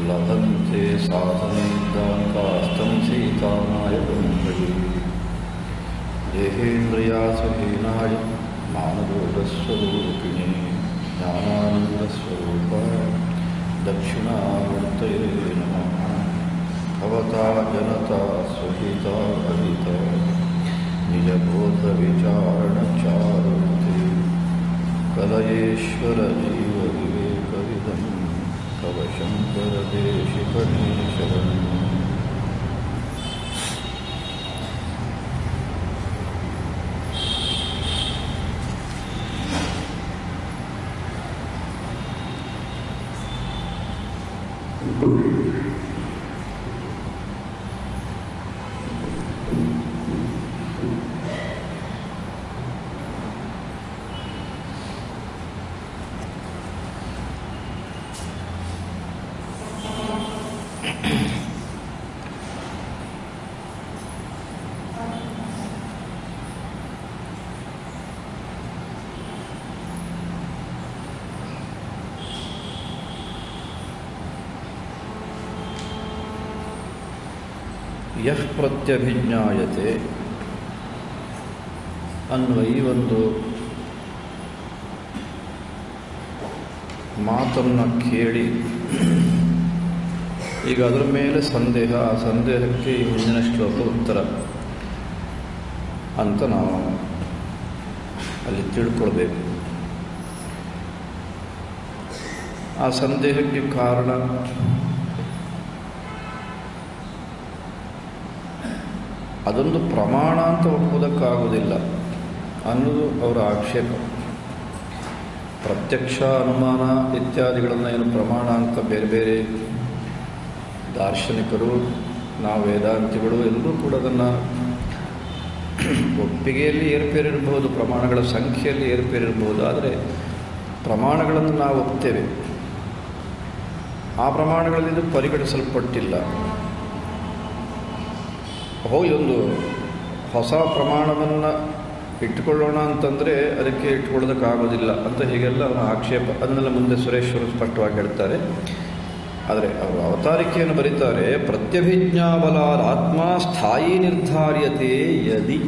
लभन्ते साधनैर्दान्तास्तं सीतानायकं भजे देहेन्द्रियासहीनाय मानदोषस्वरूपिणे ज्ञानानन्दस्वरूप दक्षिणामूर्तये नमः भवता जनता सुहिता भविता निजबोधविचारणचारुते कलयेश्वरजीवविवेकविदं तव शङ्करदेशिकणे शरणम् ಯಃ ಪ್ರತ್ಯಭಿಜ್ಞಾಯತೆ ಅನ್ನುವ ಈ ಒಂದು ಮಾತನ್ನು ಕೇಳಿ ಈಗ ಅದರ ಮೇಲೆ ಸಂದೇಹ ಆ ಸಂದೇಹಕ್ಕೆ ಈ ಮುಂದಿನ ಶ್ಲೋಕ ಉತ್ತರ ಅಂತ ನಾವು ಅಲ್ಲಿ ತಿಳ್ಕೊಳ್ಬೇಕು ಆ ಸಂದೇಹಕ್ಕೆ ಕಾರಣ ಅದೊಂದು ಪ್ರಮಾಣ ಅಂತ ಒಪ್ಪುವುದಕ್ಕಾಗುವುದಿಲ್ಲ ಅನ್ನೋದು ಅವರ ಆಕ್ಷೇಪ ಪ್ರತ್ಯಕ್ಷ ಅನುಮಾನ ಇತ್ಯಾದಿಗಳನ್ನು ಏನು ಪ್ರಮಾಣ ಅಂತ ಬೇರೆ ಬೇರೆ ದಾರ್ಶನಿಕರು ನಾವು ವೇದಾಂತಿಗಳು ಎಲ್ಲರೂ ಕೂಡ ಅದನ್ನು ಒಪ್ಪಿಗೆಯಲ್ಲಿ ಏರ್ಪೇರಿರಬಹುದು ಪ್ರಮಾಣಗಳ ಸಂಖ್ಯೆಯಲ್ಲಿ ಏರ್ಪೇರಿರಬಹುದು ಆದರೆ ಪ್ರಮಾಣಗಳನ್ನು ನಾವು ಒಪ್ತೇವೆ ಆ ಪ್ರಮಾಣಗಳಲ್ಲಿ ಇದು ಪರಿಗಣಿಸಲ್ಪಟ್ಟಿಲ್ಲ ಹೋಗಿ ಒಂದು ಹೊಸ ಪ್ರಮಾಣವನ್ನು ಇಟ್ಟುಕೊಳ್ಳೋಣ ಅಂತಂದರೆ ಅದಕ್ಕೆ ಇಟ್ಕೊಳ್ಳೋದಕ್ಕಾಗೋದಿಲ್ಲ ಅಂತ ಹೀಗೆಲ್ಲ ಅವನ ಆಕ್ಷೇಪ ಅದನ್ನೆಲ್ಲ ಮುಂದೆ ಸುರೇಶ್ವರು ಸ್ಪಷ್ಟವಾಗಿ ಹೇಳ್ತಾರೆ ಆದರೆ ಅವರು ಅವತಾರಿಕೆಯನ್ನು ಬರೀತಾರೆ ಪ್ರತ್ಯಭಿಜ್ಞಾಬಲಾದ ಆತ್ಮ ಸ್ಥಾಯಿ ನಿರ್ಧಾರ್ಯತೆ ಯದಿ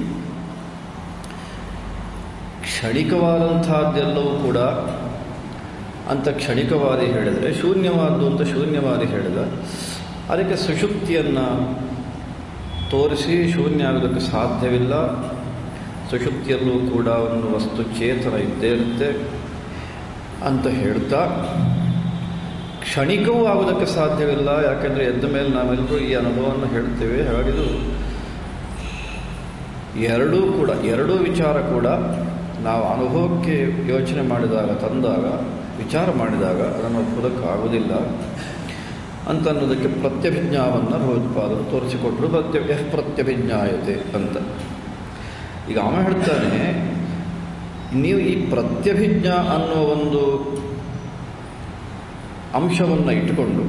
ಕ್ಷಣಿಕವಾದಂಥದ್ದೆಲ್ಲವೂ ಕೂಡ ಅಂತ ಕ್ಷಣಿಕವಾದಿ ಹೇಳಿದರೆ ಶೂನ್ಯವಾದ್ದು ಅಂತ ಶೂನ್ಯವಾದಿ ಹೇಳಿದ ಅದಕ್ಕೆ ಸುಷುಪ್ತಿಯನ್ನು ತೋರಿಸಿ ಶೂನ್ಯ ಆಗೋದಕ್ಕೆ ಸಾಧ್ಯವಿಲ್ಲ ಸುಷುಪ್ತಿಯಲ್ಲೂ ಕೂಡ ಒಂದು ವಸ್ತು ಚೇತನ ಇದ್ದೇ ಇರುತ್ತೆ ಅಂತ ಹೇಳ್ತಾ ಕ್ಷಣಿಕವೂ ಆಗೋದಕ್ಕೆ ಸಾಧ್ಯವಿಲ್ಲ ಯಾಕೆಂದರೆ ಎದ್ದ ಮೇಲೆ ನಾವೆಲ್ಲರೂ ಈ ಅನುಭವವನ್ನು ಹೇಳ್ತೇವೆ ಹಾಗಾಗಿದು ಎರಡೂ ಕೂಡ ಎರಡೂ ವಿಚಾರ ಕೂಡ ನಾವು ಅನುಭವಕ್ಕೆ ಯೋಚನೆ ಮಾಡಿದಾಗ ತಂದಾಗ ವಿಚಾರ ಮಾಡಿದಾಗ ಅದನ್ನು ಒಪ್ಪೋದಕ್ಕಾಗೋದಿಲ್ಲ ಅಂತ ಅನ್ನೋದಕ್ಕೆ ಪ್ರತ್ಯಭಿಜ್ಞಾವನ್ನು ಭಗವತ್ಪಾದರು ತೋರಿಸಿಕೊಟ್ರು ಪ್ರತ್ಯ ಯಃ ಪ್ರತ್ಯಭಿಜ್ಞಾಯತೆ ಅಂತ ಈಗ ಅವ ಹೇಳ್ತಾನೆ ನೀವು ಈ ಪ್ರತ್ಯಭಿಜ್ಞಾ ಅನ್ನೋ ಒಂದು ಅಂಶವನ್ನು ಇಟ್ಟುಕೊಂಡು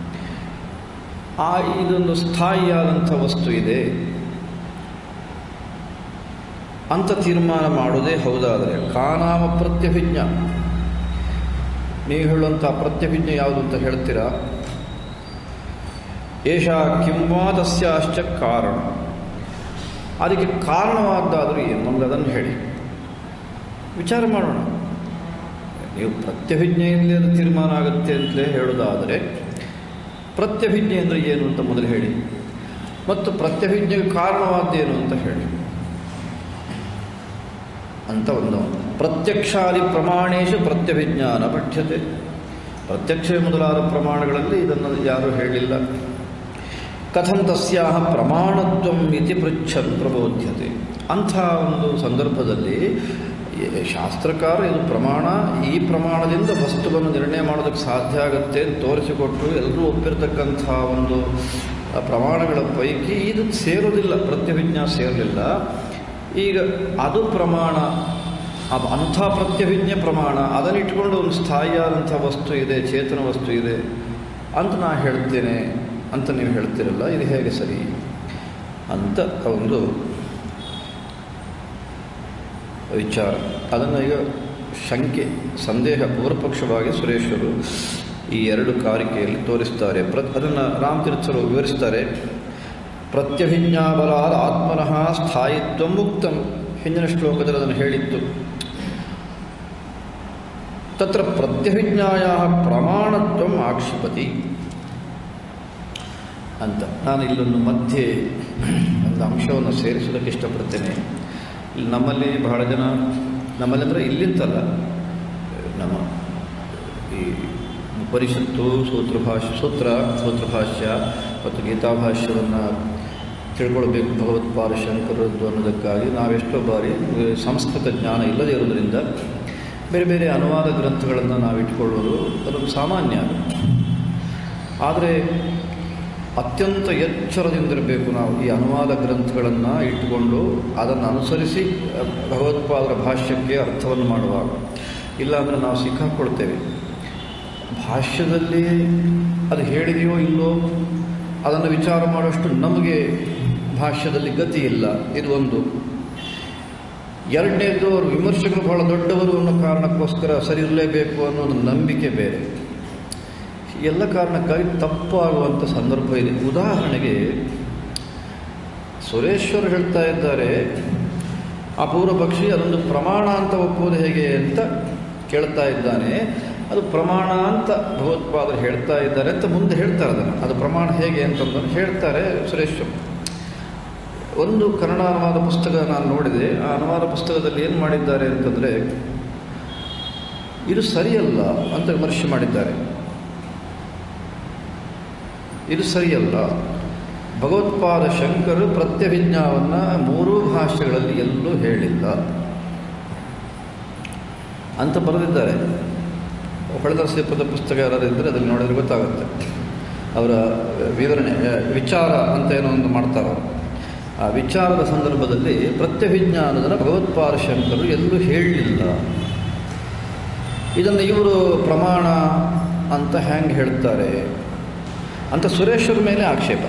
ಆ ಇದೊಂದು ಸ್ಥಾಯಿಯಾದಂಥ ವಸ್ತು ಇದೆ ಅಂತ ತೀರ್ಮಾನ ಮಾಡೋದೇ ಹೌದಾದರೆ ಕಾನಾಮ ಪ್ರತ್ಯಭಿಜ್ಞ ನೀವು ಹೇಳುವಂಥ ಪ್ರತ್ಯಭಿಜ್ಞೆ ಯಾವುದು ಅಂತ ಹೇಳ್ತೀರಾ ಏಷ ಕಿಂವಾ ತಸ್ಯಾಶ್ಚ ಕಾರಣ ಅದಕ್ಕೆ ಕಾರಣವಾದ್ದಾದರೂ ಏನು ನಮ್ಗೆ ಅದನ್ನು ಹೇಳಿ ವಿಚಾರ ಮಾಡೋಣ ನೀವು ಪ್ರತ್ಯಭಿಜ್ಞೆಯಲ್ಲಿ ಅದು ತೀರ್ಮಾನ ಆಗುತ್ತೆ ಅಂತಲೇ ಹೇಳೋದಾದರೆ ಪ್ರತ್ಯಭಿಜ್ಞೆ ಅಂದರೆ ಏನು ಅಂತ ಮೊದಲು ಹೇಳಿ ಮತ್ತು ಪ್ರತ್ಯಭಿಜ್ಞೆಗೆ ಕಾರಣವಾದ್ದೇನು ಅಂತ ಹೇಳಿ ಅಂತ ಒಂದು ಪ್ರತ್ಯಕ್ಷಾದಿ ಪ್ರಮಾಣೇಶು ಪ್ರತ್ಯಭಿಜ್ಞಾನ ಪಠ್ಯತೆ ಪ್ರತ್ಯಕ್ಷ ಮೊದಲಾದ ಪ್ರಮಾಣಗಳಲ್ಲಿ ಇದನ್ನು ಯಾರೂ ಹೇಳಿಲ್ಲ ಕಥಂ ತಸ್ಯಾಹ ಪ್ರಮಾಣತ್ವಂ ಇತಿ ಪೃಚ್ಛನ್ ಪ್ರಬೋಧ್ಯತೆ ಅಂಥ ಒಂದು ಸಂದರ್ಭದಲ್ಲಿ ಶಾಸ್ತ್ರಕಾರ ಇದು ಪ್ರಮಾಣ ಈ ಪ್ರಮಾಣದಿಂದ ವಸ್ತುವನ್ನು ನಿರ್ಣಯ ಮಾಡೋದಕ್ಕೆ ಸಾಧ್ಯ ಆಗುತ್ತೆ ಅಂತ ತೋರಿಸಿಕೊಟ್ಟು ಎಲ್ಲರೂ ಒಪ್ಪಿರ್ತಕ್ಕಂಥ ಒಂದು ಪ್ರಮಾಣಗಳ ಪೈಕಿ ಇದು ಸೇರೋದಿಲ್ಲ ಪ್ರತ್ಯಭಿಜ್ಞಾ ಸೇರಲಿಲ್ಲ ಈಗ ಅದು ಪ್ರಮಾಣ ಅಂಥ ಪ್ರತ್ಯಭಿಜ್ಞೆ ಪ್ರಮಾಣ ಅದನ್ನಿಟ್ಕೊಂಡು ಒಂದು ಸ್ಥಾಯಿಯಾದಂಥ ವಸ್ತು ಇದೆ ಚೇತನ ವಸ್ತು ಇದೆ ಅಂತ ನಾ ಹೇಳ್ತೇನೆ ಅಂತ ನೀವು ಹೇಳ್ತೀರಲ್ಲ ಇದು ಹೇಗೆ ಸರಿ ಅಂತ ಒಂದು ವಿಚಾರ ಅದನ್ನು ಈಗ ಶಂಕೆ ಸಂದೇಹ ಪೂರ್ವಪಕ್ಷವಾಗಿ ಸುರೇಶ್ವರು ಈ ಎರಡು ಕಾರಿಕೆಯಲ್ಲಿ ತೋರಿಸ್ತಾರೆ ಪ್ರ ಅದನ್ನು ರಾಮತೀರ್ಥರು ವಿವರಿಸ್ತಾರೆ ಪ್ರತ್ಯಭಿಜ್ಞಾಬಲಾದ ಆತ್ಮನಃ ಸ್ಥಾಯಿತ್ವ ಮುಕ್ತಂ ಹಿಂದಿನ ಶ್ಲೋಕದಲ್ಲಿ ಅದನ್ನು ಹೇಳಿತ್ತು ತತ್ರ ಪ್ರತ್ಯಭಿಜ್ಞಾಯ ಪ್ರಮಾಣತ್ವ ಆಕ್ಷಿಪತಿ ಅಂತ ನಾನು ಇಲ್ಲೊಂದು ಮಧ್ಯೆ ಒಂದು ಅಂಶವನ್ನು ಸೇರಿಸೋದಕ್ಕೆ ಇಷ್ಟಪಡ್ತೇನೆ ಇಲ್ಲಿ ನಮ್ಮಲ್ಲಿ ಬಹಳ ಜನ ನಮ್ಮಲ್ಲಿ ಅಂದರೆ ಇಲ್ಲಿಂತಲ್ಲ ನಮ್ಮ ಈ ಪರಿಷತ್ತು ಸೂತ್ರಭಾಷ್ಯ ಸೂತ್ರ ಸೂತ್ರಭಾಷ್ಯ ಮತ್ತು ಗೀತಾಭಾಷ್ಯವನ್ನು ತಿಳ್ಕೊಳ್ಬೇಕು ಭಗವತ್ಪಾದ ಶಂಕರದ್ದು ಅನ್ನೋದಕ್ಕಾಗಿ ನಾವೆಷ್ಟೋ ಬಾರಿ ಸಂಸ್ಕೃತ ಜ್ಞಾನ ಇಲ್ಲದೇ ಇರೋದರಿಂದ ಬೇರೆ ಬೇರೆ ಅನುವಾದ ಗ್ರಂಥಗಳನ್ನು ನಾವು ಇಟ್ಕೊಳ್ಳೋದು ಅದೊಂದು ಸಾಮಾನ್ಯ ಆದರೆ ಅತ್ಯಂತ ಎಚ್ಚರದಿಂದಿರಬೇಕು ನಾವು ಈ ಅನುವಾದ ಗ್ರಂಥಗಳನ್ನು ಇಟ್ಟುಕೊಂಡು ಅದನ್ನು ಅನುಸರಿಸಿ ಭಗವತ್ಪಾದರ ಭಾಷ್ಯಕ್ಕೆ ಅರ್ಥವನ್ನು ಮಾಡುವಾಗ ಇಲ್ಲಾಂದರೆ ನಾವು ಸಿಕ್ಕಾಕೊಳ್ತೇವೆ ಭಾಷ್ಯದಲ್ಲಿ ಅದು ಹೇಳಿದೆಯೋ ಇಲ್ಲೋ ಅದನ್ನು ವಿಚಾರ ಮಾಡುವಷ್ಟು ನಮಗೆ ಭಾಷ್ಯದಲ್ಲಿ ಗತಿ ಇಲ್ಲ ಇದು ಒಂದು ಎರಡನೇದು ಅವರು ವಿಮರ್ಶಕರು ಬಹಳ ದೊಡ್ಡವರು ಅನ್ನೋ ಕಾರಣಕ್ಕೋಸ್ಕರ ಸರಿ ಇರಲೇಬೇಕು ಅನ್ನೋ ಒಂದು ನಂಬಿಕೆ ಬೇರೆ ಎಲ್ಲ ಕಾರಣಕ್ಕಾಗಿ ತಪ್ಪಾಗುವಂಥ ಸಂದರ್ಭ ಇದೆ ಉದಾಹರಣೆಗೆ ಸುರೇಶ್ವರ್ ಹೇಳ್ತಾ ಇದ್ದಾರೆ ಅಪೂರ್ವ ಪಕ್ಷಿ ಅದೊಂದು ಪ್ರಮಾಣ ಅಂತ ಒಪ್ಪುವುದು ಹೇಗೆ ಅಂತ ಕೇಳ್ತಾ ಇದ್ದಾನೆ ಅದು ಪ್ರಮಾಣ ಅಂತ ಭಗವತ್ಪಾದರು ಹೇಳ್ತಾ ಇದ್ದಾರೆ ಅಂತ ಮುಂದೆ ಹೇಳ್ತಾರೆ ಅದನ್ನು ಅದು ಪ್ರಮಾಣ ಹೇಗೆ ಅಂತಂದ್ರೆ ಹೇಳ್ತಾರೆ ಸುರೇಶ್ವರ್ ಒಂದು ಕನ್ನಡ ಅನುವಾದ ಪುಸ್ತಕ ನಾನು ನೋಡಿದೆ ಆ ಅನುವಾದ ಪುಸ್ತಕದಲ್ಲಿ ಏನು ಮಾಡಿದ್ದಾರೆ ಅಂತಂದರೆ ಇದು ಸರಿಯಲ್ಲ ಅಂತ ವಿಮರ್ಶೆ ಮಾಡಿದ್ದಾರೆ ಇದು ಸರಿಯಲ್ಲ ಭಗವತ್ಪಾದ ಶಂಕರು ಪ್ರತ್ಯಭಿಜ್ಞಾವನ್ನು ಮೂರೂ ಭಾಷೆಗಳಲ್ಲಿ ಎಲ್ಲೂ ಹೇಳಿಲ್ಲ ಅಂತ ಬರೆದಿದ್ದಾರೆ ಹೊಳೆದ ಶ್ರೀಪದ ಪುಸ್ತಕ ಯಾರಾದ್ರು ಇದ್ದರೆ ಅದನ್ನು ನೋಡಿದ್ರೆ ಗೊತ್ತಾಗುತ್ತೆ ಅವರ ವಿವರಣೆ ವಿಚಾರ ಅಂತ ಏನೋ ಒಂದು ಮಾಡ್ತಾರೆ ಆ ವಿಚಾರದ ಸಂದರ್ಭದಲ್ಲಿ ಪ್ರತ್ಯಭಿಜ್ಞಾನದನ್ನು ಭಗವತ್ಪಾದ ಶಂಕರು ಎಲ್ಲೂ ಹೇಳಲಿಲ್ಲ ಇದನ್ನು ಇವರು ಪ್ರಮಾಣ ಅಂತ ಹ್ಯಾಂಗೆ ಹೇಳ್ತಾರೆ ಅಂತ ಸುರೇಶ್ವರ ಮೇಲೆ ಆಕ್ಷೇಪ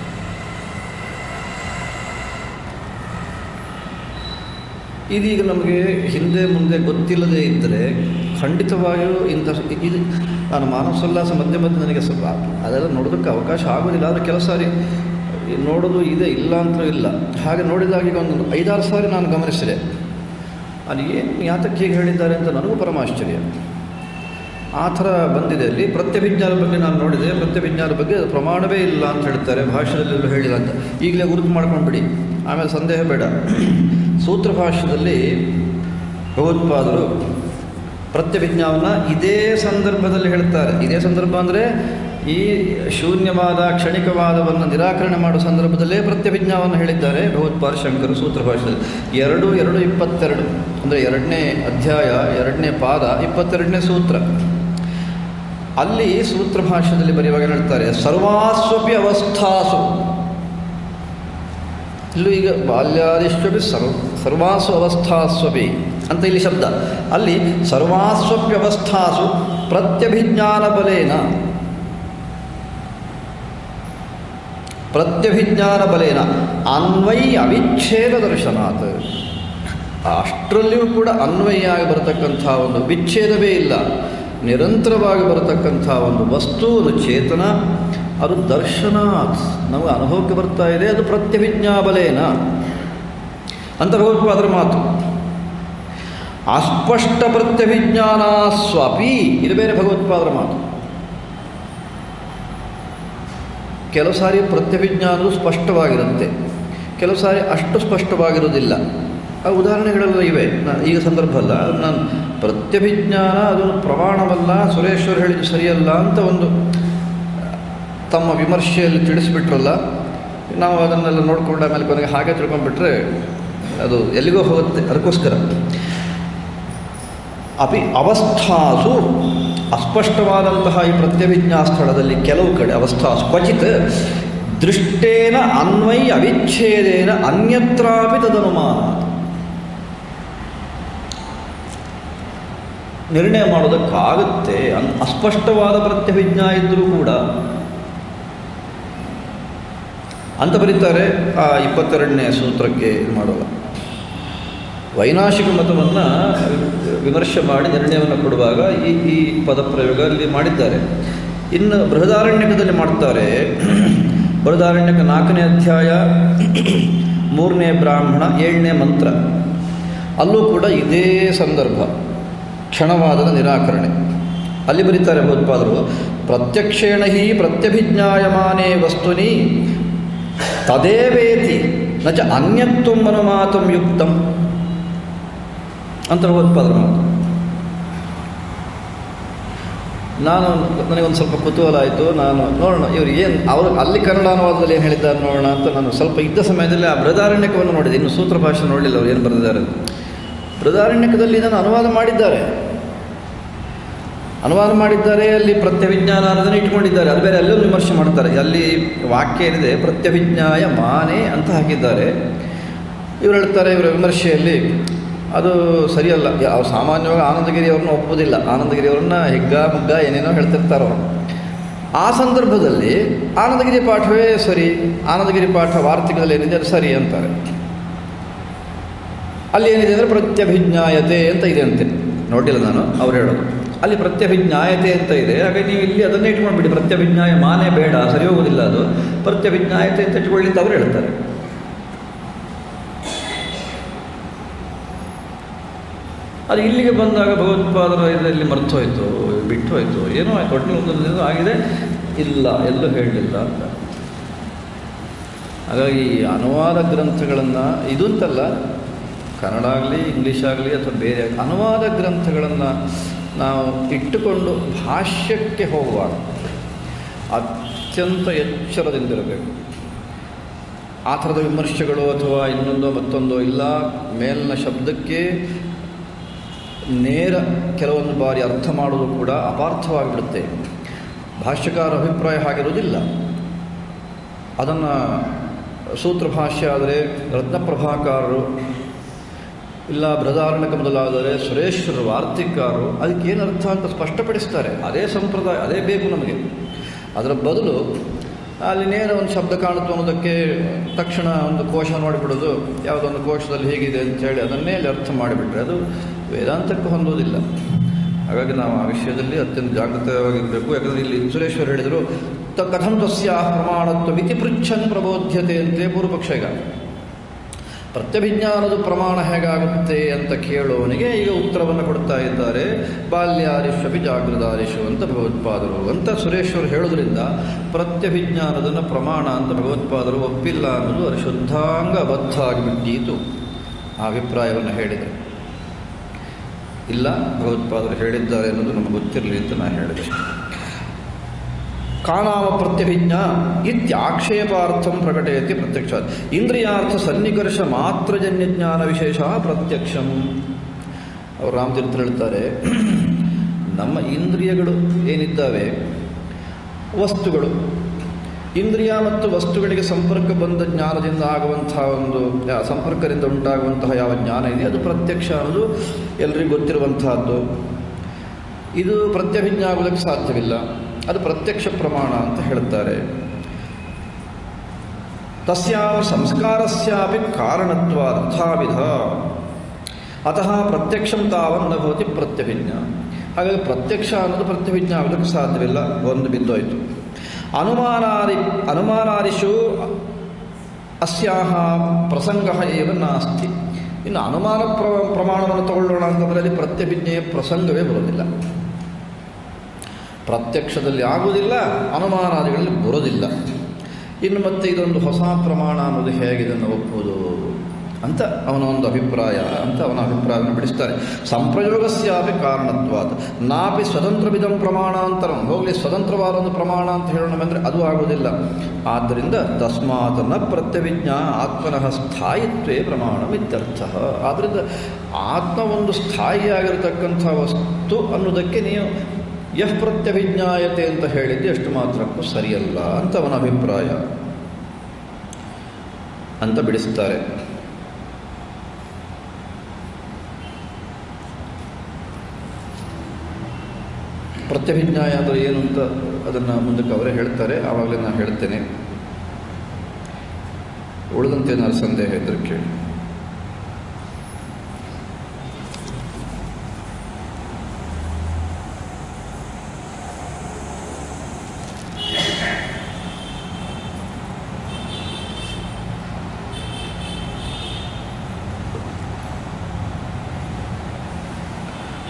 ಇದೀಗ ನಮಗೆ ಹಿಂದೆ ಮುಂದೆ ಗೊತ್ತಿಲ್ಲದೆ ಇದ್ದರೆ ಖಂಡಿತವಾಗಿಯೂ ಇಂಥ ಇದು ನಾನು ಮಾನವ ಸಲ್ಲಾಸ ಮಧ್ಯೆ ಮಧ್ಯೆ ನನಗೆ ಸ್ವಲ್ಪ ಅದೆಲ್ಲ ನೋಡೋದಕ್ಕೆ ಅವಕಾಶ ಆಗೋದಿಲ್ಲ ಆದರೆ ಕೆಲವು ಸಾರಿ ನೋಡೋದು ಇದೆ ಇಲ್ಲ ಅಂತ ಇಲ್ಲ ಹಾಗೆ ನೋಡಿದಾಗ ಈಗ ಒಂದು ಐದಾರು ಸಾರಿ ನಾನು ಗಮನಿಸಿದೆ ಅಲ್ಲಿ ಏನು ಯಾತಕ್ಕೆ ಹೀಗೆ ಹೇಳಿದ್ದಾರೆ ಅಂತ ನನಗೂ ಪರಮಾಶ್ಚರ್ಯ ಆ ಥರ ಬಂದಿದೆ ಅಲ್ಲಿ ಪ್ರತ್ಯಭಿಜ್ಞಾನದ ಬಗ್ಗೆ ನಾನು ನೋಡಿದೆ ಪ್ರತ್ಯಭಿಜ್ಞಾನದ ಬಗ್ಗೆ ಅದು ಪ್ರಮಾಣವೇ ಇಲ್ಲ ಅಂತ ಹೇಳ್ತಾರೆ ಭಾಷೆದಲ್ಲಿ ಹೇಳಿಲ್ಲ ಅಂತ ಈಗಲೇ ಗುರುತು ಮಾಡ್ಕೊಂಡ್ಬಿಡಿ ಆಮೇಲೆ ಸಂದೇಹ ಬೇಡ ಸೂತ್ರ ಭಾಷ್ಯದಲ್ಲಿ ಭಗವತ್ಪಾದರು ಪ್ರತ್ಯಭಿಜ್ಞಾವನ್ನು ಇದೇ ಸಂದರ್ಭದಲ್ಲಿ ಹೇಳ್ತಾರೆ ಇದೇ ಸಂದರ್ಭ ಅಂದರೆ ಈ ಶೂನ್ಯವಾದ ಕ್ಷಣಿಕವಾದವನ್ನು ನಿರಾಕರಣೆ ಮಾಡುವ ಸಂದರ್ಭದಲ್ಲೇ ಪ್ರತ್ಯಭಿಜ್ಞಾವನ್ನು ಹೇಳಿದ್ದಾರೆ ಭಗವತ್ಪಾದ ಶಂಕರು ಸೂತ್ರ ಭಾಷೆಯಲ್ಲಿ ಎರಡು ಎರಡು ಇಪ್ಪತ್ತೆರಡು ಅಂದರೆ ಎರಡನೇ ಅಧ್ಯಾಯ ಎರಡನೇ ಪಾದ ಇಪ್ಪತ್ತೆರಡನೇ ಸೂತ್ರ ಅಲ್ಲಿ ಸೂತ್ರ ಭಾಷೆಯಲ್ಲಿ ಬರೆಯುವಾಗ ಹೇಳ್ತಾರೆ ಸರ್ವಾಸ್ವಪಿ ಅವಸ್ಥಾಸು ಇಲ್ಲೂ ಈಗ ಬಾಲ್ಯಾದಿಶ್ವಪಿ ಸರ್ವ ಸರ್ವಾಸು ಅವಸ್ಥಾಸ್ವಪಿ ಅಂತ ಇಲ್ಲಿ ಶಬ್ದ ಅಲ್ಲಿ ಸರ್ವಾಸ್ವಪ್ಯವಸ್ಥಾಸು ಪ್ರತ್ಯಭಿಜ್ಞಾನ ಬಲೇನ ಪ್ರತ್ಯಭಿಜ್ಞಾನ ಬಲೇನ ಅನ್ವೈ ಅವಿಚ್ಛೇದ ದರ್ಶನಾತ್ ಅಷ್ಟರಲ್ಲಿಯೂ ಕೂಡ ಅನ್ವಯ ಆಗಿ ಬರತಕ್ಕಂಥ ಒಂದು ವಿಚ್ಛೇದವೇ ಇಲ್ಲ ನಿರಂತರವಾಗಿ ಬರತಕ್ಕಂಥ ಒಂದು ವಸ್ತು ಒಂದು ಚೇತನ ಅದು ದರ್ಶನಾತ್ ನಮಗೆ ಅನುಭವಕ್ಕೆ ಬರ್ತಾ ಇದೆ ಅದು ಪ್ರತ್ಯಭಿಜ್ಞಾ ಬಲೇನ ಅಂತ ಭಗವತ್ಪಾದರ ಮಾತು ಅಸ್ಪಷ್ಟ ಪ್ರತ್ಯಭಿಜ್ಞಾನ ಸ್ವಪಿ ಇದು ಬೇರೆ ಭಗವತ್ಪಾದರ ಮಾತು ಕೆಲವು ಸಾರಿ ಪ್ರತ್ಯಭಿಜ್ಞಾನವು ಸ್ಪಷ್ಟವಾಗಿರುತ್ತೆ ಕೆಲವು ಸಾರಿ ಅಷ್ಟು ಸ್ಪಷ್ಟವಾಗಿರೋದಿಲ್ಲ ಆ ಉದಾಹರಣೆಗಳೆಲ್ಲ ಇವೆ ನಾನು ಈಗ ಸಂದರ್ಭ ಅಲ್ಲ ನಾನು ಪ್ರತ್ಯಭಿಜ್ಞಾನ ಅದು ಪ್ರಮಾಣವಲ್ಲ ಸುರೇಶ್ವರ್ ಹೇಳಿದ್ದು ಸರಿಯಲ್ಲ ಅಂತ ಒಂದು ತಮ್ಮ ವಿಮರ್ಶೆಯಲ್ಲಿ ತಿಳಿಸ್ಬಿಟ್ರಲ್ಲ ನಾವು ಅದನ್ನೆಲ್ಲ ನೋಡ್ಕೊಂಡು ಆಮೇಲೆ ಕೊನೆಗೆ ಹಾಗೆ ತಿಳ್ಕೊಂಡ್ಬಿಟ್ರೆ ಅದು ಎಲ್ಲಿಗೋ ಹೋಗುತ್ತೆ ಅದಕ್ಕೋಸ್ಕರ ಅಪಿ ಅವಸ್ಥಾಸು ಅಸ್ಪಷ್ಟವಾದಂತಹ ಈ ಪ್ರತ್ಯಭಿಜ್ಞಾ ಸ್ಥಳದಲ್ಲಿ ಕೆಲವು ಕಡೆ ಅವಸ್ಥಾಸು ಕ್ವಚಿತ್ ದೃಷ್ಟೇನ ಅನ್ವೈ ಅವಿಚ್ಛೇದೇನ ಅನ್ಯತ್ರಾಪಿ ತದನುಮಾನ ನಿರ್ಣಯ ಮಾಡೋದಕ್ಕಾಗುತ್ತೆ ಅನ್ ಅಸ್ಪಷ್ಟವಾದ ಪ್ರತ್ಯಭಿಜ್ಞಾ ಇದ್ದರೂ ಕೂಡ ಅಂತ ಬರೀತಾರೆ ಆ ಇಪ್ಪತ್ತೆರಡನೇ ಸೂತ್ರಕ್ಕೆ ಇದು ಮಾಡುವ ವೈನಾಶಿಕ ಮತವನ್ನು ವಿಮರ್ಶೆ ಮಾಡಿ ನಿರ್ಣಯವನ್ನು ಕೊಡುವಾಗ ಈ ಈ ಪದಪ್ರಯೋಗ ಅಲ್ಲಿ ಮಾಡಿದ್ದಾರೆ ಇನ್ನು ಬೃಹದಾರಣ್ಯಕದಲ್ಲಿ ಮಾಡ್ತಾರೆ ಬೃಹದಾರಣ್ಯಕ ನಾಲ್ಕನೇ ಅಧ್ಯಾಯ ಮೂರನೇ ಬ್ರಾಹ್ಮಣ ಏಳನೇ ಮಂತ್ರ ಅಲ್ಲೂ ಕೂಡ ಇದೇ ಸಂದರ್ಭ ಕ್ಷಣವಾದದ ನಿರಾಕರಣೆ ಅಲ್ಲಿ ಬರೀತಾರೆ ಭಗವತ್ಪಾದರು ಪ್ರತ್ಯಕ್ಷೇಣ ಹಿ ಪ್ರತ್ಯಭಿಜ್ಞಾಯಮಾನೇ ವಸ್ತುನಿ ತದೇವೇತಿ ನ ಚ ಅನ್ಯತ್ವಂ ಅನುಮಾತಂ ಯುಕ್ತಂ ಅಂತ ಭಗವತ್ಪಾದರ ಮಾತು ನಾನು ನನಗೊಂದು ಸ್ವಲ್ಪ ಕುತೂಹಲ ಆಯಿತು ನಾನು ನೋಡೋಣ ಇವರು ಏನು ಅವರು ಅಲ್ಲಿ ಕನ್ನಡ ಅನುವಾದದಲ್ಲಿ ಏನು ಹೇಳಿದ್ದಾರೆ ನೋಡೋಣ ಅಂತ ನಾನು ಸ್ವಲ್ಪ ಇದ್ದ ಸಮಯದಲ್ಲಿ ಆ ಬೃಹದಾರಣ್ಯಕವನ್ನು ನೋಡಿದೆ ಇನ್ನು ಸೂತ್ರ ಭಾಷೆ ನೋಡಲಿಲ್ಲ ಅವ್ರು ಏನು ಬರೆದಿದ್ದಾರೆ ಅಂತ. ಬೃಹದಾರಣ್ಯಕದಲ್ಲಿ ಇದನ್ನು ಅನುವಾದ ಮಾಡಿದ್ದಾರೆ ಅನುವಾದ ಮಾಡಿದ್ದಾರೆ ಅಲ್ಲಿ ಪ್ರತ್ಯವಿಜ್ಞಾನ ಅನ್ನೋದನ್ನು ಇಟ್ಕೊಂಡಿದ್ದಾರೆ ಅದು ಬೇರೆ ಅಲ್ಲೂ ವಿಮರ್ಶೆ ಮಾಡ್ತಾರೆ ಅಲ್ಲಿ ವಾಕ್ಯ ಏನಿದೆ ಪ್ರತ್ಯವಿಜ್ಞಾಯ ಮಾನೆ ಅಂತ ಹಾಕಿದ್ದಾರೆ ಇವರು ಹೇಳ್ತಾರೆ ಇವರ ವಿಮರ್ಶೆಯಲ್ಲಿ ಅದು ಸರಿಯಲ್ಲ ಯಾವ ಸಾಮಾನ್ಯವಾಗಿ ಆನಂದಗಿರಿ ಅವ್ರನ್ನ ಒಪ್ಪೋದಿಲ್ಲ ಆನಂದಗಿರಿ ಅವ್ರನ್ನ ಹಿಗ್ಗ ಮುಗ್ಗ ಏನೇನೋ ಹೇಳ್ತಿರ್ತಾರೆ ಅವರು ಆ ಸಂದರ್ಭದಲ್ಲಿ ಆನಂದಗಿರಿ ಪಾಠವೇ ಸರಿ ಆನಂದಗಿರಿ ಪಾಠ ವಾರ್ತಿಕದಲ್ಲಿ ಏನಿದೆ ಅದು ಸರಿ ಅಂತಾರೆ ಅಲ್ಲಿ ಏನಿದೆ ಅಂದರೆ ಪ್ರತ್ಯಭಿಜ್ಞಾಯತೆ ಅಂತ ಇದೆ ಅಂತೆ ನೋಡಿಲ್ಲ ನಾನು ಅವ್ರು ಹೇಳೋದು ಅಲ್ಲಿ ಪ್ರತ್ಯಭಿಜ್ಞಾಯತೆ ಅಂತ ಇದೆ ಹಾಗಾಗಿ ನೀವು ಇಲ್ಲಿ ಅದನ್ನೇ ಇಟ್ಕೊಂಡ್ಬಿಡಿ ಪ್ರತ್ಯಭಿಜ್ಞಾಯ ಮಾನೇ ಬೇಡ ಸರಿ ಹೋಗೋದಿಲ್ಲ ಅದು ಪ್ರತ್ಯಭಿಜ್ಞಾಯತೆ ಅಂತ ಇಟ್ಕೊಳ್ಳಿ ಅಂತ ಅವ್ರು ಹೇಳ್ತಾರೆ ಅದು ಇಲ್ಲಿಗೆ ಬಂದಾಗ ಭಗವತ್ಪಾದರ ಇದರಲ್ಲಿ ಮರ್ತು ಹೋಯ್ತು ಬಿಟ್ಟು ಹೋಯ್ತು ಏನೋ ಆಯ್ತು ಒಟ್ಟಿನ ಒಂದು ಇದು ಆಗಿದೆ ಇಲ್ಲ ಎಲ್ಲೂ ಹೇಳಲಿಲ್ಲ ಅಂತ ಹಾಗಾಗಿ ಈ ಅನುವಾದ ಗ್ರಂಥಗಳನ್ನು ಇದು ಅಂತಲ್ಲ ಕನ್ನಡ ಆಗಲಿ ಇಂಗ್ಲೀಷ್ ಆಗಲಿ ಅಥವಾ ಬೇರೆ ಆಗ್ಲಿ, ಅನುವಾದ ಗ್ರಂಥಗಳನ್ನು ನಾವು ಇಟ್ಟುಕೊಂಡು ಭಾಷ್ಯಕ್ಕೆ ಹೋಗುವಾಗ ಅತ್ಯಂತ ಎಚ್ಚರದಿಂದಿರಬೇಕು ಆ ಥರದ ವಿಮರ್ಶೆಗಳು ಅಥವಾ ಇನ್ನೊಂದೋ ಮತ್ತೊಂದೋ ಇಲ್ಲ ಮೇಲಿನ ಶಬ್ದಕ್ಕೆ ನೇರ ಕೆಲವೊಂದು ಬಾರಿ ಅರ್ಥ ಮಾಡೋದು ಕೂಡ ಅಪಾರ್ಥವಾಗಿಬಿಡುತ್ತೆ ಭಾಷ್ಯಕಾರ ಅಭಿಪ್ರಾಯ ಹಾಗಿರುವುದಿಲ್ಲ ಅದನ್ನು ಸೂತ್ರ ಭಾಷ್ಯ ಆದರೆ ರತ್ನಪ್ರಭಾಕಾರರು ಇಲ್ಲ ಬೃಹದಾರಣ್ಯಕ ಮೊದಲಾದರೆ ಸುರೇಶ್ವರ ವಾರ್ತಿಕಾರರು ಅದಕ್ಕೆ ಏನು ಅರ್ಥ ಅಂತ ಸ್ಪಷ್ಟಪಡಿಸ್ತಾರೆ ಅದೇ ಸಂಪ್ರದಾಯ ಅದೇ ಬೇಕು ನಮಗೆ ಅದರ ಬದಲು ಅಲ್ಲಿ ನೇರ ಒಂದು ಶಬ್ದ ಕಾಣುತ್ತೆ ಅನ್ನೋದಕ್ಕೆ ತಕ್ಷಣ ಒಂದು ಕೋಶ ನೋಡಿಬಿಡೋದು ಯಾವುದೋ ಒಂದು ಕೋಶದಲ್ಲಿ ಹೇಗಿದೆ ಅಂತೇಳಿ ಅದನ್ನೇ ಅಲ್ಲಿ ಅರ್ಥ ಮಾಡಿಬಿಟ್ರೆ ಅದು ವೇದಾಂತಕ್ಕೆ ಹೊಂದೋದಿಲ್ಲ ಹಾಗಾಗಿ ನಾವು ಆ ವಿಷಯದಲ್ಲಿ ಅತ್ಯಂತ ಜಾಗೃತವಾಗಿರಬೇಕು ಯಾಕಂದರೆ ಇಲ್ಲಿ ಸುರೇಶ್ವರ್ ಹೇಳಿದರು ತ ಕಥಂ ತಸ್ಯಾ ಪ್ರಮಾಣತ್ವ ಮಿತಿ ಪೃಚ್ಛನ್ ಪ್ರಬೋಧ್ಯತೆ ಅಂತೆ ಪೂರ್ವಪಕ್ಷ ಈಗ ಪ್ರತ್ಯಭಿಜ್ಞಾನದ ಪ್ರಮಾಣ ಹೇಗಾಗುತ್ತೆ ಅಂತ ಕೇಳೋವನಿಗೆ ಈಗ ಉತ್ತರವನ್ನು ಕೊಡ್ತಾ ಇದ್ದಾರೆ ಬಾಲ್ಯಾರಿಷಪಿ ಜಾಗೃತಾರಿಷು ಅಂತ ಭಗವತ್ಪಾದರು ಅಂತ ಸುರೇಶ್ವರು ಹೇಳೋದ್ರಿಂದ ಪ್ರತ್ಯಭಿಜ್ಞಾನದನ್ನು ಪ್ರಮಾಣ ಅಂತ ಭಗವತ್ಪಾದರು ಒಪ್ಪಿಲ್ಲ ಅನ್ನೋದು ಅದು ಶುದ್ಧಾಂಗ ಅಬದ್ಧ ಆಗಿಬಿಟ್ಟೀತು ಆ ಅಭಿಪ್ರಾಯವನ್ನು ಹೇಳಿದೆ ಇಲ್ಲ ಭಗವತ್ಪಾದರು ಹೇಳಿದ್ದಾರೆ ಅನ್ನೋದು ನಮಗೆ ಗೊತ್ತಿರಲಿ ಅಂತ ನಾನು ಹೇಳಿದೆ ಕಾಣಾಮ ಪ್ರತ್ಯಭಿಜ್ಞಾ ಇತ್ಯಾಕ್ಷೇಪಾರ್ಥಂ ಪ್ರಕಟಯತಿ ಪ್ರತ್ಯಕ್ಷ ಇಂದ್ರಿಯಾರ್ಥ ಸನ್ನಿಕರ್ಷ ಮಾತ್ರಜನ್ಯ ಜ್ಞಾನ ವಿಶೇಷ ಪ್ರತ್ಯಕ್ಷಂ ಅವರು ರಾಮತೀರ್ಥ ಹೇಳ್ತಾರೆ ನಮ್ಮ ಇಂದ್ರಿಯಗಳು ಏನಿದ್ದಾವೆ ವಸ್ತುಗಳು ಇಂದ್ರಿಯ ಮತ್ತು ವಸ್ತುಗಳಿಗೆ ಸಂಪರ್ಕ ಬಂದ ಜ್ಞಾನದಿಂದ ಆಗುವಂತಹ ಒಂದು ಯಾ- ಸಂಪರ್ಕದಿಂದ ಉಂಟಾಗುವಂತಹ ಯಾವ ಜ್ಞಾನ ಇದೆ ಅದು ಪ್ರತ್ಯಕ್ಷ ಅನ್ನೋದು ಎಲ್ರಿಗೂ ಗೊತ್ತಿರುವಂತಹದ್ದು ಇದು ಪ್ರತ್ಯಭಿಜ್ಞ ಆಗೋದಕ್ಕೆ ಸಾಧ್ಯವಿಲ್ಲ ಅದು ಪ್ರತ್ಯಕ್ಷ ಪ್ರಮಾಣ ಅಂತ ಹೇಳ್ತಾರೆ ತಸ್ಯಾಂ ಸಂಸ್ಕಾರಸ್ಯಾಪಿ ಕಾರಣತ್ವಾರ್ಥಾವಿಧ ಅತಃ ಪ್ರತ್ಯಕ್ಷಂ ತಾವನ್ನ ಭವತಿ ಪ್ರತ್ಯಭಿಜ್ಞ ಹಾಗಾಗಿ ಪ್ರತ್ಯಕ್ಷ ಅನ್ನೋದು ಪ್ರತ್ಯಭಿಜ್ಞ ಆಗೋದಕ್ಕೆ ಸಾಧ್ಯವಿಲ್ಲ ಒಂದು ಬಿದ್ದೋಯ್ತು ಅನುಮಾನಾದಿ ಅನುಮಾನಾದಿಷು ಅಸ್ಯಾಹ ಪ್ರಸಂಗ ಏವ ನಾಸ್ತಿ ಇನ್ನು ಅನುಮಾನ ಪ್ರ ಪ್ರಮಾಣವನ್ನು ತಗೊಳ್ಳೋಣ ಅಂತಂದರೆ ಅಲ್ಲಿ ಪ್ರತ್ಯಭಿಜ್ಞೆಯ ಪ್ರಸಂಗವೇ ಬರೋದಿಲ್ಲ ಪ್ರತ್ಯಕ್ಷದಲ್ಲಿ ಆಗುವುದಿಲ್ಲ ಅನುಮಾನಾದಿಗಳಲ್ಲಿ ಬರೋದಿಲ್ಲ ಇನ್ನು ಮತ್ತೆ ಇದೊಂದು ಹೊಸ ಪ್ರಮಾಣ ಅನ್ನೋದು ಹೇಗೆ ಇದನ್ನು ಒಪ್ಪುವುದು ಅಂತ ಅವನ ಒಂದು ಅಭಿಪ್ರಾಯ ಅಂತ ಅವನ ಅಭಿಪ್ರಾಯವನ್ನು ಬಿಡಿಸ್ತಾರೆ ಸಂಪ್ರಯೋಗಸ್ಯಾಪಿ ಕಾರಣತ್ವಾದ ನಾಪಿ ಸ್ವತಂತ್ರವಿದಂ ಪ್ರಮಾಣಾಂತರಂ ಹೋಗಲಿ ಸ್ವತಂತ್ರವಾದ ಒಂದು ಪ್ರಮಾಣ ಅಂತ ಹೇಳೋಣ ಅಂದರೆ ಅದು ಆಗುವುದಿಲ್ಲ ಆದ್ದರಿಂದ ತಸ್ಮಾತ್ ನ ಪ್ರತ್ಯವಿಜ್ಞಾ ಆತ್ಮನಃ ಸ್ಥಾಯಿತ್ವೇ ಪ್ರಮಾಣವಿತ್ಯರ್ಥ ಆದ್ದರಿಂದ ಆತ್ಮ ಒಂದು ಸ್ಥಾಯಿಯಾಗಿರತಕ್ಕಂಥ ವಸ್ತು ಅನ್ನೋದಕ್ಕೆ ನೀವು ಯಹ್ ಪ್ರತ್ಯಭಿಜ್ಞಾಯತೆ ಅಂತ ಹೇಳಿದ್ದು ಎಷ್ಟು ಮಾತ್ರಕ್ಕೂ ಸರಿಯಲ್ಲ ಅಂತ ಅವನ ಅಭಿಪ್ರಾಯ ಅಂತ ಬಿಡಿಸ್ತಾರೆ ಪ್ರತ್ಯಭಿಜ್ಞಾಯ ಅಂದರೆ ಏನು ಅಂತ ಅದನ್ನು ಮುಂದಕ್ಕೆ ಅವರೇ ಹೇಳ್ತಾರೆ ಆವಾಗಲೇ ನಾನು ಹೇಳ್ತೇನೆ ಉಳಿದಂತೆ ಏನಾದ್ರು ಸಂದೇಹ ಇದ್ದರೆ ಕೇಳಿ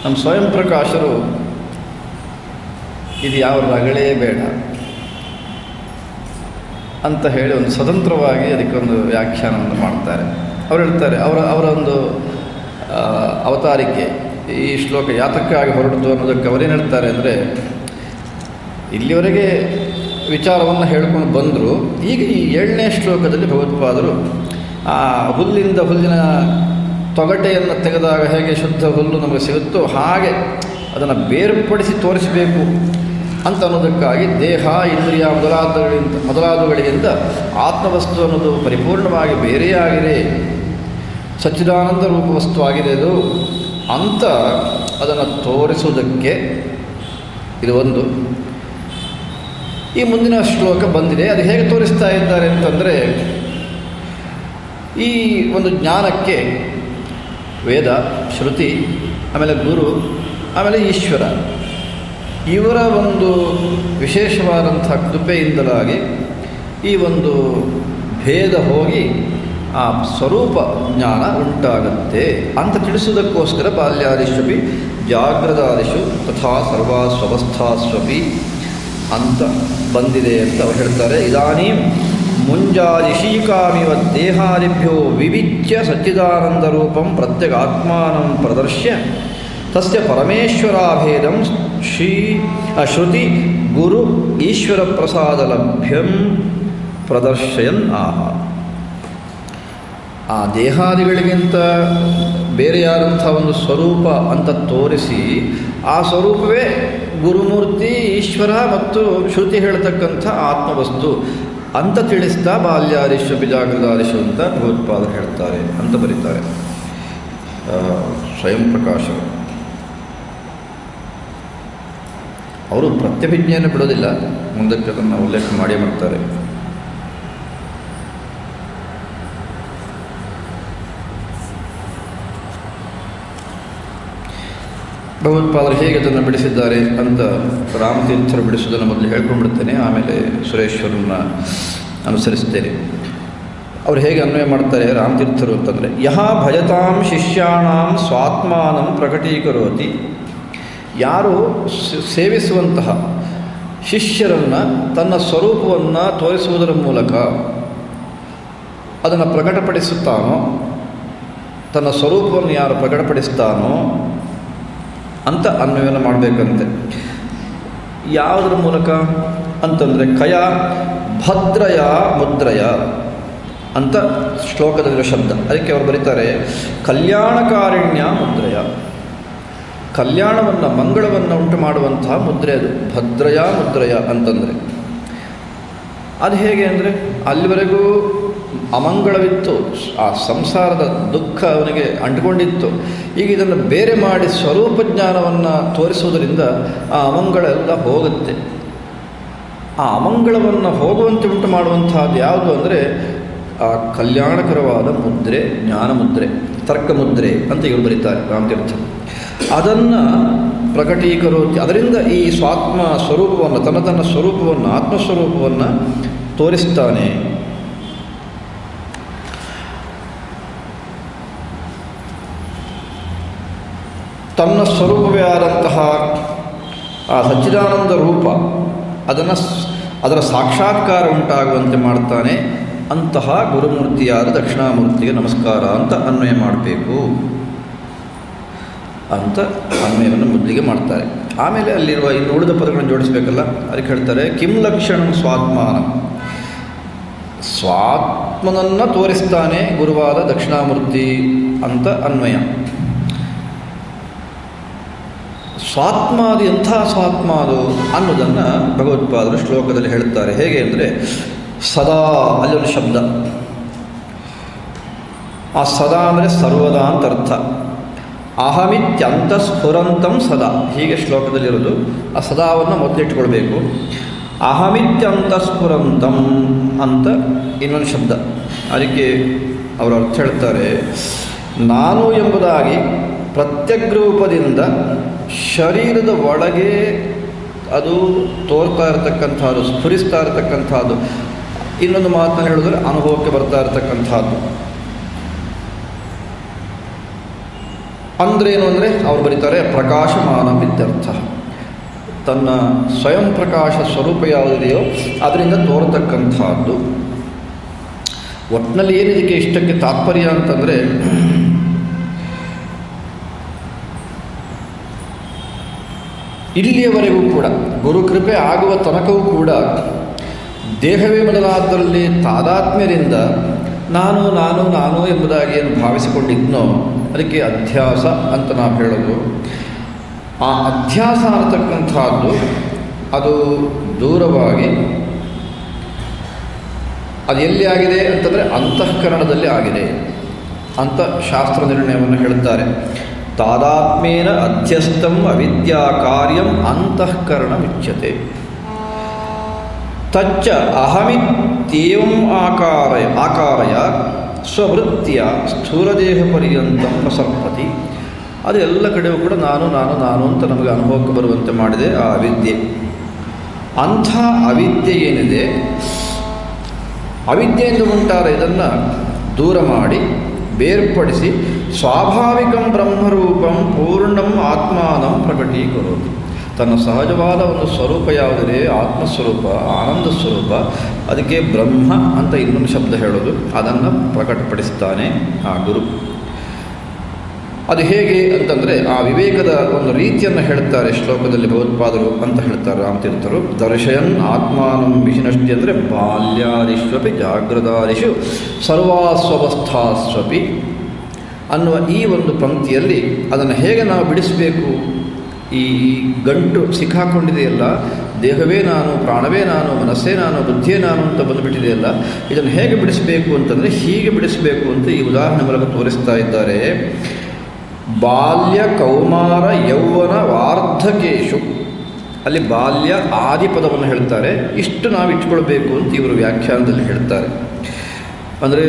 ನಮ್ಮ ಸ್ವಯಂ ಪ್ರಕಾಶರು ಇದು ಯಾವ ರಗಳೇ ಬೇಡ ಅಂತ ಹೇಳಿ ಒಂದು ಸ್ವತಂತ್ರವಾಗಿ ಅದಕ್ಕೊಂದು ವ್ಯಾಖ್ಯಾನವನ್ನು ಮಾಡ್ತಾರೆ ಅವ್ರು ಹೇಳ್ತಾರೆ ಅವರ ಅವರ ಒಂದು ಆ, ಅವತಾರಿಕೆ ಈ ಶ್ಲೋಕ ಯಾತಕ್ಕಾಗಿ ಹೊರಟಿತು ಅನ್ನೋದಕ್ಕೆ ಅವರೇನು ಹೇಳ್ತಾರೆ ಅಂದರೆ ಇಲ್ಲಿವರೆಗೆ ವಿಚಾರವನ್ನು ಹೇಳ್ಕೊಂಡು ಬಂದರು ಈಗ ಈ ಏಳನೇ ಶ್ಲೋಕದಲ್ಲಿ ಭಗವತ್ಪಾದರು ಆ ಹುಲ್ಲಿಂದ ಹುಲ್ಲಿನ ತೊಗಟೆಯನ್ನು ತೆಗೆದಾಗ ಹೇಗೆ ಶುದ್ಧ ಹುಲ್ಲು ನಮಗೆ ಸಿಗುತ್ತೋ ಹಾಗೆ ಅದನ್ನು ಬೇರ್ಪಡಿಸಿ ತೋರಿಸಬೇಕು ಅಂತ ಅನ್ನೋದಕ್ಕಾಗಿ ದೇಹ ಇಂದ್ರಿಯ ಮೊದಲಾದಗಳಿಂದ ಮೊದಲಾದವುಗಳಿಗಿಂತ ಆತ್ಮವಸ್ತು ಅನ್ನೋದು ಪರಿಪೂರ್ಣವಾಗಿ ಬೇರೆಯಾಗಿದೆ ಸಚ್ಚಿದಾನಂದ ರೂಪ ವಸ್ತು ಆಗಿದೆ ಅದು ಅಂತ ಅದನ್ನು ತೋರಿಸುವುದಕ್ಕೆ ಇದು ಒಂದು ಈ ಮುಂದಿನ ಶ್ಲೋಕ ಬಂದಿದೆ ಅದು ಹೇಗೆ ತೋರಿಸ್ತಾ ಇದ್ದಾರೆ ಅಂತಂದರೆ ಈ ಒಂದು ಜ್ಞಾನಕ್ಕೆ ವೇದ ಶ್ರುತಿ ಆಮೇಲೆ ಗುರು ಆಮೇಲೆ ಈಶ್ವರ ಇವರ ಒಂದು ವಿಶೇಷವಾದಂಥ ಕೃಪೆಯಿಂದಲಾಗಿ ಈ ಒಂದು ಭೇದ ಹೋಗಿ ಆ ಸ್ವರೂಪ ಜ್ಞಾನ ಉಂಟಾಗುತ್ತೆ ಅಂತ ತಿಳಿಸುವುದಕ್ಕೋಸ್ಕರ ಬಾಲ್ಯಾದಿಷ್ವಪಿ ಜಾಗ್ರದಾದಿಷು ತಥಾ ಸರ್ವಾಸ್ವಸ್ಥಾಸ್ವಪಿ ಅಂತ ಬಂದಿದೆ ಅಂತ ಅವ್ರು ಹೇಳ್ತಾರೆ ಇದಾನೀ ಮುಂಜಾದಿಶೀಕಾಮಿವ ದೇಹಾದಿಭ್ಯೋ ವಿವಿಚ್ಯ ಸಚ್ಚಿದಾನಂದರೂಪಂ ಪ್ರತ್ಯಗಾತ್ಮಾನಂ ಪ್ರದರ್ಶ್ಯ ತಸ್ಯ ಪರಮೇಶ್ವರಾಭೇದಂ ಶ್ರೀ ಆ, ಶ್ರುತಿ ಗುರು ಈಶ್ವರ ಪ್ರಸಾದ ಲಭ್ಯಂ ಪ್ರದರ್ಶಯನ್ ಆಹ ಆ ದೇಹಾದಿಗಳಿಗಿಂತ ಬೇರೆಯಾದಂಥ ಒಂದು ಸ್ವರೂಪ ಅಂತ ತೋರಿಸಿ ಆ ಸ್ವರೂಪವೇ ಗುರುಮೂರ್ತಿ ಈಶ್ವರ ಮತ್ತು ಶ್ರುತಿ ಹೇಳ್ತಕ್ಕಂಥ ಆತ್ಮವಸ್ತು ಅಂತ ತಿಳಿಸ್ತಾ ಬಾಲ್ಯಾದಿಶು ಬಿಜಾಗೃತಾದಿಶು ಅಂತ ಭಗವತ್ಪಾದರು ಹೇಳ್ತಾರೆ ಅಂತ ಬರೀತಾರೆ ಆ, ಸ್ವಯಂ ಪ್ರಕಾಶ ಅವರು ಪ್ರತ್ಯಭಿಜ್ಞೆಯನ್ನು ಬಿಡೋದಿಲ್ಲ ಮುಂದಕ್ಕೆ ಅದನ್ನು ಉಲ್ಲೇಖ ಮಾಡಿ ಮಾಡ್ತಾರೆ ಭಗವತ್ಪಾದರು ಹೇಗೆ ಅದನ್ನು ಬಿಡಿಸಿದ್ದಾರೆ ಅಂತ ರಾಮತೀರ್ಥರು ಬಿಡಿಸೋದನ್ನು ಮೊದಲು ಹೇಳ್ಕೊಂಡ್ಬಿಡ್ತೇನೆ ಆಮೇಲೆ ಸುರೇಶ್ವರನ್ನ ಅನುಸರಿಸ್ತೇನೆ ಅವ್ರು ಹೇಗೆ ಅನ್ವಯ ಮಾಡ್ತಾರೆ ರಾಮತೀರ್ಥರು ಅಂತಂದರೆ ಯಹ ಭಜತಾಂ ಶಿಷ್ಯಾಣಾಂ ಸ್ವಾತ್ಮಾನಂ ಪ್ರಕಟೀಕರೋತಿ ಯಾರು ಸ- ಸೇವಿಸುವಂತಹ ಶಿಷ್ಯರನ್ನು ತನ್ನ ಸ್ವರೂಪವನ್ನು ತೋರಿಸುವುದರ ಮೂಲಕ ಅದನ್ನು ಪ್ರಕಟಪಡಿಸುತ್ತಾನೋ ತನ್ನ ಸ್ವರೂಪವನ್ನು ಯಾರು ಪ್ರಕಟಪಡಿಸ್ತಾನೋ ಅಂತ ಅನ್ವಯನ ಮಾಡಬೇಕಂತೆ ಯಾವುದರ ಮೂಲಕ ಅಂತಂದರೆ ಕಯ ಭದ್ರಯ ಮುದ್ರಯ ಅಂತ ಶ್ಲೋಕದಲ್ಲಿರೋ ಶಬ್ದ ಅದಕ್ಕೆ ಅವರು ಬರೀತಾರೆ ಕಲ್ಯಾಣಕಾರಿಣ್ಯ ಮುದ್ರಯ ಕಲ್ಯಾಣವನ್ನು ಮಂಗಳವನ್ನು ಉಂಟು ಮಾಡುವಂತಹ ಮುದ್ರೆ ಅದು ಭದ್ರಯ ಮುದ್ರಯ ಅಂತಂದರೆ ಅದು ಹೇಗೆ ಅಂದರೆ ಅಲ್ಲಿವರೆಗೂ ಅಮಂಗಳವಿತ್ತು ಆ ಸಂಸಾರದ ದುಃಖ ಅವನಿಗೆ ಅಂಟಿಕೊಂಡಿತ್ತು ಈಗ ಇದನ್ನು ಬೇರೆ ಮಾಡಿ ಸ್ವರೂಪ ಜ್ಞಾನವನ್ನು ತೋರಿಸುವುದರಿಂದ ಆ ಅಮಂಗಳ ಎಲ್ಲ ಹೋಗುತ್ತೆ ಆ ಅಮಂಗಳವನ್ನು ಹೋಗುವಂತೆ ಉಂಟು ಮಾಡುವಂತಹದ್ದು ಯಾವುದು ಅಂದರೆ ಆ ಕಲ್ಯಾಣಕರವಾದ ಮುದ್ರೆ ಜ್ಞಾನ ಮುದ್ರೆ ತರ್ಕ ಮುದ್ರೆ ಅಂತ ಇವರು ಬರೀತಾರೆ ರಾಮತೀರ್ಥ ಅದನ್ನು ಪ್ರಕಟೀಕರೋತಿ ಅದರಿಂದ ಈ ಸ್ವಾತ್ಮ ಸ್ವರೂಪವನ್ನು ತನ್ನ ತನ್ನ ಸ್ವರೂಪವನ್ನು ಆತ್ಮಸ್ವರೂಪವನ್ನು ತೋರಿಸ್ತಾನೆ ತನ್ನ ಸ್ವರೂಪವೇ ಆದಂತಹ ಆ ಸಚ್ಚಿದಾನಂದ ರೂಪ ಅದನ್ನು ಸ್- ಅದರ ಸಾಕ್ಷಾತ್ಕಾರ ಉಂಟಾಗುವಂತೆ ಮಾಡ್ತಾನೆ ಅಂತಹ ಗುರುಮೂರ್ತಿಯಾದ ದಕ್ಷಿಣಾಮೂರ್ತಿಗೆ ನಮಸ್ಕಾರ ಅಂತ ಅನ್ವಯ ಮಾಡಬೇಕು ಅಂತ ಅನ್ವಯವನ್ನು ಮೊದಲಿಗೆ ಮಾಡ್ತಾರೆ ಆಮೇಲೆ ಅಲ್ಲಿರುವ ಇನ್ನು ಉಳಿದ ಪದಗಳನ್ನು ಜೋಡಿಸಬೇಕಲ್ಲ ಅದಕ್ಕೆ ಹೇಳ್ತಾರೆ ಕಿಂ ಲಕ್ಷಣಂ ಸ್ವಾತ್ಮಾನ ಸ್ವಾತ್ಮನನ್ನು ತೋರಿಸ್ತಾನೆ ಗುರುವಾದ ದಕ್ಷಿಣಾಮೂರ್ತಿ ಅಂತ ಅನ್ವಯ ಸ್ವಾತ್ಮಾದು ಎಂಥ ಸ್ವಾತ್ಮ ಅದು ಅನ್ನೋದನ್ನು ಭಗವತ್ಪಾದರು ಶ್ಲೋಕದಲ್ಲಿ ಹೇಳುತ್ತಾರೆ ಹೇಗೆ ಅಂದರೆ ಸದಾ ಅಲ್ಲೊಂದು ಶಬ್ದ ಆ ಸದಾ ಅಂದರೆ ಸರ್ವದಾ ಅಂತ ಅರ್ಥ ಅಹಮಿತ್ಯಂತ ಸ್ಫುರಂತಂ ಸದಾ ಹೀಗೆ ಶ್ಲೋಕದಲ್ಲಿರೋದು ಆ ಸದಾವನ್ನು ಮೊದಲಿಟ್ಕೊಳ್ಬೇಕು ಅಹಮಿತ್ಯಂತ ಸ್ಫುರಂತಂ ಅಂತ ಇನ್ನೊಂದು ಶಬ್ದ ಅದಕ್ಕೆ ಅವರು ಅರ್ಥ ಹೇಳ್ತಾರೆ ನಾನು ಎಂಬುದಾಗಿ ಪ್ರತ್ಯಗ್ರೂಪದಿಂದ ಶರೀರದ ಒಳಗೆ ಅದು ತೋರ್ತಾ ಇರತಕ್ಕಂಥದ್ದು ಸ್ಫುರಿಸ್ತಾ ಇರತಕ್ಕಂಥದ್ದು ಇನ್ನೊಂದು ಮಾತನ್ನು ಹೇಳಿದ್ರೆ ಅನುಭವಕ್ಕೆ ಬರ್ತಾ ಇರತಕ್ಕಂಥದ್ದು ಅಂದ್ರೇನು ಅಂದರೆ ಅವ್ರು ಬರೀತಾರೆ ಪ್ರಕಾಶಮಾನ ಇತ್ಯರ್ಥ ತನ್ನ ಸ್ವಯಂ ಪ್ರಕಾಶ ಸ್ವರೂಪ ಯಾವುದಿದೆಯೋ ಅದರಿಂದ ತೋರತಕ್ಕಂಥದ್ದು ಒಟ್ಟಿನಲ್ಲಿ ಏನಿದಕ್ಕೆ ಇಷ್ಟಕ್ಕೆ ತಾತ್ಪರ್ಯ ಅಂತಂದರೆ ಇಲ್ಲಿಯವರೆಗೂ ಕೂಡ ಗುರುಕೃಪೆ ಆಗುವ ತನಕವೂ ಕೂಡ ದೇಹವೇ ಮೊದಲಾದಲ್ಲಿ ತಾದಾತ್ಮ್ಯದಿಂದ ನಾನು ನಾನು ನಾನು ಎಂಬುದಾಗಿ ಏನು ಭಾವಿಸಿಕೊಂಡಿದ್ನೋ ಅದಕ್ಕೆ ಅಧ್ಯಾಸ ಅಂತ ನಾವು ಹೇಳೋದು ಆ ಅಧ್ಯಾಸ ಅನ್ನತಕ್ಕಂಥದ್ದು ಅದು ದೂರವಾಗಿ ಅದು ಎಲ್ಲಿ ಆಗಿದೆ ಅಂತಂದರೆ ಅಂತಃಕರಣದಲ್ಲಿ ಆಗಿದೆ ಅಂತ ಶಾಸ್ತ್ರ ನಿರ್ಣಯವನ್ನು ಹೇಳುತ್ತಾರೆ ತಾದಾತ್ಮೇನ ಅಧ್ಯಸ್ಥಂ ಅವಿದ್ಯಾ ಕಾರ್ಯಂ ಅಂತಃಕರಣ ಮುಚ್ಯತೆ ತಚ್ಚ ಅಹಮಿತ್ಯೇವಂ ಆಕಾರಯ ಆಕಾರಯ ಸ್ವವೃತ್ತಿಯ ಸ್ಥೂಲದೇಹ ಪರ್ಯಂತಂ ಪ್ರಸರ್ಪತಿ ಅದು ಎಲ್ಲ ಕಡೆಯೂ ಕೂಡ ನಾನು ನಾನು ನಾನು ಅಂತ ನಮಗೆ ಅನುಭವಕ್ಕೆ ಬರುವಂತೆ ಮಾಡಿದೆ ಆ ಅವಿದ್ಯೆ ಅಂಥ ಅವಿದ್ಯೆ ಏನಿದೆ ಅವಿದ್ಯೆಯಿಂದ ಉಂಟಾದ ಇದನ್ನು ದೂರ ಮಾಡಿ ಬೇರ್ಪಡಿಸಿ ಸ್ವಾಭಾವಿಕಂ ಬ್ರಹ್ಮರೂಪಂ ಪೂರ್ಣಂ ಆತ್ಮಾನಂ ಪ್ರಕಟೀಕರೋದು ತನ್ನ ಸಹಜವಾದ ಒಂದು ಸ್ವರೂಪ ಯಾವುದಿದೆ ಆತ್ಮಸ್ವರೂಪ ಆನಂದ ಸ್ವರೂಪ ಅದಕ್ಕೆ ಬ್ರಹ್ಮ ಅಂತ ಇನ್ನೊಂದು ಶಬ್ದ ಹೇಳೋದು ಅದನ್ನು ಪ್ರಕಟಪಡಿಸ್ತಾನೆ ಆ ಗುರು ಅದು ಹೇಗೆ ಅಂತಂದರೆ ಆ ವಿವೇಕದ ಒಂದು ರೀತಿಯನ್ನು ಹೇಳ್ತಾರೆ ಶ್ಲೋಕದಲ್ಲಿ ಭಗವತ್ಪಾದರು ಅಂತ ಹೇಳ್ತಾರೆ ರಾಮತೀರ್ಥರು ದರ್ಶಯನ್ ಆತ್ಮಾನಂ ವಿಹಿನಷ್ಟಿ ಅಂದರೆ ಬಾಲ್ಯಾದಿಷ್ವಪಿ ಜಾಗೃತಾದಿಷು ಸರ್ವಾಸ್ವಸ್ಥಾಸ್ವಪಿ ಅನ್ನುವ ಈ ಒಂದು ಪಂಕ್ತಿಯಲ್ಲಿ ಅದನ್ನು ಹೇಗೆ ನಾವು ಬಿಡಿಸಬೇಕು ಈ ಗಂಟು ಸಿಕ್ಕಾಕೊಂಡಿದೆಯಲ್ಲ ದೇಹವೇ ನಾನು ಪ್ರಾಣವೇ ನಾನು ಮನಸ್ಸೇ ನಾನು ಬುದ್ಧಿಯೇ ನಾನು ಅಂತ ಬಂದುಬಿಟ್ಟಿದೆಯಲ್ಲ ಇದನ್ನು ಹೇಗೆ ಬಿಡಿಸಬೇಕು ಅಂತಂದರೆ ಹೀಗೆ ಬಿಡಿಸಬೇಕು ಅಂತ ಈ ಉದಾಹರಣೆ ಮೂಲಕ ತೋರಿಸ್ತಾ ಇದ್ದಾರೆ ಬಾಲ್ಯ ಕೌಮಾರ ಯೌವನ ವಾರ್ಧಕೇಶು ಅಲ್ಲಿ ಬಾಲ್ಯ ಆದಿ ಪದವನ್ನು ಹೇಳ್ತಾರೆ ಇಷ್ಟು ನಾವು ಇಟ್ಕೊಳ್ಬೇಕು ಅಂತ ಇವರು ವ್ಯಾಖ್ಯಾನದಲ್ಲಿ ಹೇಳ್ತಾರೆ ಅಂದರೆ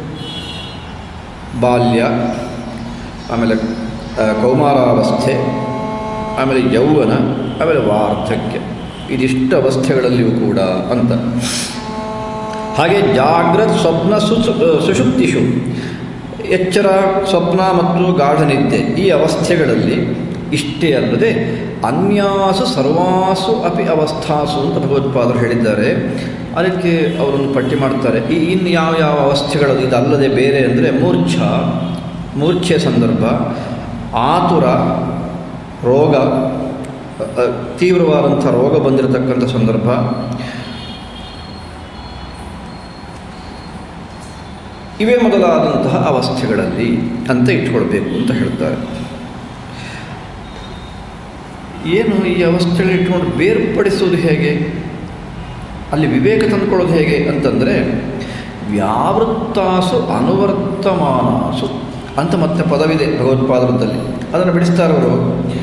ಬಾಲ್ಯ ಆಮೇಲೆ ಆ, ಕೌಮಾರಾವಸ್ಥೆ ಆಮೇಲೆ ಯೌವನ ಆಮೇಲೆ ವಾರ್ಧಕ್ಯ ಇದಿಷ್ಟು ಅವಸ್ಥೆಗಳಲ್ಲಿಯೂ ಕೂಡ ಅಂತ ಹಾಗೆ ಜಾಗ್ರತ್ ಸ್ವಪ್ನ ಸುಸು ಸುಷುಪ್ತಿಷು ಎಚ್ಚರ ಸ್ವಪ್ನ ಮತ್ತು ಗಾಢನಿದ್ದೆ ಈ ಅವಸ್ಥೆಗಳಲ್ಲಿ ಇಷ್ಟೇ ಅಲ್ಲದೆ ಅನ್ಯಾಸು ಸರ್ವಾಸು ಅಪಿ ಅವಸ್ಥಾಸು ಅಂತ ಭಗವತ್ಪಾದರು ಹೇಳಿದ್ದಾರೆ ಅದಕ್ಕೆ ಅವರೊಂದು ಪಟ್ಟಿ ಮಾಡ್ತಾರೆ ಈ ಇನ್ನು ಯಾವ ಯಾವ ಅವಸ್ಥೆಗಳು ಇದಲ್ಲದೆ ಬೇರೆ ಅಂದರೆ ಮೂರ್ಛ ಮೂರ್ಛೆ ಸಂದರ್ಭ ಆತುರ ರೋಗ ಅ, ಅ, ತೀವ್ರವಾದಂಥ ರೋಗ ಬಂದಿರತಕ್ಕಂಥ ಸಂದರ್ಭ ಇವೇ ಮೊದಲಾದಂತಹ ಅವಸ್ಥೆಗಳಲ್ಲಿ ಅಂತ ಇಟ್ಕೊಳ್ಬೇಕು ಅಂತ ಹೇಳ್ತಾರೆ ಏನು ಈ ಅವಸ್ಥೆಗಳು ಇಟ್ಕೊಂಡು ಬೇರ್ಪಡಿಸೋದು ಹೇಗೆ ಅಲ್ಲಿ ವಿವೇಕ ತಂದುಕೊಳ್ಳೋದು ಹೇಗೆ ಅಂತಂದರೆ ವ್ಯಾವೃತ್ತಾಸು ಅನುವರ್ತಮಾನಾಸು ಅಂತ ಮತ್ತೆ ಪದವಿದೆ ಭಗವತ್ಪಾದರದಲ್ಲಿ ಅದನ್ನು ಬಿಡಿಸ್ತಾರೆ ಅವರು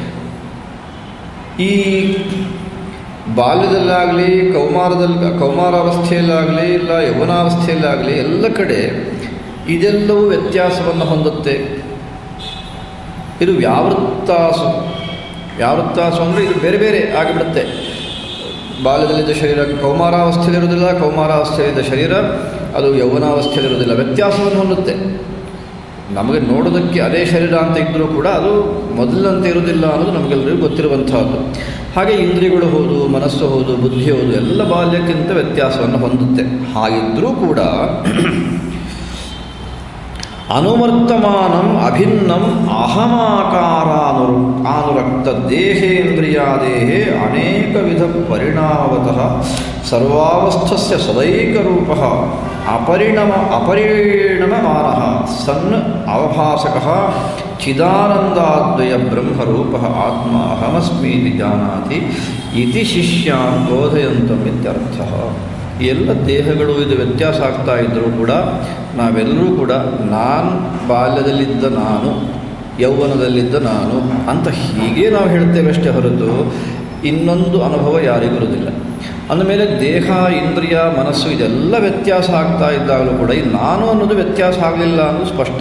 ಈ ಬಾಲ್ಯದಲ್ಲಾಗಲಿ ಕೌಮಾರದಲ್ಲಿ ಕೌಮಾರಾವಸ್ಥೆಯಲ್ಲಾಗಲಿ ಇಲ್ಲ ಯೌವನಾವಸ್ಥೆಯಲ್ಲಾಗಲಿ ಎಲ್ಲ ಕಡೆ ಇದೆಲ್ಲವೂ ವ್ಯತ್ಯಾಸವನ್ನು ಹೊಂದುತ್ತೆ ಇದು ವ್ಯಾವೃತ್ತಾಸು ವ್ಯಾವೃತ್ತಾಸು ಅಂದರೆ ಇದು ಬೇರೆ ಬೇರೆ ಆಗಿಬಿಡುತ್ತೆ ಬಾಲ್ಯದಲ್ಲಿದ್ದ ಶರೀರ ಕೌಮಾರಾವಸ್ಥೆಯಲ್ಲಿರೋದಿಲ್ಲ ಕೌಮಾರಾವಸ್ಥೆಯಲ್ಲಿದ್ದ ಶರೀರ ಅದು ಯೌವನಾವಸ್ಥೆಯಲ್ಲಿರೋದಿಲ್ಲ ವ್ಯತ್ಯಾಸವನ್ನು ಹೊಂದುತ್ತೆ ನಮಗೆ ನೋಡೋದಕ್ಕೆ ಅದೇ ಶರೀರ ಅಂತ ಇದ್ದರೂ ಕೂಡ ಅದು ಮೊದಲಂತೆ ಇರೋದಿಲ್ಲ ಅನ್ನೋದು ನಮಗೆಲ್ಲರಿಗೂ ಗೊತ್ತಿರುವಂತಹದ್ದು ಹಾಗೆ ಇಂದ್ರಿಯಗಳು ಹೌದು ಮನಸ್ಸು ಹೌದು ಬುದ್ಧಿ ಹೌದು ಎಲ್ಲ ಬಾಲ್ಯಕ್ಕಿಂತ ವ್ಯತ್ಯಾಸವನ್ನು ಹೊಂದುತ್ತೆ ಹಾಗಿದ್ದರೂ ಕೂಡ ಅನುವರ್ತಮಾನಂ ಅಭಿನ್ನಂ ಅಹಮಾಕಾರಾನುರು ಆನುರಕ್ತ ದೇಹೇಂದ್ರಿಯಾದೇಹೇ ಅನೇಕ ವಿಧ ಪರಿಣಾಮವತಃ ಸರ್ವಾವಸ್ಥಸ್ಯ ಸದೈಕರೂಪ ಅಪರಿಣಮ ಅಪರಿಣಮಮಾನಃ ಸನ್ ಅವಭಾಸಕಃ ಚಿದಾನಂದಾದ್ವಯ ಬ್ರಹ್ಮರೂಪ ಆತ್ಮ ಅಹಮಸ್ಮೀತಿ ಜಾನಾತಿ ಇತಿ ಶಿಷ್ಯಾನ್ ಬೋಧಯಂತಂ ಇತ್ಯರ್ಥ ಎಲ್ಲ ದೇಹಗಳು ಇದು ವ್ಯತ್ಯಾಸ ಆಗ್ತಾ ಇದ್ದರೂ ಕೂಡ ನಾವೆಲ್ಲರೂ ಕೂಡ ನಾನು ಬಾಲ್ಯದಲ್ಲಿದ್ದ ನಾನು ಯೌವನದಲ್ಲಿದ್ದ ನಾನು ಅಂತ ಹೀಗೆ ನಾವು ಹೇಳ್ತೇವೆ ಅಷ್ಟೇ ಹೊರತು ಇನ್ನೊಂದು ಅನುಭವ ಯಾರಿಗಿರುವುದಿಲ್ಲ ಅಂದಮೇಲೆ ದೇಹ ಇಂದ್ರಿಯ ಮನಸ್ಸು ಇದೆಲ್ಲ ವ್ಯತ್ಯಾಸ ಆಗ್ತಾ ಇದ್ದಾಗಲೂ ಕೂಡ ಈ ನಾನು ಅನ್ನೋದು ವ್ಯತ್ಯಾಸ ಆಗಲಿಲ್ಲ ಅನ್ನೋದು ಸ್ಪಷ್ಟ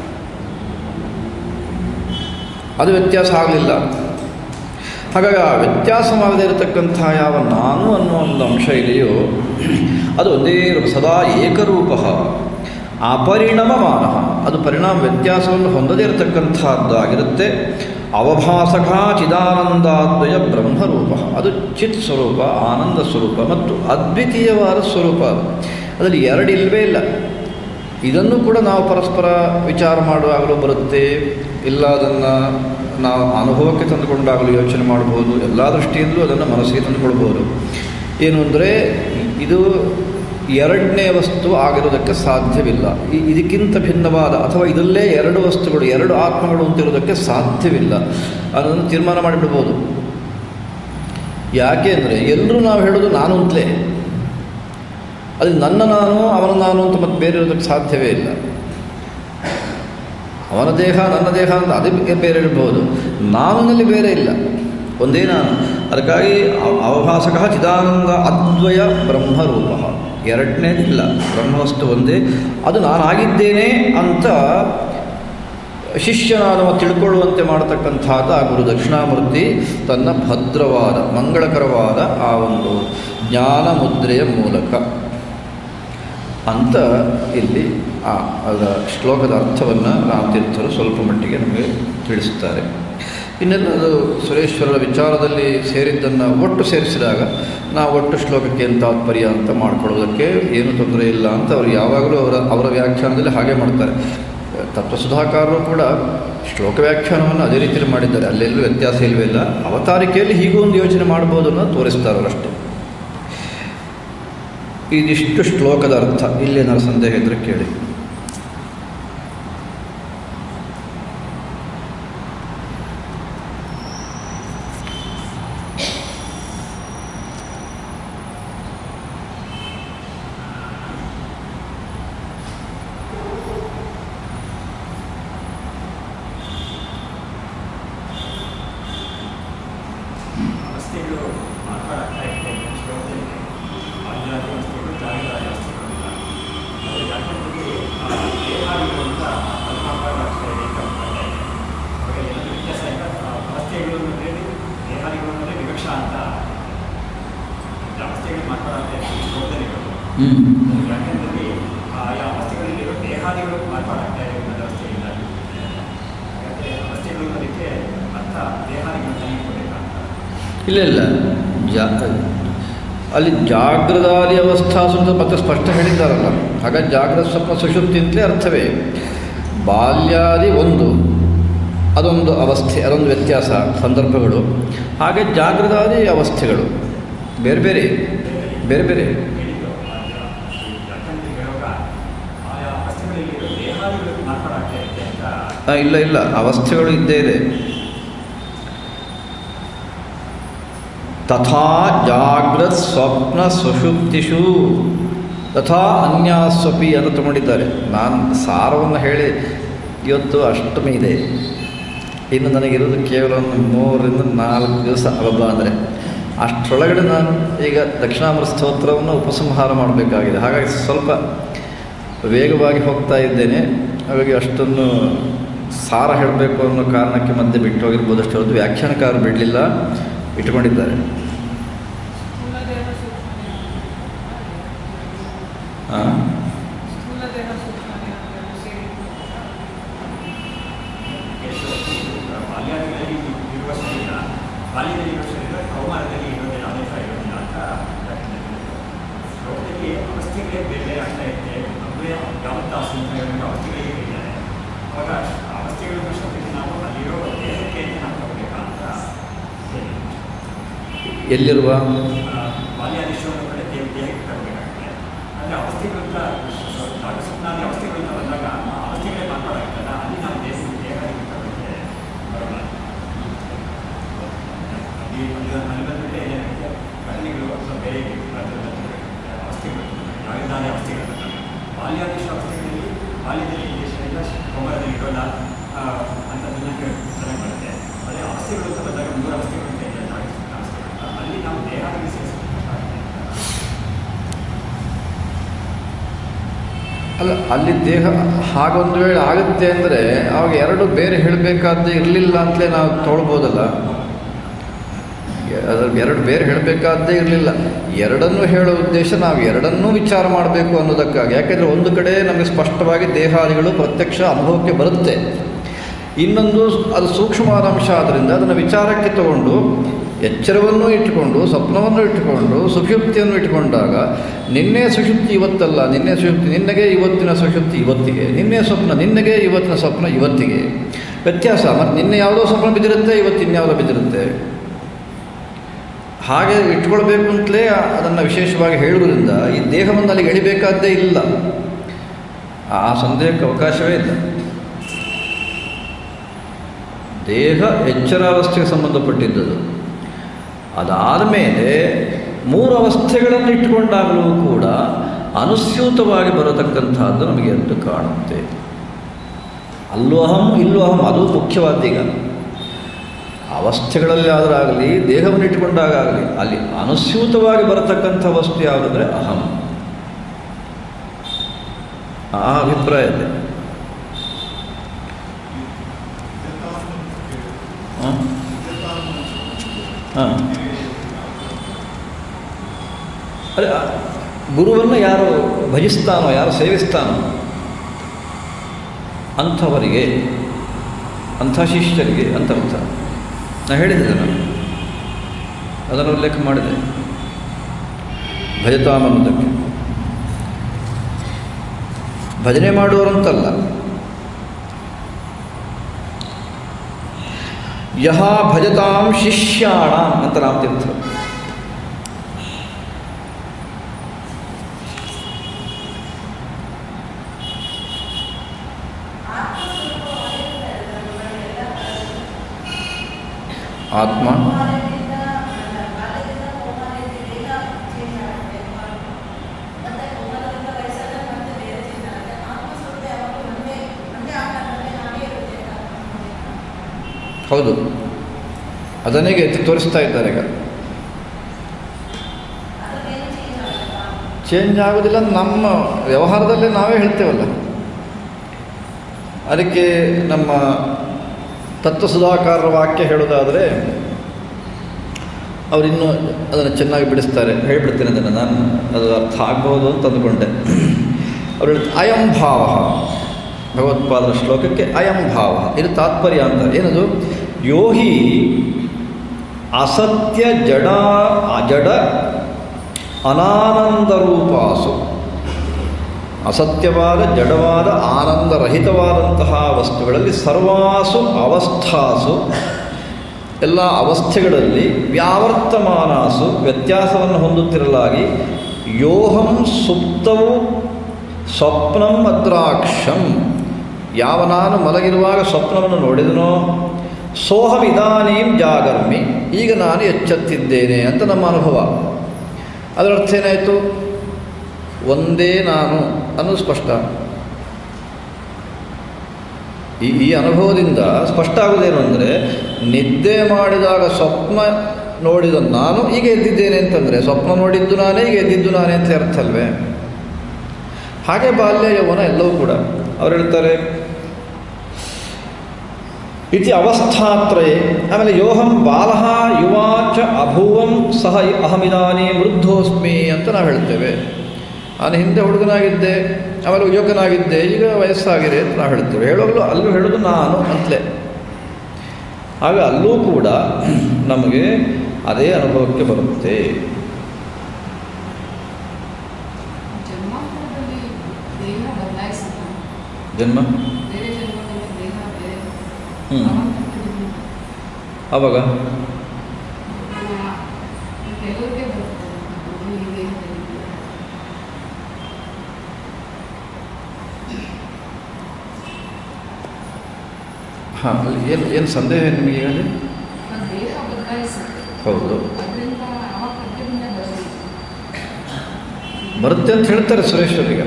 ಅದು ವ್ಯತ್ಯಾಸ ಆಗಲಿಲ್ಲ ಹಾಗಾಗಿ ಆ ವ್ಯತ್ಯಾಸವಾಗದೇ ಇರತಕ್ಕಂಥ ಯಾವ ನಾನು ಅನ್ನೋ ಒಂದು ಅಂಶ ಇದೆಯೋ ಅದು ಒಂದೇ ರೂಪ ಸದಾ ಏಕರೂಪ ಅಪರಿಣಮಮಾನ ಅದು ಪರಿಣಾಮ ವ್ಯತ್ಯಾಸವನ್ನು ಹೊಂದದೇ ಇರತಕ್ಕಂಥದ್ದಾಗಿರುತ್ತೆ ಅವಭಾಸಕ ಚಿದಾನಂದಾದ್ವಯ ಬ್ರಹ್ಮರೂಪ ಅದು ಚಿತ್ ಸ್ವರೂಪ ಆನಂದ ಸ್ವರೂಪ ಮತ್ತು ಅದ್ವಿತೀಯವಾದ ಸ್ವರೂಪ ಅದು ಅದರಲ್ಲಿ ಎರಡು ಇಲ್ಲವೇ ಇಲ್ಲ ಇದನ್ನು ಕೂಡ ನಾವು ಪರಸ್ಪರ ವಿಚಾರ ಮಾಡುವಾಗಲೂ ಬರುತ್ತೆ ಇಲ್ಲ ಅದನ್ನು ನಾವು ಅನುಭವಕ್ಕೆ ತಂದುಕೊಂಡಾಗಲೂ ಯೋಚನೆ ಮಾಡ್ಬೋದು ಎಲ್ಲ ದೃಷ್ಟಿಯಿಂದಲೂ ಅದನ್ನು ಮನಸ್ಸಿಗೆ ತಂದುಕೊಳ್ಬೋದು ಏನು ಅಂದರೆ ಇದು ಎರಡನೇ ವಸ್ತು ಆಗಿರೋದಕ್ಕೆ ಸಾಧ್ಯವಿಲ್ಲ ಈ ಇದಕ್ಕಿಂತ ಭಿನ್ನವಾದ ಅಥವಾ ಇದಲ್ಲೇ ಎರಡು ವಸ್ತುಗಳು ಎರಡು ಆತ್ಮಗಳು ಅಂತಿರೋದಕ್ಕೆ ಸಾಧ್ಯವಿಲ್ಲ ಅದನ್ನು ತೀರ್ಮಾನ ಮಾಡಿಬಿಡ್ಬೋದು ಯಾಕೆ ಅಂದರೆ ಎಲ್ಲರೂ ನಾವು ಹೇಳೋದು ನಾನು ಅಂತಲೇ ಅದು ನನ್ನ ನಾನು ಅವನ ನಾನು ಅಂತ ಮತ್ತೆ ಬೇರೆ ಇರೋದಕ್ಕೆ ಸಾಧ್ಯವೇ ಇಲ್ಲ ಅವನ ದೇಹ ನನ್ನ ದೇಹ ಅಂತ ಅದೇ ಬೇರೆ ಇರಬಹುದು ನಾನಲ್ಲಿ ಬೇರೆ ಇಲ್ಲ ಒಂದೇ ನಾನು ಅದಕ್ಕಾಗಿ ಅವ- ಅವಭಾಸಕ ಚಿದಾನಂದ ಅದ್ವಯ ಬ್ರಹ್ಮರೂಪ ಎರಡನೇದಿಲ್ಲ ಬ್ರಹ್ಮವಸ್ತು ಒಂದೇ ಅದು ನಾನಾಗಿದ್ದೇನೆ ಅಂತ ಶಿಷ್ಯನಾದವ ತಿಳ್ಕೊಳ್ಳುವಂತೆ ಮಾಡತಕ್ಕಂಥದ್ದು ಆ ಗುರು ದಕ್ಷಿಣಾಮೂರ್ತಿ ತನ್ನ ಭದ್ರವಾದ ಮಂಗಳಕರವಾದ ಆ ಒಂದು ಜ್ಞಾನ ಮುದ್ರೆಯ ಮೂಲಕ ಅಂತ ಇಲ್ಲಿ ಆ ಅದರ ಶ್ಲೋಕದ ಅರ್ಥವನ್ನು ರಾಮತೀರ್ಥರು ಸ್ವಲ್ಪ ಮಟ್ಟಿಗೆ ನಮಗೆ ತಿಳಿಸುತ್ತಾರೆ ಇನ್ನೆಲ್ಲ ಅದು ಸುರೇಶ್ವರರ ವಿಚಾರದಲ್ಲಿ ಸೇರಿದ್ದನ್ನು ಒಟ್ಟು ಸೇರಿಸಿದಾಗ ನಾವು ಒಟ್ಟು ಶ್ಲೋಕಕ್ಕೆ ಏನು ತಾತ್ಪರ್ಯ ಅಂತ ಮಾಡ್ಕೊಳ್ಳೋದಕ್ಕೆ ಏನು ತೊಂದರೆ ಇಲ್ಲ ಅಂತ ಅವರು ಯಾವಾಗಲೂ ಅವರ ಅವರ ವ್ಯಾಖ್ಯಾನದಲ್ಲಿ ಹಾಗೆ ಮಾಡ್ತಾರೆ ತತ್ವಸುಧಾಕಾರರು ಕೂಡ ಶ್ಲೋಕ ವ್ಯಾಖ್ಯಾನವನ್ನು ಅದೇ ರೀತಿಯಲ್ಲಿ ಮಾಡಿದ್ದಾರೆ ಅಲ್ಲೆಲ್ಲೂ ವ್ಯತ್ಯಾಸ ಇಲ್ಲವೇ ಇಲ್ಲ ಅವತಾರಿಕೆಯಲ್ಲಿ ಹೀಗೂ ಒಂದು ಯೋಚನೆ ಮಾಡ್ಬೋದು ಅನ್ನೋದು ತೋರಿಸ್ತಾರೆ ಅವರಷ್ಟೇ ಇದಿಷ್ಟು ಶ್ಲೋಕದ ಅರ್ಥ ಇಲ್ಲೇನಾದ್ರು ಸಂದೇಹ ಇದ್ದರೆ ಕೇಳಿ ಅವಸ್ಥೆಗಳು ಮಾತಾಡ್ತಾ ಇದೆ ಶ್ಲೋಕದಲ್ಲಿ ಆಧ್ಯಾತ್ಮಿಕ ವಸ್ತುಗಳು ಜಾಗೃತ ವಸ್ತುಗಳಿಲ್ಲ ಆದರೆ ಜಾಗೃತಿಗೆ ದೇಹಾದಿಗಳಿಂದ ಅಲ್ಪಾಕಾರ ಅವಾಗ ಏನಾದರೂ ವ್ಯತ್ಯಾಸ ಇಲ್ಲ ಆ ಅವಸ್ಥೆಗಳು ಅಂದರೆ ದೇಹಾದಿಗಳು ಅಂದರೆ ವಿವಕ್ಷ ಅಂತ ಅವಸ್ಥೆಗಳು ಮಾತಾಡತ್ತೆ ಶ್ಲೋಕದಲ್ಲಿ ಇರೋದು ಯಾಕೆಂದರೆ ಆಯಾ ಅವಸ್ಥೆಗಳಲ್ಲಿರೋ ದೇಹಾದಿಗಳು ಮಾತಾಡಾಗ್ತಾ ಇದೆ ಅನ್ನೋ ಅವಸ್ಥೆ ಇಲ್ಲ ಯಾಕೆ ಅವಸ್ಥೆಗಳು ಅನ್ನೋದಕ್ಕೆ ಅರ್ಥ ದೇಹಾದಿಗಳು ತಂದುಕೊಡ್ಬೇಕಂತ ಇಲ್ಲ ಇಲ್ಲ ಜಾ ಅಲ್ಲಿ ಜಾಗೃದಾದಿ ಅವಸ್ಥಾ ಅಂತ ಮತ್ತೆ ಸ್ಪಷ್ಟ ಹೇಳಿದ್ದಾರಲ್ಲ ಹಾಗಾಗಿ ಜಾಗೃತ ಸ್ವಪ್ನ ಸುಷುಪ್ತಿ ಅಂತಲೇ ಅರ್ಥವೇ ಬಾಲ್ಯಾದಿ ಒಂದು ಅದೊಂದು ಅವಸ್ಥೆ ಅದೊಂದು ವ್ಯತ್ಯಾಸ ಸಂದರ್ಭಗಳು ಹಾಗೆ ಜಾಗೃತಾದಿ ಅವಸ್ಥೆಗಳು ಬೇರೆ ಬೇರೆ ಬೇರೆ ಬೇರೆ ಹೇಳಿದ್ದು ಯಾಕಂದ್ರೆ ಹೇಳುವಾಗ ಆಯಾ ಅವಸ್ಥೆಗಳಲ್ಲಿ ದೇಹಾದಿಗಳು ಮಾರ್ಪಾಡಾಗ್ತಾ ಇದೆ ಅಂತ ಆ, ಇಲ್ಲ ಇಲ್ಲ ಅವಸ್ಥೆಗಳು ಇದ್ದೇ ಇದೆ ತಥಾ ಜಾಗೃತ್ ಸ್ವಪ್ನ ಸುಷುಪ್ತಿಷು ತಥಾ ಅನ್ಯಾಸ್ವಪಿ ಅಂತ ತಗೊಂಡಿದ್ದಾರೆ ನಾನು ಸಾರವನ್ನು ಹೇಳಿ ಇವತ್ತು ಅಷ್ಟಮಿ ಇದೆ ಇನ್ನು ನನಗಿರೋದು ಕೇವಲ ಒಂದು ಮೂರರಿಂದ ನಾಲ್ಕು ದಿವಸ ಹಬ್ಬ ಅಂದರೆ ಅಷ್ಟರೊಳಗಡೆ ನಾನು ಈಗ ದಕ್ಷಿಣಾಮೃತ ಸ್ತೋತ್ರವನ್ನು ಉಪಸಂಹಾರ ಮಾಡಬೇಕಾಗಿದೆ ಹಾಗಾಗಿ ಸ್ವಲ್ಪ ವೇಗವಾಗಿ ಹೋಗ್ತಾ ಇದ್ದೇನೆ ಹಾಗಾಗಿ ಅಷ್ಟನ್ನು ಸಾರ ಹೇಳಬೇಕು ಅನ್ನೋ ಕಾರಣಕ್ಕೆ ಮಧ್ಯೆ ಬಿಟ್ಟು ಹೋಗಿರ್ಬೋದು ಅಷ್ಟು ಹೊರತು ವ್ಯಾಖ್ಯಾನಕಾರ ಬಿಡಲಿಲ್ಲ ಇಟ್ಕೊಂಡಿದ್ದಾರೆ ಸ್ಥೂಲ ದೇಹ ಸೂಕ್ಷ್ಮ ದೇಹ ಆ? ಸ್ಥೂಲ ದೇಹ ಸೂಕ್ಷ್ಮ ದೇಹ ಅಂತೆಲ್ಲ ಸೇರಿ ಬಾಲ್ಯಾದಿಗಳಲ್ಲಿ ಇರುವ ಶರೀರ ಬಾಲ್ಯದಲ್ಲಿ ಇರುವ ಶರೀರ ಕೌಮಾರದಲ್ಲಿ ಇರೋದೇ ಯಾವುದೇ ಥರ ಇರೋದಿಲ್ಲ ಅಂತ ಲೋಕದಲ್ಲಿ ಅವಸ್ಥೆಗಳೇ ಬೇರೆ ಬೇರೆ ಆಗ್ತಾ ಇದೆ ನಮ್ಮದೇ ಯಾವತ್ತಾಸು ಅಂತ ಹೇಳಿದ್ರೆ ಅವಸ್ಥೆಗಳೇ ಇದ್ದಾರೆ ಅವಾಗ ಆ ಅವಸ್ಥೆಗಳ ವಿಷಯದಲ್ಲಿ ನಾವು ಅಲ್ಲಿರೋ ದೇಹಕ್ಕೆ ಅಂತ ನಾವು ತಗೋಬೇಕಾ ಅಂತ ಹೇಳಿ. ಎಲ್ಲಿರುವ ಆ, ಬಾಲ್ಯಾದಿಶೋದ ಕಡೆ ದೇಹ ದೇಹಕ್ಕೆ ತಗೋಬೇಕಾಗ್ತದೆ ಅಂದರೆ ಅವಸ್ಥೆಗಳಿಂದ ಜಾಗಸ್ವಪ್ನಾದಿ ಅವಸ್ಥೆಗಳಿಂದ ಬಂದಾಗ ಆ ಅವಸ್ಥೆಗಳೇ ಮಾತಾಡಾಗ್ತಲ್ಲ ಅಲ್ಲಿ ನಾವು ದೇಹ ದೇಹಕ್ಕೆ ತಗೊಳ್ಳಿಕ್ಕೆ ಬರೋಲ್ಲ ಅಲ್ಲಿ ಅಲ್ಲಿ ಅಲ್ಲಿ ಬಂದ್ಬಿಟ್ಟೆ ಏನಾಗುತ್ತೆ ಘಟನೆಗಳು ಅಥವಾ ಬೇರೆ ಅದರ ಅವಸ್ಥೆಗಳು ಯಾವುದಾದ ಅವಸ್ಥೆಗಳು ಬರ್ತವೆ. ಬಾಲ್ಯಾದೇಶ ಅವಸ್ಥೆಗಳಲ್ಲಿ ಬಾಲ್ಯದಲ್ಲಿ ಈ ದೇಶದಿಂದ ಕೋಮರದಲ್ಲಿ ಇರೋಲ್ಲ ಆ, ಅಂಥದ್ದನ್ನ ಕೇಳಿ ಚೆನ್ನಾಗಿ ಬರುತ್ತೆ ಅದೇ ಅವಸ್ಥೆಗಳು ಅಂತ ಬಂದಾಗ ಮೂರು ಅವಸ್ಥೆಗಳು ಅಂತ ಇದೆ ಜಾಗೃತ ಅವಸ್ಥೆಗಳು ಅಂತ. ಅಲ್ಲಿ ನಾವು ದೇಹಾದಿಗೆ ಸೇರಿಸೋದು ಕಷ್ಟ ಆಗುತ್ತೆ ಅಲ್ಲ ಅಲ್ಲಿ ದೇಹ ಹಾಗೊಂದು ವೇಳೆ ಆಗುತ್ತೆ ಅಂದರೆ ಅವಾಗ ಎರಡು ಬೇರೆ ಹೇಳಬೇಕಾದ್ದೇ ಇರಲಿಲ್ಲ ಅಂತಲೇ ನಾವು ತೊಗೊಳ್ಬೋದಲ್ಲ ಅದ್ರ ಎರಡು ಬೇರೆ ಹೇಳಬೇಕಾದ್ದೇ ಇರಲಿಲ್ಲ ಎರಡನ್ನೂ ಹೇಳೋ ಉದ್ದೇಶ ನಾವು ಎರಡನ್ನೂ ವಿಚಾರ ಮಾಡಬೇಕು ಅನ್ನೋದಕ್ಕಾಗಿ ಯಾಕೆಂದರೆ ಒಂದು ಕಡೆ ನಮಗೆ ಸ್ಪಷ್ಟವಾಗಿ ದೇಹಾದಿಗಳು ಪ್ರತ್ಯಕ್ಷ ಅನುಭವಕ್ಕೆ ಬರುತ್ತೆ ಇನ್ನೊಂದು ಅದು ಸೂಕ್ಷ್ಮವಾದ ಅಂಶ ಆದ್ದರಿಂದ ಅದನ್ನು ವಿಚಾರಕ್ಕೆ ತಗೊಂಡು ಎಚ್ಚರವನ್ನು ಇಟ್ಟುಕೊಂಡು ಸ್ವಪ್ನವನ್ನು ಇಟ್ಟುಕೊಂಡು ಸುಷುಪ್ತಿಯನ್ನು ಇಟ್ಟುಕೊಂಡಾಗ ನಿನ್ನೆ ಸುಷುಪ್ತಿ ಇವತ್ತಲ್ಲ ನಿನ್ನೆ ಸುಷುಪ್ತಿ ನಿನ್ನೆಗೆ ಇವತ್ತಿನ ಸುಷುಪ್ತಿ ಇವತ್ತಿಗೆ ನಿನ್ನೆ ಸ್ವಪ್ನ ನಿನ್ನೆಗೆ ಇವತ್ತಿನ ಸ್ವಪ್ನ ಇವತ್ತಿಗೆ ವ್ಯತ್ಯಾಸ ಮತ್ತು ನಿನ್ನೆ ಯಾವುದೋ ಸ್ವಪ್ನ ಬಿದ್ದಿರುತ್ತೆ ಇವತ್ತು ಇನ್ಯಾವುದೋ ಬಿದ್ದಿರುತ್ತೆ ಹಾಗೆ ಇಟ್ಕೊಳ್ಬೇಕು ಅಂತಲೇ ಅದನ್ನು ವಿಶೇಷವಾಗಿ ಹೇಳುವುದರಿಂದ ಈ ದೇಹವನ್ನು ಅಲ್ಲಿಗೆ ಎಳಿಬೇಕಾದ್ದೇ ಇಲ್ಲ ಆ ಸಂದೇಹಕ್ಕೆ ಅವಕಾಶವೇ ಇಲ್ಲ ದೇಹ ಎಚ್ಚರಾವಸ್ಥೆಗೆ ಸಂಬಂಧಪಟ್ಟಿದ್ದದು ಅದಾದ ಮೇಲೆ ಮೂರು ಅವಸ್ಥೆಗಳನ್ನು ಇಟ್ಟುಕೊಂಡಾಗಲೂ ಕೂಡ ಅನುಸ್ಯೂತವಾಗಿ ಬರತಕ್ಕಂಥದ್ದು ನಮಗೆ ಎದ್ದು ಕಾಣುತ್ತೆ ಅಲ್ಲೂ ಅಹಂ ಇಲ್ಲೂ ಅಹಂ ಅದು ಮುಖ್ಯವಾದೀಗ ಅವಸ್ಥೆಗಳಲ್ಲಿ ಆದರಾಗಲಿ ದೇಹವನ್ನು ಇಟ್ಟುಕೊಂಡಾಗಲಿ ಅಲ್ಲಿ ಅನುಸ್ಯೂತವಾಗಿ ಬರತಕ್ಕಂಥ ವಸ್ತು ಯಾವುದಂದರೆ ಅಹಂ ಆ ಅಭಿಪ್ರಾಯ ಇದೆ ಹಾಂ ಹಾಂ ಅದೇ ಆ ಗುರುವನ್ನು ಯಾರು ಭಜಿಸ್ತಾನೋ ಯಾರು ಸೇವಿಸ್ತಾನೋ ಅಂಥವರಿಗೆ ಅಂಥ ಶಿಷ್ಯರಿಗೆ ಅಂತ ಅರ್ಥ ನಾನು ಹೇಳಿದ್ದೆ ನಾನು ಅದನ್ನು ಉಲ್ಲೇಖ ಮಾಡಿದೆ ಭಜತಾಮ್ ಅನ್ನೋದಕ್ಕೆ ಭಜನೆ ಮಾಡುವರಂತಲ್ಲ ಯಹ ಭಜತಾಂ ಶಿಷ್ಯಾಣ ಅಂತ ರಾಮತೀರ್ಥ ಆತ್ಮ ಹೌದು ಅದನ್ನೇ ಎತ್ತಿ ತೋರಿಸ್ತಾ ಇದ್ದಾರೆ ಈಗ ಚೇಂಜ್ ಆಗೋದಿಲ್ಲ ನಮ್ಮ ವ್ಯವಹಾರದಲ್ಲೇ ನಾವೇ ಹೇಳ್ತೇವಲ್ಲ ಅದಕ್ಕೆ ನಮ್ಮ ತತ್ವ ಸುಧಾಕಾರರ ವಾಕ್ಯ ಹೇಳೋದಾದರೆ ಅವರಿನ್ನೂ ಅದನ್ನು ಚೆನ್ನಾಗಿ ಬಿಡಿಸ್ತಾರೆ ಹೇಳ್ಬಿಡ್ತೇನೆ ಅದನ್ನು ನಾನು ಅದು ಅರ್ಥ ಆಗ್ಬೋದು ಅಂತ ಅಂದ್ಕೊಂಡೆ ಅವರು ಹೇಳ್ತಾರೆ ಅಯಂ ಭಾವ ಭಗವತ್ಪಾದರ ಶ್ಲೋಕಕ್ಕೆ ಅಯಂ ಭಾವ ಇದು ತಾತ್ಪರ್ಯ ಅಂತ ಏನದು ಯೋಹಿ ಅಸತ್ಯ ಜಡ ಅಜಡ ಅನಾನಂದರೂಪಾಸು ಅಸತ್ಯವಾದ ಜಡವಾದ ಆನಂದರಹಿತವಾದಂತಹ ವಸ್ತುಗಳಲ್ಲಿ ಸರ್ವಾಸು ಅವಸ್ಥಾಸು ಎಲ್ಲ ಅವಸ್ಥೆಗಳಲ್ಲಿ ವ್ಯಾವರ್ತಮಾನಾಸು ವ್ಯತ್ಯಾಸವನ್ನು ಹೊಂದುತ್ತಿರಲಾಗಿ ಯೋಹಂ ಸುಪ್ತವು ಸ್ವಪ್ನಂ ಅದ್ರಾಕ್ಷಂ ಯಾವ ನಾನು ಮಲಗಿರುವಾಗ ಸ್ವಪ್ನವನ್ನು ನೋಡಿದನೋ ಸೋಹಮಿದಾನೀಂ ಜಾಗರ್ಮಿ ಈಗ ನಾನು ಎಚ್ಚೆತ್ತಿದ್ದೇನೆ ಅಂತ ನಮ್ಮ ಅನುಭವ ಅದರ ಅರ್ಥ ಏನಾಯಿತು ಒಂದೇ ನಾನು ಅನ್ನೋದು ಸ್ಪಷ್ಟ ಈ ಈ ಅನುಭವದಿಂದ ಸ್ಪಷ್ಟ ಆಗುವುದೇನು ಅಂದರೆ ನಿದ್ದೆ ಮಾಡಿದಾಗ ಸ್ವಪ್ನ ನೋಡಿದ ನಾನು ಈಗ ಎದ್ದಿದ್ದೇನೆ ಅಂತಂದರೆ ಸ್ವಪ್ನ ನೋಡಿದ್ದು ನಾನೇ ಈಗ ಎದ್ದಿದ್ದು ನಾನೇ ಅಂತ ಅರ್ಥ ಅಲ್ವೇ ಹಾಗೆ ಬಾಲ್ಯ ಯೌವನ ಎಲ್ಲವೂ ಕೂಡ ಅವ್ರು ಹೇಳ್ತಾರೆ ಇತಿ ಅವಸ್ಥಾತ್ರಯೇ ಆಮೇಲೆ ಯೋಹಂ ಬಾಲಃ ಯುವಾ ಚ ಅಭೂವಂ ಸಹ ಅಹಮಿದಾನಿ ವೃದ್ಧೋಸ್ಮಿ ಅಂತ ನಾವು ಹೇಳ್ತೇವೆ ನಾನು ಹಿಂದೆ ಹುಡುಗನಾಗಿದ್ದೆ ಆಮೇಲೆ ಯುವಕನಾಗಿದ್ದೆ ಈಗ ವಯಸ್ಸಾಗಿದೆ ಅಂತ ನಾವು ಹೇಳ್ತೇವೆ ಹೇಳೋಗ್ಲು ಅಲ್ಲೂ ಹೇಳೋದು ನಾನು ಅಂತಲೇ ಆಗ ಅಲ್ಲೂ ಕೂಡ ನಮಗೆ ಅದೇ ಅನುಭವಕ್ಕೆ ಬರುತ್ತೆ ಜನ್ಮಾಂತರದಲ್ಲಿ ದೇಹ ಬದಲಾಯಿಸುತ್ತಾ ಜನ್ಮ ಬೇರೆ ಜನ್ಮದಲ್ಲಿ ದೇಹ ಬೇರೆ ಹ್ಮ್. ಅವಾಂತರದಲ್ಲಿ ಆವಾಗ ಆ, ಕೆಲವ್ರಿಗೆ ಬರುತ್ತೆ ಈ ದೇಹದಲ್ಲಿ ಹಾಂ ಅಲ್ಲಿ ಏನು ಏನು ಸಂದೇಹ ಏನು ನಿಮಗೆ ಹೇಳಿ ಆ ದೇಹ ಬದಲಾಯಿಸುತ್ತೆ ಹೌದು ಅದರಿಂದ ಅವಾಗ ಪ್ರತಿಬಿಂಬ ಬರುತ್ತೆ ಬರುತ್ತೆ ಅಂತ ಹೇಳ್ತಾರೆ ಸುರೇಶ್ ಅವರೀಗ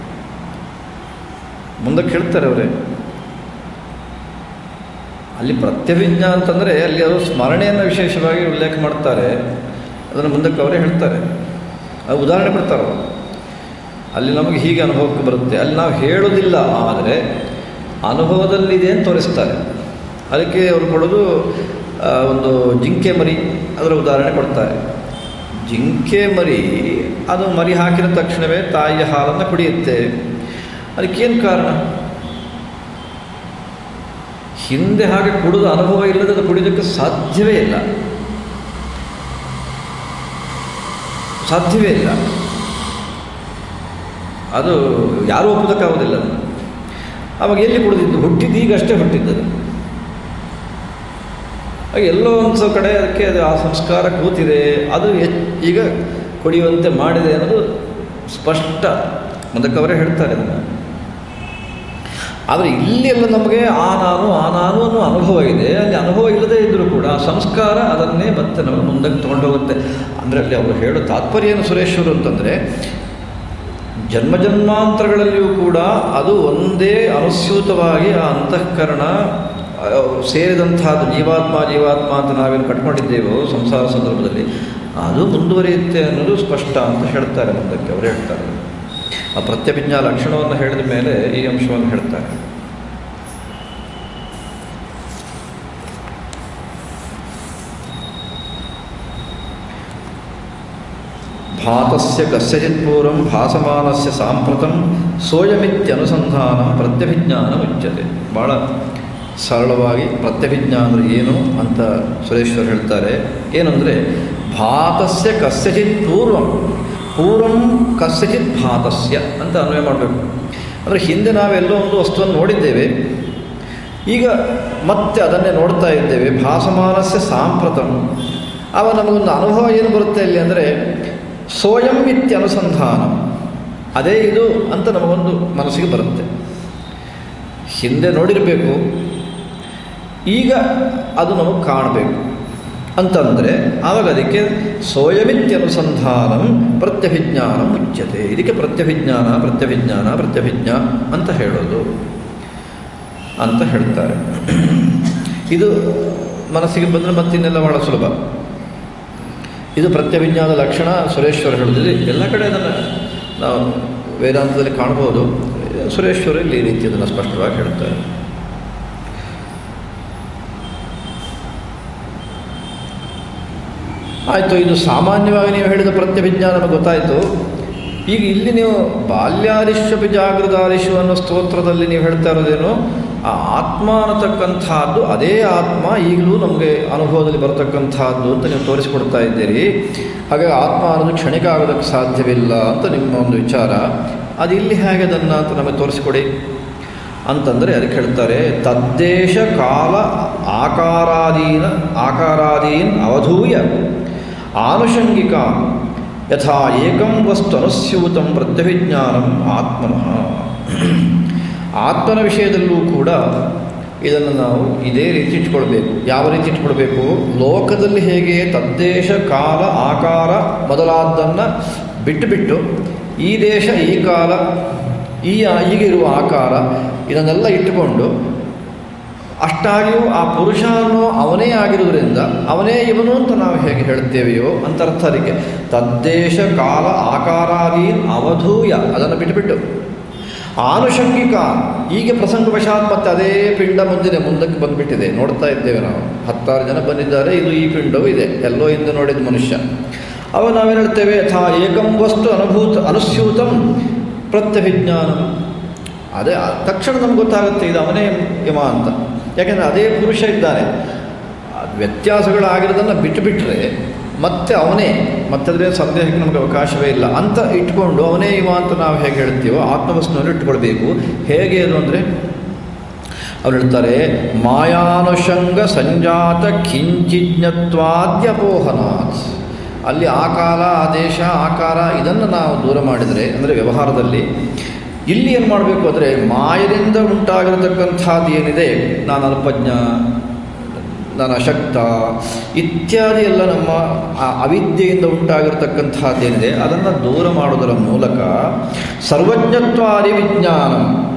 ಮುಂದಕ್ಕೆ ಹೇಳ್ತಾರೆ ಅವರೇ ಅಲ್ಲಿ ಪ್ರತ್ಯಭಿಜ್ಞ ಅಂತಂದರೆ ಅಲ್ಲಿ ಅವರು ಸ್ಮರಣೆಯನ್ನು ವಿಶೇಷವಾಗಿ ಉಲ್ಲೇಖ ಮಾಡ್ತಾರೆ ಅದನ್ನು ಮುಂದಕ್ಕೆ ಅವರೇ ಹೇಳ್ತಾರೆ ಅದು ಉದಾಹರಣೆ ಕೊಡ್ತಾರೆ ಅವರು ಅಲ್ಲಿ ನಮಗೆ ಹೀಗೆ ಅನುಭವಕ್ಕೆ ಬರುತ್ತೆ ಅಲ್ಲಿ ನಾವು ಹೇಳೋದಿಲ್ಲ ಆದರೆ ಅನುಭವದಲ್ಲಿದೆ ಅಂತ ತೋರಿಸ್ತಾರೆ ಅದಕ್ಕೆ ಅವರು ಕೊಡೋದು ಆ, ಒಂದು ಜಿಂಕೆ ಮರಿ ಅದರ ಉದಾಹರಣೆ ಕೊಡ್ತಾರೆ ಜಿಂಕೆ ಮರಿ ಅದು ಮರಿ ಹಾಕಿದ ತಕ್ಷಣವೇ ತಾಯಿಯ ಹಾಲನ್ನು ಕುಡಿಯುತ್ತೆ ಅದಕ್ಕೇನು ಕಾರಣ ಹಿಂದೆ ಹಾಗೆ ಕುಡಿದ ಅನುಭವ ಇಲ್ಲದೆ ಅದು ಕುಡಿಯೋದಕ್ಕೆ ಸಾಧ್ಯವೇ ಇಲ್ಲ ಸಾಧ್ಯವೇ ಇಲ್ಲ ಅದು ಯಾರೂ ಒಪ್ಪೋದಕ್ಕಾಗೋದಿಲ್ಲ ಅದು. ಅವಾಗ ಎಲ್ಲಿ ಕುಡಿದಿದ್ದು ಹುಟ್ಟಿದ್ದು ಈಗಷ್ಟೇ ಹುಟ್ಟಿದ್ದದು ಆಗ ಎಲ್ಲೋ ಒಂದು ಕಡೆ ಅದಕ್ಕೆ ಅದು ಆ ಸಂಸ್ಕಾರ ಕೂತಿದೆ ಅದು ಹೆಚ್ ಈಗ ಕುಡಿಯುವಂತೆ ಮಾಡಿದೆ ಅನ್ನೋದು ಸ್ಪಷ್ಟ ಅದಕ್ಕೆ ಅವರೇ ಹೇಳ್ತಾರೆ ಅದನ್ನು ಆದರೆ ಇಲ್ಲಿ ಎಲ್ಲ ನಮಗೆ ಆ ನಾನು ಆ ನಾನು ಅನ್ನೋ ಅನುಭವ ಇದೆ ಅಲ್ಲಿ ಅನುಭವ ಇಲ್ಲದೇ ಇದ್ದರೂ ಕೂಡ ಆ ಸಂಸ್ಕಾರ ಅದನ್ನೇ ಮತ್ತೆ ನಮಗೆ ಮುಂದಕ್ಕೆ ತೊಗೊಂಡು ಹೋಗುತ್ತೆ ಅಂದರೆ ಅಲ್ಲಿ ಅವರು ಹೇಳೋ ತಾತ್ಪರ್ಯ ಏನು ಸುರೇಶ್ವರು ಅಂತಂದರೆ ಜನ್ಮ ಜನ್ಮಾಂತರಗಳಲ್ಲಿಯೂ ಕೂಡ ಅದು ಒಂದೇ ಅನುಸ್ಯೂತವಾಗಿ ಆ ಅಂತಃಕರಣ ಆ, ಸೇರಿದಂತಹದ್ದು ಜೀವಾತ್ಮ ಜೀವಾತ್ಮ ಅಂತ ನಾವೇನು ಕಟ್ಕೊಂಡಿದ್ದೇವೋ ಸಂಸಾರ ಸಂದರ್ಭದಲ್ಲಿ ಅದು ಮುಂದುವರಿಯುತ್ತೆ ಅನ್ನೋದು ಸ್ಪಷ್ಟ ಅಂತ ಹೇಳ್ತಾರೆ ಮುಂದಕ್ಕೆ ಅವರು ಹೇಳ್ತಾರೆ ಆ ಪ್ರತ್ಯಭಿಜ್ಞಾ ಲಕ್ಷಣವನ್ನು ಹೇಳಿದ ಮೇಲೆ ಈ ಅಂಶವನ್ನು ಹೇಳ್ತಾರೆ ಭಾತಸ್ಯ ಕಸ್ಯಚಿತ್ ಪೂರ್ವಂ ಭಾಸಮಾನಸ್ಯ ಸಾಂಪ್ರತಂ ಸೋಯಮಿತ್ಯನುಸಂಧಾನ ಪ್ರತ್ಯಭಿಜ್ಞಾನ ಉಚ್ಯತೆ ಭಾಳ ಸರಳವಾಗಿ ಪ್ರತ್ಯಭಿಜ್ಞಾ ಅಂದರೆ ಏನು ಅಂತ ಸುರೇಶ್ವರ್ ಹೇಳ್ತಾರೆ ಏನಂದರೆ ಭಾತಸ್ಯ ಕಸ್ಯಚಿತ್ ಪೂರ್ವಂ ಪೂರ್ವಂ ಕಸ್ಯಚಿತ್ ಭಾತಸ್ಯ ಅಂತ ಅನ್ವಯ ಮಾಡಬೇಕು ಅಂದರೆ ಹಿಂದೆ ನಾವೆಲ್ಲೋ ಒಂದು ವಸ್ತುವನ್ನು ನೋಡಿದ್ದೇವೆ ಈಗ ಮತ್ತೆ ಅದನ್ನೇ ನೋಡ್ತಾ ಇದ್ದೇವೆ ಭಾಸಮಾನಸ್ಯ ಸಾಂಪ್ರತಂ ಆಗ ನಮಗೊಂದು ಅನುಭವ ಏನು ಬರುತ್ತೆ ಅಲ್ಲಿ ಅಂದರೆ ಸ್ವಯಂ ಇತ್ಯನುಸಂಧಾನ ಅದೇ ಇದು ಅಂತ ನಮಗೊಂದು ಮನಸ್ಸಿಗೆ ಬರುತ್ತೆ ಹಿಂದೆ ನೋಡಿರಬೇಕು ಈಗ ಅದು ನಮಗೆ ಕಾಣಬೇಕು ಅಂತಂದರೆ ಆವಾಗ ಅದಕ್ಕೆ ಸ್ವಯಮಿತ್ಯನುಸಂಧಾನಂ ಪ್ರತ್ಯಭಿಜ್ಞಾನ ಮುಚ್ಯತೆ ಇದಕ್ಕೆ ಪ್ರತ್ಯಭಿಜ್ಞಾನ ಪ್ರತ್ಯಭಿಜ್ಞಾನ ಪ್ರತ್ಯಭಿಜ್ಞಾ ಅಂತ ಹೇಳೋದು ಅಂತ ಹೇಳ್ತಾರೆ ಇದು ಮನಸ್ಸಿಗೆ ಬಂದರೆ ಮತ್ತಿನ್ನೆಲ್ಲ ಬಹಳ ಸುಲಭ ಇದು ಪ್ರತ್ಯಭಿಜ್ಞಾನ ಲಕ್ಷಣ ಸುರೇಶ್ವರ ಹೇಳಿದ್ರೆ ಎಲ್ಲ ಕಡೆ ಅದನ್ನು ನಾವು ವೇದಾಂತದಲ್ಲಿ ಕಾಣ್ಬೋದು ಸುರೇಶ್ವರ ಇಲ್ಲಿ ಈ ರೀತಿ ಅದನ್ನು ಸ್ಪಷ್ಟವಾಗಿ ಹೇಳ್ತಾರೆ ಆಯಿತು ಇದು ಸಾಮಾನ್ಯವಾಗಿ ನೀವು ಹೇಳಿದ ಪ್ರತ್ಯಭಿಜ್ಞಾನ ನಮಗೆ ಗೊತ್ತಾಯಿತು ಈಗ ಇಲ್ಲಿ ನೀವು ಬಾಲ್ಯಾದಿಶ್ವಪಿ ಜಾಗೃತಾದಿಶು ಅನ್ನೋ ಸ್ತೋತ್ರದಲ್ಲಿ ನೀವು ಹೇಳ್ತಾ ಇರೋದೇನು ಆ ಆತ್ಮ ಅನ್ನತಕ್ಕಂಥದ್ದು ಅದೇ ಆತ್ಮ ಈಗಲೂ ನಮಗೆ ಅನುಭವದಲ್ಲಿ ಬರತಕ್ಕಂಥದ್ದು ಅಂತ ನೀವು ತೋರಿಸಿಕೊಡ್ತಾ ಇದ್ದೀರಿ ಹಾಗಾಗಿ ಆತ್ಮ ಅನ್ನೋದು ಕ್ಷಣಿಕ ಆಗೋದಕ್ಕೆ ಸಾಧ್ಯವಿಲ್ಲ ಅಂತ ನಿಮ್ಮ ಒಂದು ವಿಚಾರ ಅದು ಇಲ್ಲಿ ಹೇಗೆ ಅದನ್ನು ಅಂತ ನಮಗೆ ತೋರಿಸಿಕೊಡಿ ಅಂತಂದರೆ ಅದಕ್ಕೆ ಹೇಳ್ತಾರೆ ತದ್ದೇಶ ಕಾಲ ಆಕಾರಾದೀನ ಆಕಾರಾದೀನ್ ಅವಧೂಯ ಆನುಷಂಗಿಕ ಯಥಾ ಏಕಂ ವಸ್ತು ಅನುಸ್ಯೂತಂ ಪ್ರತ್ಯಭಿಜ್ಞಾನಂ ಆತ್ಮನಃ ಆತ್ಮನ ವಿಷಯದಲ್ಲೂ ಕೂಡ ಇದನ್ನು ನಾವು ಇದೇ ರೀತಿ ಇಟ್ಕೊಳ್ಬೇಕು ಯಾವ ರೀತಿ ಇಟ್ಕೊಳ್ಬೇಕು ಲೋಕದಲ್ಲಿ ಹೇಗೆ ತದ್ದೇಶ ಕಾಲ ಆಕಾರ ಮೊದಲಾದ್ದನ್ನು ಬಿಟ್ಟು ಬಿಟ್ಟು ಈ ದೇಶ ಈ ಕಾಲ ಈ ಈಗಿರುವ ಆಕಾರ ಇದನ್ನೆಲ್ಲ ಇಟ್ಟುಕೊಂಡು ಅಷ್ಟಾಗಿಯೂ ಆ ಪುರುಷ ಅನ್ನೋ ಅವನೇ ಆಗಿರುವುದರಿಂದ ಅವನೇ ಇವನು ಅಂತ ನಾವು ಹೇಗೆ ಹೇಳ್ತೇವೆಯೋ ಅಂತ ಅರ್ಥ ಅದಕ್ಕೆ ತದ್ದೇಶ ಕಾಲ ಆಕಾರಾದೀನ್ ಅವಧೂಯ ಅದನ್ನು ಬಿಟ್ಟುಬಿಟ್ಟು ಆನುಷಂಗಿಕ ಈಗ ಪ್ರಸಂಗವಶಾತ್ ಮತ್ತೆ ಅದೇ ಪಿಂಡ ಮುಂದಿದೆ ಮುಂದಕ್ಕೆ ಬಂದುಬಿಟ್ಟಿದೆ ನೋಡ್ತಾ ಇದ್ದೇವೆ ನಾವು ಹತ್ತಾರು ಜನ ಬಂದಿದ್ದಾರೆ ಇದು ಈ ಪಿಂಡವೂ ಇದೆ ಎಲ್ಲೋ ಹಿಂದೆ ನೋಡಿದ ಮನುಷ್ಯ ಅವ ನಾವೇನು ಹೇಳ್ತೇವೆ ಯಥಾ ಏಕಂ ವಸ್ತು ಅನುಭೂತ ಅನುಸ್ಯೂತಂ ಪ್ರತ್ಯಭಿಜ್ಞಾನಂ ಅದೇ ಆ ತಕ್ಷಣ ನಮ್ಗೆ ಗೊತ್ತಾಗುತ್ತೆ ಇದು ಅವನೇ ಯಮ ಅಂತ ಯಾಕೆಂದರೆ ಅದೇ ಪುರುಷ ಇದ್ದಾನೆ ಆ ವ್ಯತ್ಯಾಸಗಳಾಗಿರೋದನ್ನು ಬಿಟ್ಟುಬಿಟ್ರೆ ಮತ್ತೆ ಅವನೇ ಮತ್ತದ್ರೆ ಸಂದೇಹಕ್ಕೆ ನಮಗೆ ಅವಕಾಶವೇ ಇಲ್ಲ ಅಂತ ಇಟ್ಕೊಂಡು ಅವನೇ ಇವ ಅಂತ ನಾವು ಹೇಗೆ ಹೇಳ್ತೀವೋ ಆತ್ಮವಸ್ತುವನ್ನು ಇಟ್ಕೊಳ್ಬೇಕು ಹೇಗೆ ಅದು ಅಂದರೆ ಅವ್ರು ಹೇಳ್ತಾರೆ ಮಾಯಾನುಷಂಗ ಸಂಜಾತ ಕಿಂಚಿಜ್ಞತ್ವಾದ್ಯಪೋಹನಾತ್ ಅಲ್ಲಿ ಆ ಕಾಲ ಆ ದೇಶ ಆಕಾರ ಇದನ್ನು ನಾವು ದೂರ ಮಾಡಿದರೆ ಅಂದರೆ ವ್ಯವಹಾರದಲ್ಲಿ ಇಲ್ಲಿ ಏನು ಮಾಡಬೇಕು ಅಂದರೆ ಮಾಯದಿಂದ ಉಂಟಾಗಿರತಕ್ಕಂಥದ್ದು ಏನಿದೆ ನಾನು ಅಲ್ಪಜ್ಞ ನಾನು ಅಶಕ್ತ ಇತ್ಯಾದಿ ಎಲ್ಲ ನಮ್ಮ ಆ ಅವಿದ್ಯೆಯಿಂದ ಉಂಟಾಗಿರತಕ್ಕಂಥದ್ದೇನಿದೆ ಅದನ್ನು ದೂರ ಮಾಡುವುದರ ಮೂಲಕ ಸರ್ವಜ್ಞತ್ವಾದಿ ವಿಜ್ಞಾನ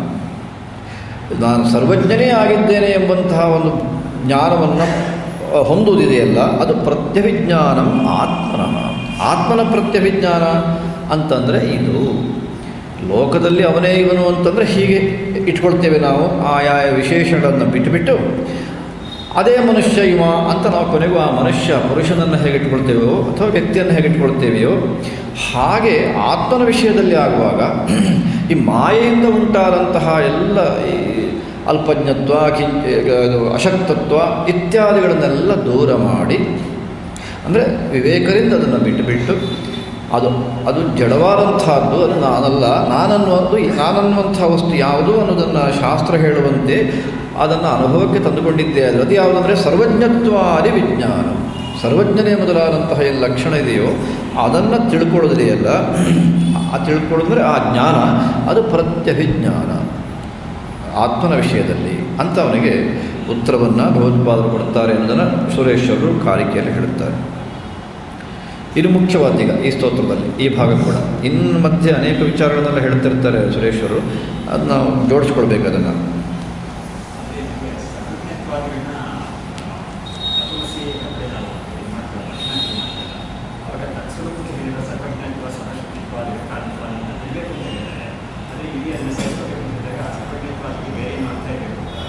ನಾನು ಸರ್ವಜ್ಞನೇ ಆಗಿದ್ದೇನೆ ಎಂಬಂತಹ ಒಂದು ಜ್ಞಾನವನ್ನು ಹೊಂದುವುದಿದೆಯಲ್ಲ ಅದು ಪ್ರತ್ಯಭಿಜ್ಞಾನಂ ಆತ್ಮನಃ ಆತ್ಮನ ಪ್ರತ್ಯಭಿಜ್ಞಾನ ಅಂತಂದರೆ ಇದು ಲೋಕದಲ್ಲಿ ಅವನೇ ಇವನು ಅಂತಂದರೆ ಹೀಗೆ ಇಟ್ಕೊಳ್ತೇವೆ ನಾವು ಆಯಾಯ ವಿಶೇಷಗಳನ್ನು ಬಿಟ್ಟುಬಿಟ್ಟು ಅದೇ ಮನುಷ್ಯ ಇವ ಅಂತ ನಾವು ಕೊನೆಗೂ ಆ ಮನುಷ್ಯ ಪುರುಷನನ್ನು ಹೇಗೆ ಇಟ್ಕೊಳ್ತೇವೆಯೋ ಅಥವಾ ವ್ಯಕ್ತಿಯನ್ನು ಹೇಗೆ ಇಟ್ಕೊಳ್ತೇವೆಯೋ ಹಾಗೆ ಆತ್ಮನ ವಿಷಯದಲ್ಲಿ ಆಗುವಾಗ ಈ ಮಾಯೆಯಿಂದ ಉಂಟಾದಂತಹ ಎಲ್ಲ ಈ ಅಲ್ಪಜ್ಞತ್ವ ಕಿಂಚ ಇದು ಅಶಕ್ತತ್ವ ಇತ್ಯಾದಿಗಳನ್ನೆಲ್ಲ ದೂರ ಮಾಡಿ ಅಂದರೆ ವಿವೇಕರಿಂದ ಅದನ್ನು ಬಿಟ್ಟು ಬಿಟ್ಟು ಅದು ಅದು ಜಡವಾದಂಥದ್ದು ಅದು ನಾನಲ್ಲ ನಾನನ್ನುವಂದು ನಾನನ್ನುವಂಥ ವಸ್ತು ಯಾವುದು ಅನ್ನೋದನ್ನು ಶಾಸ್ತ್ರ ಹೇಳುವಂತೆ ಅದನ್ನು ಅನುಭವಕ್ಕೆ ತಂದುಕೊಂಡಿದ್ದೇ ಅದು ಅದು ಯಾವುದಂದರೆ ಸರ್ವಜ್ಞತ್ವಾದಿ ವಿಜ್ಞಾನ ಸರ್ವಜ್ಞನೇ ಮೊದಲಾದಂತಹ ಏನು ಲಕ್ಷಣ ಇದೆಯೋ ಅದನ್ನು ತಿಳ್ಕೊಳ್ಳೋದಿದೆಯಲ್ಲ ಆ ತಿಳ್ಕೊಳ್ಳೋದಂದರೆ ಆ ಜ್ಞಾನ ಅದು ಪ್ರತ್ಯಭಿಜ್ಞಾನ ಆತ್ಮನ ವಿಷಯದಲ್ಲಿ ಅಂತ ಅವನಿಗೆ ಉತ್ತರವನ್ನು ಭಗವತ್ಪಾದರು ಕೊಡ್ತಾರೆ ಅನ್ನೋದನ್ನು ಸುರೇಶ್ವರರು ಕಾರಿಕೆಯಲ್ಲಿ ಹೇಳುತ್ತಾರೆ ಇದು ಮುಖ್ಯವಾದ ಈಗ ಈ ಸ್ತೋತ್ರದಲ್ಲಿ ಈ ಭಾಗ ಕೂಡ ಇನ್ನು ಮಧ್ಯೆ ಅನೇಕ ವಿಚಾರಗಳನ್ನೆಲ್ಲ ಹೇಳ್ತಿರ್ತಾರೆ ಸುರೇಶ್ವರು ಅದು ನಾವು ಜೋಡಿಸ್ಕೊಳ್ಬೇಕು ಅದನ್ನು ಅದೇ ನಿಮಗೆ ಸರ್ವಜ್ಞತ್ವಾದಿಗಳನ್ನ ತತ್ವಮಸಿ ಅಂತ ನಾವು ಇದು ಮಾಡ್ತೀವಲ್ಲ, ವಿಜ್ಞಾನ ಮಾಡ್ತೀವಲ್ಲ, ಅವಾಗ ತತ್ಸ್ವರೂಪಕ್ಕೆ ಹೇಳಿರೋ ಸರ್ವಜ್ಞತ್ವ ಸರ್ವಶಕ್ತಿತ್ವಾದಿ ಕಾರಣತ್ವಾದಿ ಅಂತ ಇರಬೇಕು ಅಂತ ಹೇಳಿದ್ದಾರೆ ಆದರೆ ಇಲ್ಲಿ ಅದನ್ನು ಸೇರಿಸಬೇಕು ಅಂತ ಹೇಳಿದಾಗ ಸರ್ವಜ್ಞತ್ವಾದಿಗೆ ಬೇರೆ ಏನು ಅರ್ಥ ಇರಬೇಕು ಅಂತ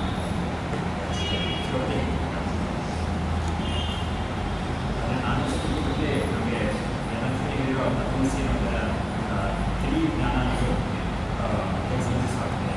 ಶ್ರೋತೆ ಆದರೆ ನಾನು ಸ್ವರೂಪಕ್ಕೆ ನಮಗೆ ಏನಂತ ಹೇಳಿರೋ ತತ್ವಮಸಿ ಅನ್ನೋದರ ಆ, ತಿಳಿ ಜ್ಞಾನ ಅನ್ನೋದು ಹೇಗೆ ಸಂಬಂಧಿಸಲಾಗ್ತದೆ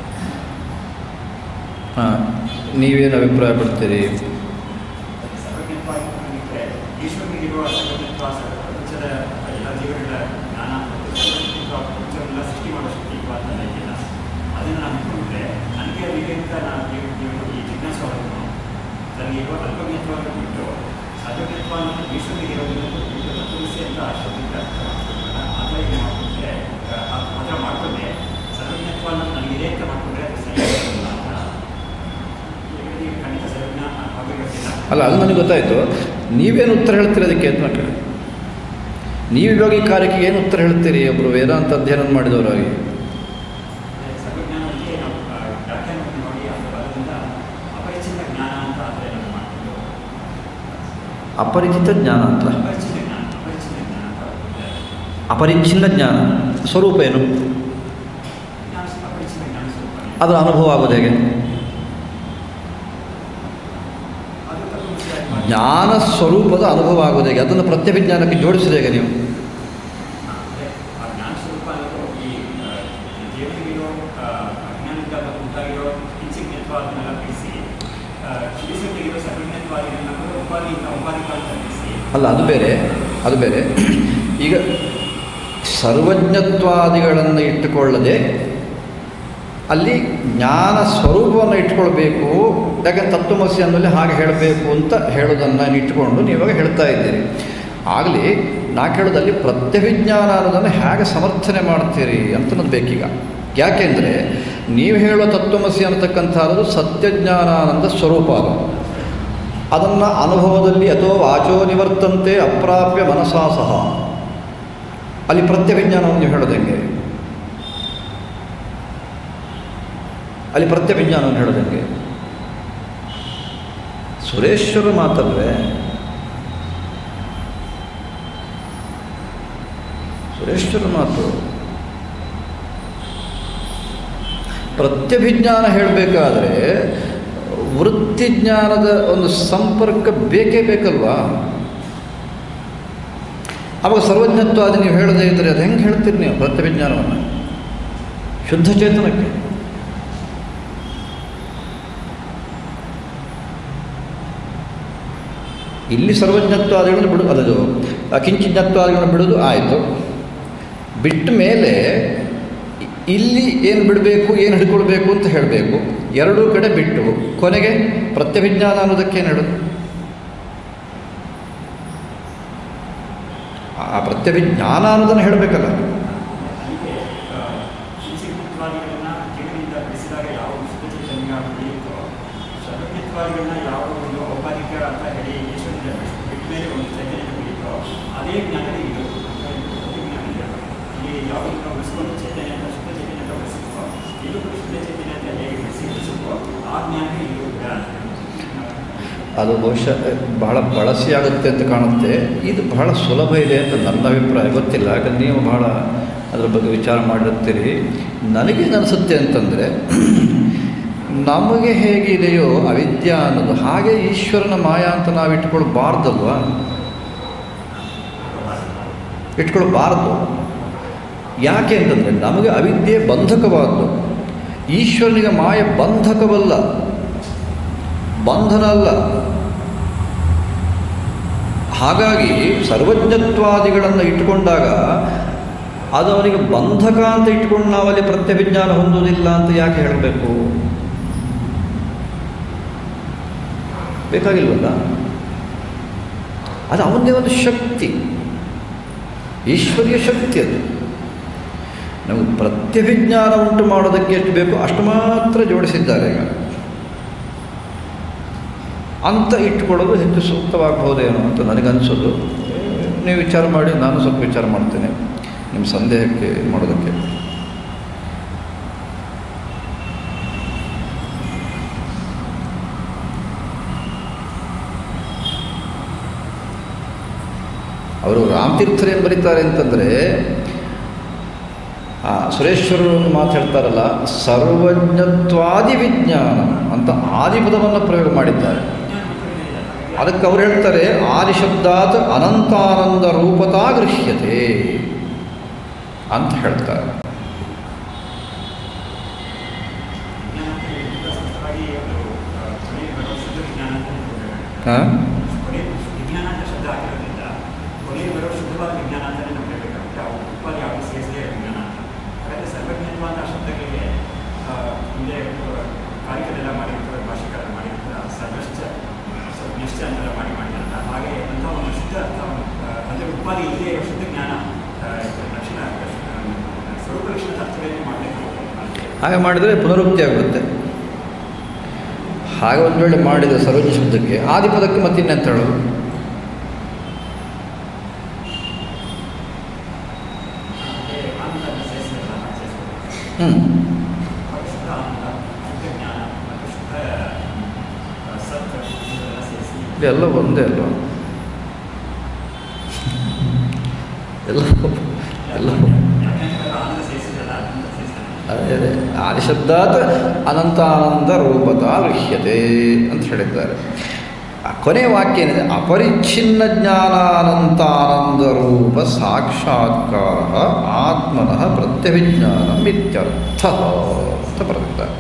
ಹಾಂ ನೀವೇನು ಅಭಿಪ್ರಾಯ ಪಡ್ತೀರಿ ಸರ್ವಜ್ಞತ್ವ ಅಂತಂದ್ರೆ ಈಶ್ವರನಿಗಿರುವ ಸರ್ವಜ್ಞತ್ವ ಸರ್ವ ಪ್ರಪಂಚದ ಎಲ್ಲ ಜೀವಗಳ ಜ್ಞಾನ ಮತ್ತು ಸರ್ವಜ್ಞತ್ವ ಪ್ರಪಂಚವನ್ನೆಲ್ಲ ಸೃಷ್ಟಿ ಮಾಡೋ ಶಕ್ತಿ ಇರುವ ಅಂತ ಇದೆಯಲ್ಲ ಅದನ್ನು ನಾನು ಇಟ್ಕೊಂಡ್ರೆ ನನಗೆ ಅಲ್ಲಿಗೆ ಅಂತ ನಾನು ನೀವು ನೀವು ಈ ಜಿಜ್ಞಾಸವನ್ನು ನನಗೆ ಇರುವ ಅಲ್ಪಜ್ಞತ್ವವನ್ನು ಬಿಟ್ಟು ಸರ್ವಜ್ಞತ್ವವನ್ನು ಈಶ್ವರನಿಗಿರೋದನ್ನು ಬಿಟ್ಟು ತತ್ವಸಿ ಅಂತ ಶಬ್ದಕ್ಕೆ ಅರ್ಥ ಮಾಡ್ಕೊಳ್ತಾರ ಆ ಥರ ಇದು ಮಾಡ್ಕೊಂಡ್ರೆ ಆ ಆ ಥರ ಮಾಡ್ಕೊಂಡೆ ಸರ್ವಜ್ಞತ್ವವನ್ನು ನನಗಿದೆ ಅಂತ ಮಾಡ್ಕೊಂಡ್ರೆ ಅದು ಸರಿ ಆಗೋದಿಲ್ಲ ಅಂತ ಈಗ ಖಂಡಿತ ಸರ್ವಜ್ಞ ಆಗಬೇಕಿಲ್ಲ ಅಲ್ಲ ಅದು ನನಗೆ ಗೊತ್ತಾಯಿತು ನೀವೇನು ಉತ್ತರ ಹೇಳ್ತೀರಿ ಅದಕ್ಕೆ ಅಂತ ಕೇಳಿ ನೀವು ಇವಾಗ ಈ ಕಾರ್ಯಕ್ಕೆ ಏನು ಉತ್ತರ ಹೇಳ್ತೀರಿ ಒಬ್ಬರು ವೇದಾಂತ ಅಧ್ಯಯನ ಮಾಡಿದವರಾಗಿ ಸರ್ವಜ್ಞಾನಕ್ಕೆ ನಾವು ಆ, ವ್ಯಾಖ್ಯಾನವನ್ನು ನೋಡಿ ಅದರ ಬಲದಿಂದ ಅಪರಿಚಿತ ಜ್ಞಾನ ಅಂತ ಆದರೆ ನಾವು ಮಾಡ್ಕೊಂಡು ಅಪರಿಚಿತ ಜ್ಞಾನ ಅಂತ ಅಪರಿಚಿತ ಜ್ಞಾನ ಅಪರಿಚಿತ ಜ್ಞಾನ ಅಂತ ಬರುತ್ತೆ. ಅಪರಿಚ್ಛಿನ್ನ ಜ್ಞಾನ ಸ್ವರೂಪ ಏನು ಜ್ಞಾನ ಅಪರಿಚಿತ ಜ್ಞಾನ ಸ್ವರೂಪ ಅದರ ಅನುಭವ ಆಗೋದು ಹೇಗೆ ಅದು ತತ್ವಮಸಿಯಾಗಿ ಮಾಡಿ ಜ್ಞಾನ ಸ್ವರೂಪದ ಅನುಭವ ಆಗೋದು ಹೇಗೆ ಅದನ್ನು ಪ್ರತ್ಯಭಿಜ್ಞಾನಕ್ಕೆ ಜೋಡಿಸಿದ ಹೇಗೆ ನೀವು ಅಂದರೆ ಆ ಜ್ಞಾನ ಸ್ವರೂಪ ಅನ್ನೋದು ಈ ಆ, ಜೀವನಿಗಿರೋ ಆ, ಅಜ್ಞಾನದಿಂದ ಉಂಟಾಗಿರೋ ಕಿಂಚಿಜ್ಞತ್ವ ಅದನ್ನೆಲ್ಲ ಬಿಡಿಸಿ ಶಿವಸಕ್ತಿಗಿರೋ ಸರ್ವಜ್ಞತ್ವ ಅದನ್ನೆಲ್ಲ ಉಪಾಧಿಯಿಂದ ಉಪಾಧಿಕಾಲ ತಗ್ಗಿಸಿ ಅಲ್ಲ ಅದು ಬೇರೆ ಅದು ಬೇರೆ ಈಗ ಸರ್ವಜ್ಞತ್ವಾದಿಗಳನ್ನು ಇಟ್ಟುಕೊಳ್ಳದೆ ಅಲ್ಲಿ ಜ್ಞಾನ ಸ್ವರೂಪವನ್ನು ಇಟ್ಕೊಳ್ಬೇಕು ಯಾಕಂದ್ರೆ ತತ್ವಮಸಿ ಅಂದಮೇಲೆ ಹಾಗೆ ಹೇಳಬೇಕು ಅಂತ ಹೇಳೋದನ್ನು ಇಟ್ಟುಕೊಂಡು ನೀವಾಗ ಹೇಳ್ತಾ ಇದ್ದೀರಿ ಆಗಲಿ ನಾ ಕೇಳೋದಲ್ಲಿ ಪ್ರತ್ಯಭಿಜ್ಞಾನ ಅನ್ನೋದನ್ನು ಹೇಗೆ ಸಮರ್ಥನೆ ಮಾಡ್ತೀರಿ ಅಂತ ಅನ್ನೋದು ಬೇಕೀಗ ಯಾಕೆಂದರೆ ನೀವು ಹೇಳೋ ತತ್ವಮಸಿ ಅನ್ನತಕ್ಕಂಥದ್ದು ಸತ್ಯಜ್ಞಾನಾನಂದ ಸ್ವರೂಪ ಅದು ಅದನ್ನು ಅನುಭವದಲ್ಲಿ ಅಥವಾ ವಾಚೋ ನಿವರ್ತಂತೆ ಅಪ್ರಾಪ್ಯ ಮನಸಾ ಸಹ ಅಲ್ಲಿ ಪ್ರತ್ಯಭಿಜ್ಞಾನವನ್ನು ನೀವು ಹೇಳೋದು ಹೆಂಗೆ ಅಲ್ಲಿ ಪ್ರತ್ಯಭಿಜ್ಞಾನವನ್ನು ಹೇಳೋದು ಹೆಂಗೆ ಸುರೇಶ್ವರ ಮಾತಲ್ವೇ ಸುರೇಶ್ವರ ಮಾತು ಪ್ರತ್ಯಭಿಜ್ಞಾನ ಹೇಳಬೇಕಾದ್ರೆ ವೃತ್ತಿಜ್ಞಾನದ ಒಂದು ಸಂಪರ್ಕ ಬೇಕೇ ಬೇಕಲ್ವಾ ಅವಾಗ ಸರ್ವಜ್ಞತ್ವ ಅದು ನೀವು ಹೇಳದೇ ಇದ್ದರೆ ಅದು ಹೆಂಗೆ ಹೇಳ್ತೀರಿ ನೀವು ಪ್ರತ್ಯಭಿಜ್ಞಾನವನ್ನು ಶುದ್ಧ ಚೇತನಕ್ಕೆ ಇಲ್ಲಿ ಸರ್ವಜ್ಞತ್ವಾದಿಗಳನ್ನು ಬಿಡು ಅದದು ಕಿಂಚಿಜ್ಞತ್ವಾದಿಗಳನ್ನು ಬಿಡೋದು ಆಯಿತು ಬಿಟ್ಟ ಮೇಲೆ ಇ- ಇಲ್ಲಿ ಏನು ಬಿಡಬೇಕು ಏನು ಹಿಡ್ಕೊಳ್ಬೇಕು ಅಂತ ಹೇಳಬೇಕು ಎರಡೂ ಕಡೆ ಬಿಟ್ಟು ಕೊನೆಗೆ ಪ್ರತ್ಯಭಿಜ್ಞಾನ ಅನ್ನೋದಕ್ಕೆ ಏನು ಹೇಳೋದು ಆ ಪ್ರತ್ಯಭಿಜ್ಞಾನ ಅನ್ನೋದನ್ನು ಹೇಳಬೇಕಲ್ಲ ಅಲ್ಲಿಗೆ ಶಿಕ್ಷಕತ್ವಾದಿಗಳನ್ನ ಜೀವನದಿಂದ ಬಿಡಿಸಿದಾಗ ಯಾವ ವಿಶುದ್ಧ ಚೈತನ್ಯ ಬೆಳೆಯುತ್ತೋ ಸರ್ವಜ್ಞತ್ವಾದಿಗಳನ್ನ ಯಾವ ಒಂದು ಔಪಾಧಿಕ ಅಂತ ಹೇಳಿ ಈಶ್ವರನಿಂದ ಬಿಡಿಸಿ- ಬಿಟ್ಟ ಮೇಲೆ ಒಂದು ಚೈತನ್ಯ ಬೆಳೆಯುತ್ತೋ ಅದೇ ಜ್ಞಾನವೇ ಇದು ಜ್ಞಾನ ಇದೆ. ಇಲ್ಲಿ ಯಾವುದು ನಾವು ಉಳಿಸ್ಕೊಂಡು ಚೈತನ್ಯ ಅಂತ ಶುದ್ಧ ಚೈತನ್ಯ ಅಂತ ಉಳಿಸಿಕೋ ಇದು ಕೂಡ ಶುದ್ಧ ಚೈತನ್ಯ ಅಂತ ಹೇಗೆ ಬಿಡಿಸಿ ಉಳಿಸಿಕೋ ಆ ಜ್ಞಾನವೇ ಇದು ಜ್ಞಾನ ಅದು ಬಹುಶಃ ಬಹಳ ಬಳಸಿ ಆಗುತ್ತೆ ಅಂತ ಕಾಣುತ್ತೆ ಇದು ಬಹಳ ಸುಲಭ ಇದೆ ಅಂತ ನನ್ನ ಅಭಿಪ್ರಾಯ ಗೊತ್ತಿಲ್ಲ ಯಾಕಂದ್ರೆ ನೀವು ಬಹಳ ಅದರ ಬಗ್ಗೆ ವಿಚಾರ ಮಾಡಿರ್ತೀರಿ ನನಗೇನು ಅನಿಸುತ್ತೆ ಅಂತಂದರೆ ನಮಗೆ ಹೇಗಿದೆಯೋ ಅವಿದ್ಯಾ ಅನ್ನೋದು ಹಾಗೆ ಈಶ್ವರನ ಮಾಯಾ ಅಂತ ನಾವು ಇಟ್ಕೊಳ್ಬಾರ್ದಲ್ವಾ ಇಟ್ಕೊಳ್ಬಾರ್ದು ಯಾಕೆ ಅಂತಂದರೆ ನಮಗೆ ಅವಿದ್ಯೆ ಬಂಧಕವಾದ್ದು ಈಶ್ವರನಿಗೆ ಮಾಯ ಬಂಧಕವಲ್ಲ ಬಂಧನ ಅಲ್ಲ ಹಾಗಾಗಿ ಸರ್ವಜ್ಞತ್ವಾದಿಗಳನ್ನು ಇಟ್ಟುಕೊಂಡಾಗ ಅದು ಅವನಿಗೆ ಬಂಧಕ ಅಂತ ಇಟ್ಕೊಂಡು ನಾವಲ್ಲಿ ಪ್ರತ್ಯಭಿಜ್ಞಾನ ಹೊಂದುವುದಿಲ್ಲ ಅಂತ ಯಾಕೆ ಹೇಳಬೇಕು ಬೇಕಾಗಿಲ್ವಲ್ಲ ಅದು ಅವನದೇ ಒಂದು ಶಕ್ತಿ ಈಶ್ವರ್ಯ ಶಕ್ತಿ ಅದು ನಮಗೆ ಪ್ರತ್ಯಭಿಜ್ಞಾನ ಉಂಟು ಮಾಡೋದಕ್ಕೆ ಎಷ್ಟು ಬೇಕು ಅಷ್ಟು ಮಾತ್ರ ಜೋಡಿಸಿದ್ದಾರೆ ಈಗ ಅಂತ ಇಟ್ಕೊಳ್ಳೋದು ಹೆಚ್ಚು ಸೂಕ್ತವಾಗಬಹುದೇನೋ ಅಂತ ನನಗನ್ಸೋದು ನೀವು ವಿಚಾರ ಮಾಡಿ ನಾನು ಸ್ವಲ್ಪ ವಿಚಾರ ಮಾಡ್ತೇನೆ ನಿಮ್ಮ ಸಂದೇಹಕ್ಕೆ ಇದು ಮಾಡೋದಕ್ಕೆ ಅವರು ರಾಮತೀರ್ಥರು ಏನು ಬರೀತಾರೆ ಅಂತಂದರೆ ಆ ಸುರೇಶ್ವರರು ಒಂದು ಮಾತು ಹೇಳ್ತಾರಲ್ಲ ಸರ್ವಜ್ಞತ್ವಾದಿ ವಿಜ್ಞಾನ ಅಂತ ಆದಿಪದವನ್ನು ಪ್ರಯೋಗ ಮಾಡಿದ್ದಾರೆ ಅದಕ್ಕೆ ಅವ್ರು ಹೇಳ್ತಾರೆ ಆದಿಶಬ್ದಾತ್ ಅನಂತಾನಂದ ರೂಪತಾ ಗೃಹ್ಯತೆ ಅಂತ ಹೇಳ್ತಾರೆ ಸ್ಪಷ್ಟವಾಗಿ ಒಂದು ಕೊನೆಗೆ ಬರೋ ಶುದ್ಧ ವಿಜ್ಞಾನ ಅಂತ ಹೇಳ್ತಾರೆ. ಹಾಂ ಕೊನೆ ವಿಜ್ಞಾನ ಅಂತ ಶಬ್ದ ಹಾಕಿರೋದ್ರಿಂದ ಕೊನೆಗೆ ಬರೋ ಶುದ್ಧವಾದ ವಿಜ್ಞಾನ ಅಂತಲೇ ನಮ್ಗೆ ಬೇಕಾಗುತ್ತೆ ಅವು ಉತ್ಪಾದಿ ಯಾವುದು ಸೇರಿಸಲೇ ವಿಜ್ಞಾನ ಅಂತ ಹಾಗಾದರೆ ಸರ್ವಜ್ಞತ್ವ ಅಂತ ಶಬ್ದಗಳಿಗೆ ಆ, ಹಿಂದೆ ಕಾರಿಕಲೆಲ್ಲ ಮಾಡಿರ್ತಾರೆ ಭಾಷೆಗಳೆಲ್ಲ ಮಾಡಿರ್ತಾರೆ ಸರ್ವಶ್ಚ ಸರ್ವಜ್ಞಶ್ಚ ಅಂತೆಲ್ಲ ಮಾಡಿ ಮಾಡಿದಾರಲ್ಲ ಹಾಗೆ ಅಂತ ಒಂದು ಶುದ್ಧ ಅರ್ಥ ಆ, ಅಂದರೆ ಉತ್ಪಾದಿ ಇಲ್ಲದೆ ಇರೋ ಶುದ್ಧ ಜ್ಞಾನ ಆ, ಲಕ್ಷಣ ಆ, ಸ್ವರೂಪ ಲಕ್ಷಣದ ಅರ್ಥದಲ್ಲಿ ಮಾಡಬೇಕು ಹಾಗೆ ಮಾಡಿದರೆ ಪುನರುಕ್ತಿ ಆಗುತ್ತೆ ಹಾಗೆ ಒಂದು ವೇಳೆ ಮಾಡಿದ ಸರ್ವಜ್ಞ ಶಬ್ದಕ್ಕೆ ಆದಿಪದಕ್ಕೆ ಮತ್ತಿನ್ನೆಂತ ಹೇಳೋದು ಹಾಗೆ ಆನಂದ ಸೇರಿಸಿರಲ್ಲ ಸೇರಿಸ್ಬೇಕು ಹ್ಞೂ ಶುದ್ಧ ಆನಂದ ಶುದ್ಧ ಜ್ಞಾನ ಮತ್ತು ಶುದ್ಧ ಆ, ಸತ್ ಇದೆಲ್ಲ ಸೇರಿಸಿ ಎಲ್ಲ ಒಂದೇ ಅಲ್ವಾ ಎಲ್ಲ ಎಲ್ಲ ಯಾಕೆಂದ್ರೆ ಆನಂದ ಸೇರಿಸಿರಲ್ಲ ಆನಂದ ಸೇರಿಸಿರಲ್ಲ ಅದೇ ಅದೇ ಆದಿಶಬ್ದಾತ್ ಅನಂತಾನಂದ ರೂಪತ ಗೃಹ್ಯತೆ ಅಂತ ಹೇಳಿದ್ದಾರೆ ಆ ಕೊನೆ ವಾಕ್ಯ ಏನಿದೆ ಅಪರಿಚ್ಛಿನ್ನ ಜ್ಞಾನಾನಂತಾನಂದ ರೂಪ ಸಾಕ್ಷಾತ್ಕಾರ ಆತ್ಮನಃ ಪ್ರತ್ಯಭಿಜ್ಞಾನ ಇತ್ಯರ್ಥ ಅಂತ ಬರೆದಿದ್ದಾರೆ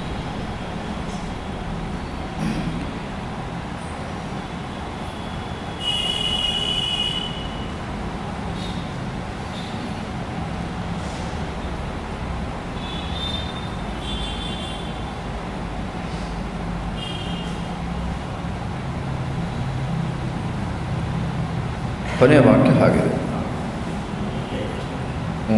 ಕೊನೆಯ ವಾಕ್ಯ ಹಾಗಿದೆ ಹ್ಞೂ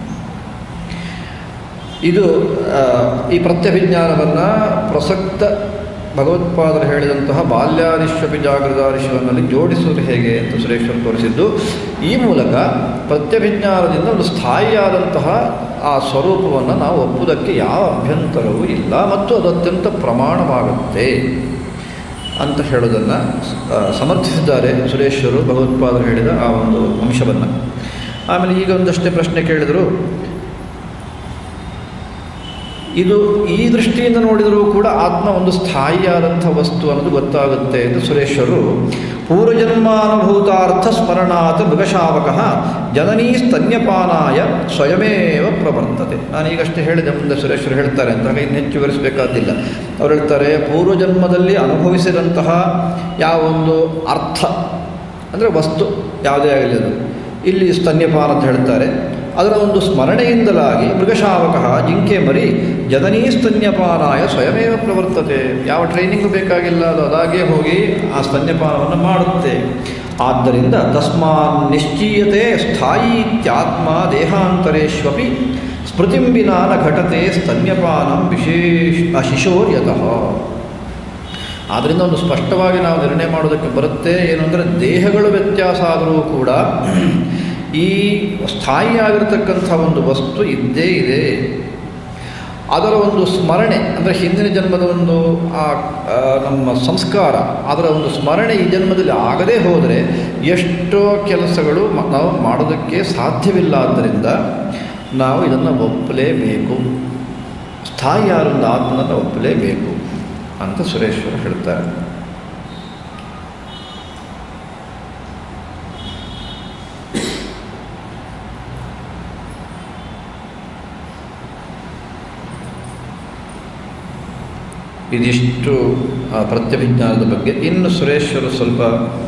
ಇದು ಆ, ಈ ಪ್ರತ್ಯಭಿಜ್ಞಾನವನ್ನು ಪ್ರಸಕ್ತ ಭಗವತ್ಪಾದರು ಹೇಳಿದಂತಹ ಬಾಲ್ಯಾದಿಶ್ವಪಿ ಜಾಗೃತಾದಿಶ್ವನಲ್ಲಿ ಜೋಡಿಸುವುದು ಹೇಗೆ ಅಂತ ಸುರೇಶ್ವರ್ ತೋರಿಸಿದ್ದು ಈ ಮೂಲಕ ಪ್ರತ್ಯಭಿಜ್ಞಾನದಿಂದ ಒಂದು ಸ್ಥಾಯಿಯಾದಂತಹ ಆ ಸ್ವರೂಪವನ್ನು ನಾವು ಒಪ್ಪುವುದಕ್ಕೆ ಯಾವ ಅಭ್ಯಂತರವೂ ಇಲ್ಲ ಮತ್ತು ಅದು ಅತ್ಯಂತ ಪ್ರಮಾಣವಾಗುತ್ತೆ ಅಂತ ಹೇಳೋದನ್ನು ಸಮರ್ಥಿಸಿದ್ದಾರೆ ಸುರೇಶ್ವರು ಭಗವತ್ಪಾದರು ಹೇಳಿದ ಆ ಒಂದು ಅಂಶವನ್ನು ಆಮೇಲೆ ಈಗ ಒಂದಷ್ಟೇ ಪ್ರಶ್ನೆ ಕೇಳಿದರು ಇದು ಈ ದೃಷ್ಟಿಯಿಂದ ನೋಡಿದರೂ ಕೂಡ ಆತ್ಮ ಒಂದು ಸ್ಥಾಯಿಯಾದಂಥ ವಸ್ತು ಅನ್ನೋದು ಗೊತ್ತಾಗುತ್ತೆ ಎಂದು ಸುರೇಶ್ವರು ಪೂರ್ವಜನ್ಮಾನುಭೂತಾರ್ಥ ಸ್ಮರಣಾತ್ ಮೃಗಶಾವಕ ಜನನೀ ಸ್ತನ್ಯಪಾನಾಯ ಸ್ವಯಮೇವ ಪ್ರವರ್ತತೆ ನಾನೀಗಷ್ಟೇ ಹೇಳಿದೆ ಮುಂದೆ ಸುರೇಶ್ವರು ಹೇಳ್ತಾರೆ ಅಂತ ಹಾಗೆ ಇನ್ನು ಹೆಚ್ಚು ವಿವರಿಸಬೇಕಾದಿಲ್ಲ ಅವ್ರು ಹೇಳ್ತಾರೆ ಪೂರ್ವಜನ್ಮದಲ್ಲಿ ಅನುಭವಿಸಿದಂತಹ ಯಾವೊಂದು ಅರ್ಥ ಅಂದರೆ ವಸ್ತು ಯಾವುದೇ ಆಗಲಿ ಅದು ಇಲ್ಲಿ ಸ್ತನ್ಯಪಾನ ಅಂತ ಹೇಳ್ತಾರೆ ಅದರ ಒಂದು ಸ್ಮರಣೆಯಿಂದಲಾಗಿ ಮೃಗಶಾವಕ ಜಿಂಕೆ ಮರಿ ಜನನೀ ಸ್ತನ್ಯಪಾನಾಯ ಸ್ವಯಮೇವ ಪ್ರವರ್ತತೆ ಯಾವ ಟ್ರೈನಿಂಗು ಬೇಕಾಗಿಲ್ಲ ಅದು ಅದಾಗೇ ಹೋಗಿ ಆ ಸ್ತನ್ಯಪಾನವನ್ನು ಮಾಡುತ್ತೆ ಆದ್ದರಿಂದ ತಸ್ಮಾನ್ ನಿಶ್ಚೀಯತೆ ಸ್ಥಾಯಿ ಇತ್ಯಾತ್ಮ ದೇಹಾಂತರೇಶ್ವಪಿ ಸ್ಮೃತಿಂ ವಿನಾ ನ ಘಟತೆ ಸ್ತನ್ಯಪಾನಂ ವಿಶೇಷ ಶಿಶೋರ್ಯತಃ ಆದ್ದರಿಂದ ಒಂದು ಸ್ಪಷ್ಟವಾಗಿ ನಾವು ನಿರ್ಣಯ ಮಾಡೋದಕ್ಕೆ ಬರುತ್ತೆ ಏನು ಅಂದರೆ ದೇಹಗಳು ವ್ಯತ್ಯಾಸ ಆದರೂ ಕೂಡ ಈ ಸ್ಥಾಯಿಯಾಗಿರ್ತಕ್ಕಂಥ ಒಂದು ವಸ್ತು ಇದ್ದೇ ಇದೆ ಅದರ ಒಂದು ಸ್ಮರಣೆ ಅಂದರೆ ಹಿಂದಿನ ಜನ್ಮದ ಒಂದು ಆ ಆ, ನಮ್ಮ ಸಂಸ್ಕಾರ ಅದರ ಒಂದು ಸ್ಮರಣೆ ಈ ಜನ್ಮದಲ್ಲಿ ಆಗದೇ ಹೋದರೆ ಎಷ್ಟೋ ಕೆಲಸಗಳು ಮ- ನಾವು ಮಾಡೋದಕ್ಕೆ ಸಾಧ್ಯವಿಲ್ಲ ಆದ್ದರಿಂದ ನಾವು ಇದನ್ನು ಒಪ್ಪಲೇಬೇಕು ಸ್ಥಾಯಿಯಾದ ಒಂದು ಆತ್ಮನನ್ನು ಒಪ್ಪಲೇಬೇಕು ಅಂತ ಸುರೇಶ್ವರ ಹೇಳ್ತಾರೆ ಇದಿಷ್ಟು ಆ ಪ್ರತ್ಯಭಿಜ್ಞಾನದ ಬಗ್ಗೆ ಇನ್ನು ಸುರೇಶ್ವರು ಸ್ವಲ್ಪ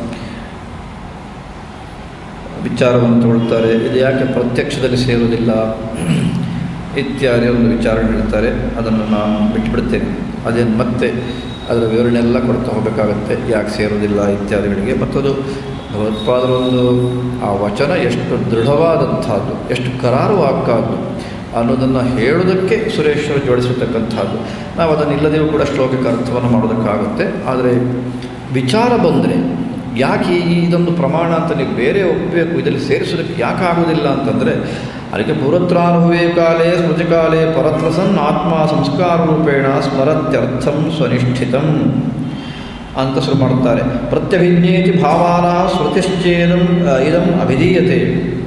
ವಿಚಾರವನ್ನು ತಗೊಳ್ತಾರೆ ಇದು ಯಾಕೆ ಪ್ರತ್ಯಕ್ಷದಲ್ಲಿ ಸೇರುವುದಿಲ್ಲ ಇತ್ಯಾದಿ ಒಂದು ವಿಚಾರ ಹೇಳ್ತಾರೆ ಅದನ್ನು ನಾನು ಬಿಟ್ಟುಬಿಡ್ತೇನೆ ಅದೇನು ಮತ್ತೆ ಅದರ ವಿವರಣೆ ಎಲ್ಲ ಕೊಡ್ತಾ ಹೋಗಬೇಕಾಗತ್ತೆ ಯಾಕೆ ಸೇರುವುದಿಲ್ಲ ಇತ್ಯಾದಿಗಳಿಗೆ ಮತ್ತದು ಭಗವತ್ಪಾದರ ಒಂದು ಆ ವಚನ ಎಷ್ಟು ದೃಢವಾದಂಥದ್ದು ಎಷ್ಟು ಕರಾರುವಾಕ್ಕಾದ್ದು ಅನ್ನೋದನ್ನು ಹೇಳೋದಕ್ಕೆ ಸುರೇಶ್ವರ ಜೋಡಿಸಿರ್ತಕ್ಕಂಥದ್ದು ನಾವು ಅದನ್ನು ಇಲ್ಲದೆಯೂ ಕೂಡ ಶ್ಲೋಕಕ್ಕೆ ಅರ್ಥವನ್ನು ಮಾಡೋದಕ್ಕಾಗುತ್ತೆ ಆದರೆ ವಿಚಾರ ಬಂದರೆ ಯಾಕೆ ಈ ಇದೊಂದು ಪ್ರಮಾಣ ಅಂತ ನೀವು ಬೇರೆ ಒಪ್ಪಬೇಕು ಇದರಲ್ಲಿ ಸೇರಿಸೋದಕ್ಕೆ ಯಾಕೆ ಆಗೋದಿಲ್ಲ ಅಂತಂದರೆ ಅದಕ್ಕೆ ಪುರತ್ರಾನುಭವೇ ಕಾಲೇ ಸ್ಮೃತಿಕಾಲೇ ಪರತ್ರ ಸನ್ ಆತ್ಮ ಸಂಸ್ಕಾರ ರೂಪೇಣ ಸ್ಮರತ್ಯರ್ಥಂ ಸ್ವನಿಷ್ಠಿತಂ ಅಂತ ಶುರು ಮಾಡುತ್ತಾರೆ ಪ್ರತ್ಯಭಿಜ್ಞೇತಿ ಭಾವಾನ ಸ್ಮೃತಿಶ್ಚೇದಂ ಅ, ಇದಂ ಅಭಿಧೀಯತೆ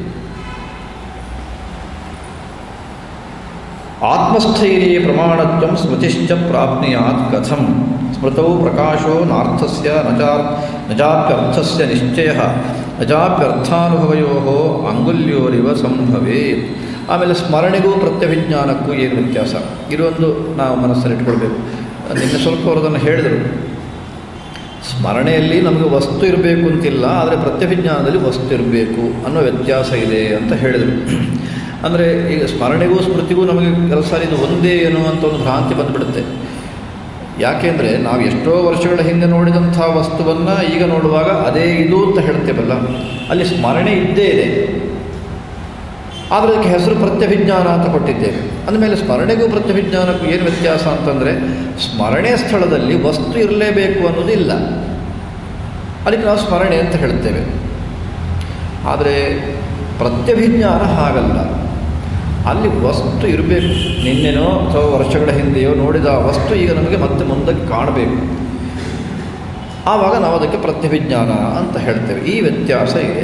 ಆತ್ಮಸ್ಥೈರ್ಯೇ ಪ್ರಮಾಣತ್ವ ಸ್ಮೃತಿಶ್ಚ ಪ್ರಾಪ್ನುಯಾತ್ ಕಥಂ ಸ್ಮೃತೌ ಪ್ರಕಾಶೋ ನಾರ್ಥಸ್ಯ ನಚಾರ್ ನಚಾಪ್ಯರ್ಥಸ್ಯ ನಿಶ್ಚಯ ನಚಾಪ್ಯರ್ಥಾನುಭವಯೋ ಅಂಗುಲ್ಯೋರಿವ ಸಂಭವೇತ್ ಆಮೇಲೆ ಸ್ಮರಣೆಗೂ ಪ್ರತ್ಯಭಿಜ್ಞಾನಕ್ಕೂ ಏನು ವ್ಯತ್ಯಾಸ ಇದೊಂದು ನಾವು ಮನಸ್ಸಲ್ಲಿಟ್ಕೊಳ್ಬೇಕು ನಿನ್ನೆ ಸ್ವಲ್ಪ ಅವರು ಅದನ್ನು ಹೇಳಿದರು ಸ್ಮರಣೆಯಲ್ಲಿ ನಮಗೆ ವಸ್ತು ಇರಬೇಕು ಅಂತಿಲ್ಲ ಆದರೆ ಪ್ರತ್ಯಭಿಜ್ಞಾನದಲ್ಲಿ ವಸ್ತು ಇರಬೇಕು ಅನ್ನೋ ವ್ಯತ್ಯಾಸ ಇದೆ ಅಂತ ಹೇಳಿದರು ಅಂದರೆ ಈಗ ಸ್ಮರಣೆಗೂ ಸ್ಮೃತಿಗೂ ನಮಗೆ ಕೆಲವು ಸಾರಿ ಇದು ಒಂದೇ ಎನ್ನುವಂಥ ಒಂದು ಭ್ರಾಂತಿ ಬಂದುಬಿಡುತ್ತೆ ಯಾಕೆಂದರೆ ನಾವು ಎಷ್ಟೋ ವರ್ಷಗಳ ಹಿಂದೆ ನೋಡಿದಂಥ ವಸ್ತುವನ್ನು ಈಗ ನೋಡುವಾಗ ಅದೇ ಇದು ಅಂತ ಹೇಳ್ತೇವಲ್ಲ ಅಲ್ಲಿ ಸ್ಮರಣೆ ಇದ್ದೇ ಇದೆ ಆದರೆ ಅದಕ್ಕೆ ಹೆಸರು ಪ್ರತ್ಯಭಿಜ್ಞಾನ ಅಂತ ಕೊಟ್ಟಿದ್ದೇವೆ ಅಂದಮೇಲೆ ಸ್ಮರಣೆಗೂ ಪ್ರತ್ಯಭಿಜ್ಞಾನಕ್ಕೂ ಏನು ವ್ಯತ್ಯಾಸ ಅಂತಂದರೆ ಸ್ಮರಣೆ ಸ್ಥಳದಲ್ಲಿ ವಸ್ತು ಇರಲೇಬೇಕು ಅನ್ನೋದು ಇಲ್ಲ ಅದಕ್ಕೆ ನಾವು ಸ್ಮರಣೆ ಅಂತ ಹೇಳ್ತೇವೆ ಆದರೆ ಪ್ರತ್ಯಭಿಜ್ಞಾನ ಹಾಗಲ್ಲ ಅಲ್ಲಿ ವಸ್ತು ಇರಬೇಕು ನಿನ್ನೆನೋ ಅಥವಾ ವರ್ಷಗಳ ಹಿಂದೆಯೋ ನೋಡಿದ ಆ ವಸ್ತು ಈಗ ನಮಗೆ ಮತ್ತೆ ಮುಂದಕ್ಕೆ ಕಾಣಬೇಕು ಆವಾಗ ನಾವು ಅದಕ್ಕೆ ಪ್ರತ್ಯಭಿಜ್ಞಾನ ಅಂತ ಹೇಳ್ತೇವೆ ಈ ವ್ಯತ್ಯಾಸ ಇದೆ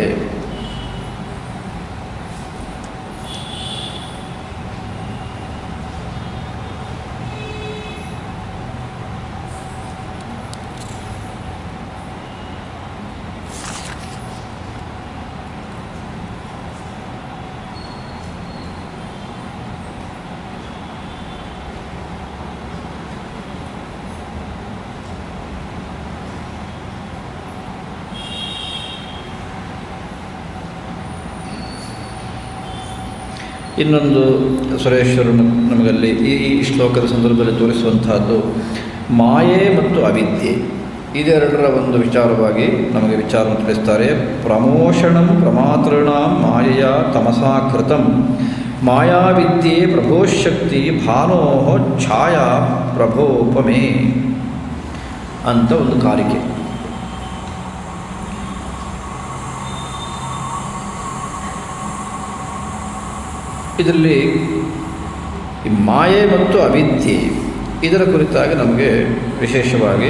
ಇನ್ನೊಂದು ಸುರೇಶ್ವರು ನಮಗಲ್ಲಿ ಈ ಈ ಶ್ಲೋಕದ ಸಂದರ್ಭದಲ್ಲಿ ತೋರಿಸುವಂತಹದ್ದು ಮಾಯೆ ಮತ್ತು ಅವಿದ್ಯೆ ಇದೆರಡರ ಒಂದು ವಿಚಾರವಾಗಿ ನಮಗೆ ವಿಚಾರವನ್ನು ತಿಳಿಸ್ತಾರೆ ಪ್ರಮೋಷಣಂ ಪ್ರಮಾತೃಣಾಂ ಮಾಯೆಯ ತಮಸಾ ಕೃತಂ ಮಾಯಾವಿದ್ಯೆ ಪ್ರಭೋಶಕ್ತಿ ಭಾನೋ ಛಾಯಾ ಪ್ರಭೋಪಮೇ ಅಂತ ಒಂದು ಕಾರಿಕೆ ಇದರಲ್ಲಿ ಈ ಮಾಯೆ ಮತ್ತು ಅವಿದ್ಯೆ ಇದರ ಕುರಿತಾಗಿ ನಮಗೆ ವಿಶೇಷವಾಗಿ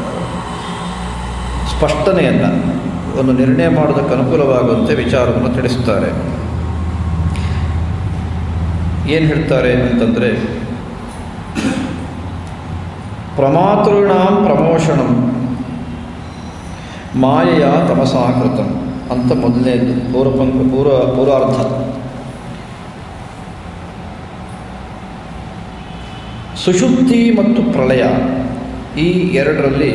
ಸ್ಪಷ್ಟನೆಯನ್ನು ಒಂದು ನಿರ್ಣಯ ಮಾಡೋದಕ್ಕೆ ಅನುಕೂಲವಾಗುವಂತೆ ವಿಚಾರವನ್ನು ತಿಳಿಸ್ತಾರೆ ಏನು ಹೇಳ್ತಾರೆ ಅಂತಂದರೆ ಪ್ರಮಾತೃಣಾಂ ಪ್ರಮೋಷಣಂ ಮಾಯೆಯ ತಮಸಾಕೃತಂ ಅಂತ ಮೊದಲನೇದು ಪೂರ್ವಪಂಕ ಪೂರ್ವ ಪೂರ್ವಾರ್ಧ ಸುಷುಪ್ತಿ ಮತ್ತು ಪ್ರಳಯ ಈ ಎರಡರಲ್ಲಿ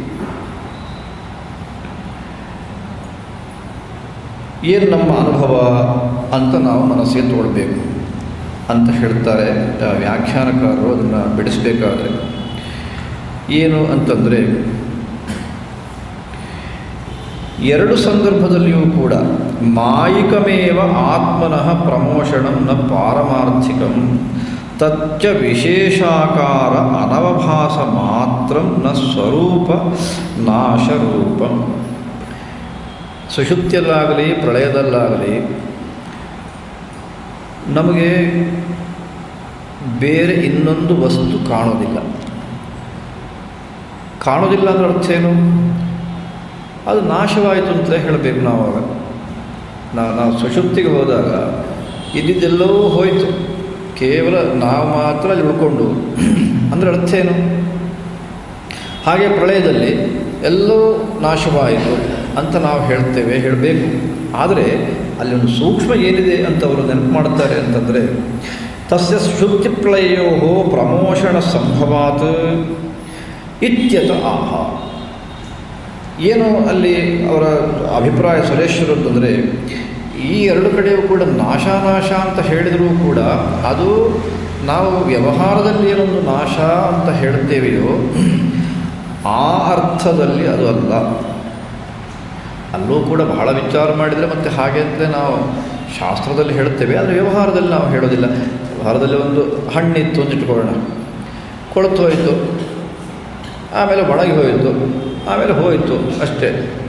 ಏನು ನಮ್ಮ ಅನುಭವ ಅಂತ ನಾವು ಮನಸ್ಸಿಗೆ ತಗೊಳ್ಬೇಕು ಅಂತ ಹೇಳ್ತಾರೆ ಆ ವ್ಯಾಖ್ಯಾನಕಾರರು ಅದನ್ನು ಬಿಡಿಸಬೇಕಾದ್ರೆ ಏನು ಅಂತಂದರೆ ಎರಡು ಸಂದರ್ಭದಲ್ಲಿಯೂ ಕೂಡ ಮಾಯಿಕಮೇವ ಆತ್ಮನಃ ಪ್ರಮೋಷಣಂ ನ ಪಾರಮಾರ್ಥಿಕಂ ತಚ್ಚ ವಿಶೇಷಾಕಾರ ಅನವಭಾಸ ಮಾತ್ರ ನ ಸ್ವರೂಪ ನಾಶರೂಪಂ ಸುಷುಪ್ತಿಯಲ್ಲಾಗಲಿ ಪ್ರಳಯದಲ್ಲಾಗಲಿ ನಮಗೆ ಬೇರೆ ಇನ್ನೊಂದು ವಸ್ತು ಕಾಣೋದಿಲ್ಲ ಕಾಣೋದಿಲ್ಲ ಅಂದ್ರೆ ಅರ್ಥ ಏನು ಅದು ನಾಶವಾಯಿತು ಅಂತ ಹೇಳಬೇಕು ನಾವು ಆವಾಗ ನಾವು ನಾವು ಸುಷುಪ್ತಿಗೆ ಹೋದಾಗ ಇದ್ದಿದ್ದೆಲ್ಲವೂ ಹೋಯಿತು ಕೇವಲ ನಾವು ಮಾತ್ರ ಅಲ್ಲಿ ಉಳ್ಕೊಂಡು ಅಂದರೆ ಅರ್ಥ ಏನು ಹಾಗೆ ಪ್ರಳಯದಲ್ಲಿ ಎಲ್ಲವೂ ನಾಶವಾಯಿತು ಅಂತ ನಾವು ಹೇಳ್ತೇವೆ ಹೇಳಬೇಕು ಆದರೆ ಅಲ್ಲಿ ಒಂದು ಸೂಕ್ಷ್ಮ ಏನಿದೆ ಅಂತ ಅವರು ನೆನಪು ಮಾಡ್ತಾರೆ ಅಂತಂದರೆ ತಸ್ಯ ಶುದ್ಧಿ ಪ್ರಳಯೋ ಪ್ರಮೋಷಣ ಸಂಭವಾತ್ ಇತ್ಯತ ಆಹ ಏನು ಅಲ್ಲಿ ಅವರ ಅಭಿಪ್ರಾಯ ಸುರೇಶ್ವರದ್ದಂದರೆ ಈ ಎರಡು ಕಡೆಯೂ ಕೂಡ ನಾಶ ನಾಶ ಅಂತ ಹೇಳಿದರೂ ಕೂಡ ಅದು ನಾವು ವ್ಯವಹಾರದಲ್ಲಿ ಏನೊಂದು ನಾಶ ಅಂತ ಹೇಳ್ತೇವೆಯೋ ಆ ಅರ್ಥದಲ್ಲಿ ಅದು ಅಲ್ಲ ಅಲ್ಲೂ ಕೂಡ ಬಹಳ ವಿಚಾರ ಮಾಡಿದರೆ ಮತ್ತೆ ಹಾಗೆ ಅಂತಲೇ ನಾವು ಶಾಸ್ತ್ರದಲ್ಲಿ ಹೇಳ್ತೇವೆ ಆದರೆ ವ್ಯವಹಾರದಲ್ಲಿ ನಾವು ಹೇಳೋದಿಲ್ಲ ವ್ಯವಹಾರದಲ್ಲಿ ಒಂದು ಹಣ್ಣಿತ್ತು ಅಂತ ಇಟ್ಕೊಳ್ಳೋಣ ಕೊಳತು ಹೋಯಿತು ಆಮೇಲೆ ಒಣಗಿ ಹೋಯಿತು ಆಮೇಲೆ ಹೋಯಿತು ಅಷ್ಟೇ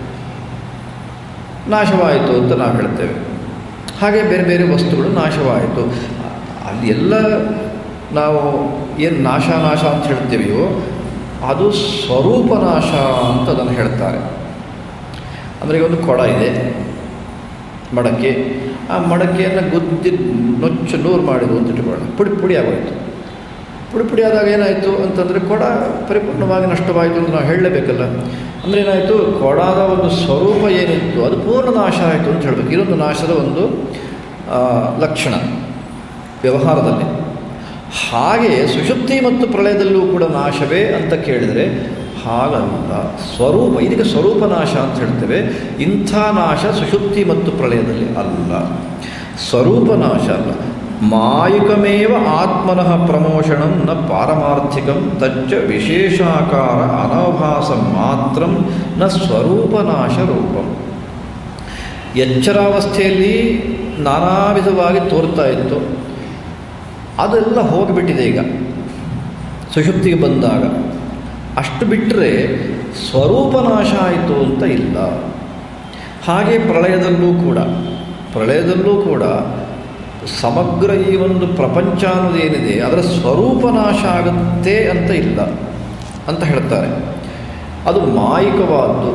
ನಾಶವಾಯಿತು ಅಂತ ನಾವು ಹೇಳ್ತೇವೆ ಹಾಗೆ ಬೇರೆ ಬೇರೆ ವಸ್ತುಗಳು ನಾಶವಾಯಿತು ಅಲ್ಲಿ ಎಲ್ಲ ನಾವು ಏನು ನಾಶ ನಾಶ ಅಂತ ಹೇಳ್ತೇವೆಯೋ ಅದು ಸ್ವರೂಪ ನಾಶ ಅಂತ ಅದನ್ನು ಹೇಳ್ತಾರೆ ಅಂದರೆ ಈಗ ಒಂದು ಕೊಡ ಇದೆ ಮಡಕೆ ಆ ಮಡಕೆಯನ್ನು ಗುದ್ದಿ ನೊಚ್ಚು ನೂರು ಮಾಡಿದ್ರು ಅಂತ ಇಟ್ಕೊಳ್ಳೋಣ ಪುಡಿ ಪುಡಿ ಆಗೋಯ್ತು ಪುಡಿ ಪುಡಿ ಆದಾಗ ಏನಾಯಿತು ಅಂತಂದರೆ ಕೊಡ ಪರಿಪೂರ್ಣವಾಗಿ ನಷ್ಟವಾಯಿತು ಅಂತ ನಾವು ಹೇಳಲೇಬೇಕಲ್ಲ ಅಂದರೆ ಏನಾಯಿತು ಕೊಡದ ಒಂದು ಸ್ವರೂಪ ಏನಿತ್ತು ಅದು ಪೂರ್ಣ ನಾಶ ಆಯಿತು ಅಂತ ಹೇಳಬೇಕು ಇದೊಂದು ನಾಶದ ಒಂದು ಆ, ಲಕ್ಷಣ ವ್ಯವಹಾರದಲ್ಲಿ ಹಾಗೆ ಸುಷುಪ್ತಿ ಮತ್ತು ಪ್ರಳಯದಲ್ಲೂ ಕೂಡ ನಾಶವೇ ಅಂತ ಕೇಳಿದರೆ ಹಾಗಲ್ಲ ಸ್ವರೂಪ ಇದಕ್ಕೆ ಸ್ವರೂಪ ನಾಶ ಅಂತ ಹೇಳ್ತೇವೆ ಇಂಥ ನಾಶ ಸುಷುಪ್ತಿ ಮತ್ತು ಪ್ರಳಯದಲ್ಲಿ ಅಲ್ಲ ಸ್ವರೂಪ ನಾಶ ಅಲ್ಲ ಮಾಯುಕಮೇವ ಆತ್ಮನಃ ಪ್ರಮೋಷಣಂ ನ ಪಾರಮಾರ್ಥಿಕಂ ತಚ್ಚ ವಿಶೇಷಾಕಾರ ಅನವಭಾಸ ಮಾತ್ರ ನ ಸ್ವರೂಪನಾಶ ರೂಪಂ ಎಚ್ಚರಾವಸ್ಥೆಯಲ್ಲಿ ನಾನಾ ವಿಧವಾಗಿ ತೋರ್ತಾ ಇತ್ತು ಅದೆಲ್ಲ ಹೋಗಿಬಿಟ್ಟಿದೆ ಈಗ ಸುಷುಪ್ತಿಗೆ ಬಂದಾಗ ಅಷ್ಟು ಬಿಟ್ಟರೆ ಸ್ವರೂಪನಾಶ ಆಯಿತು ಅಂತ ಇಲ್ಲ ಹಾಗೆ ಪ್ರಳಯದಲ್ಲೂ ಕೂಡ ಪ್ರಳಯದಲ್ಲೂ ಕೂಡ ಸಮಗ್ರ ಈ ಒಂದು ಪ್ರಪಂಚ ಅನ್ನೋದು ಏನಿದೆ ಅದರ ಸ್ವರೂಪ ನಾಶ ಆಗುತ್ತೆ ಅಂತ ಇಲ್ಲ ಅಂತ ಹೇಳ್ತಾರೆ ಅದು ಮಾಯಿಕವಾದ್ದು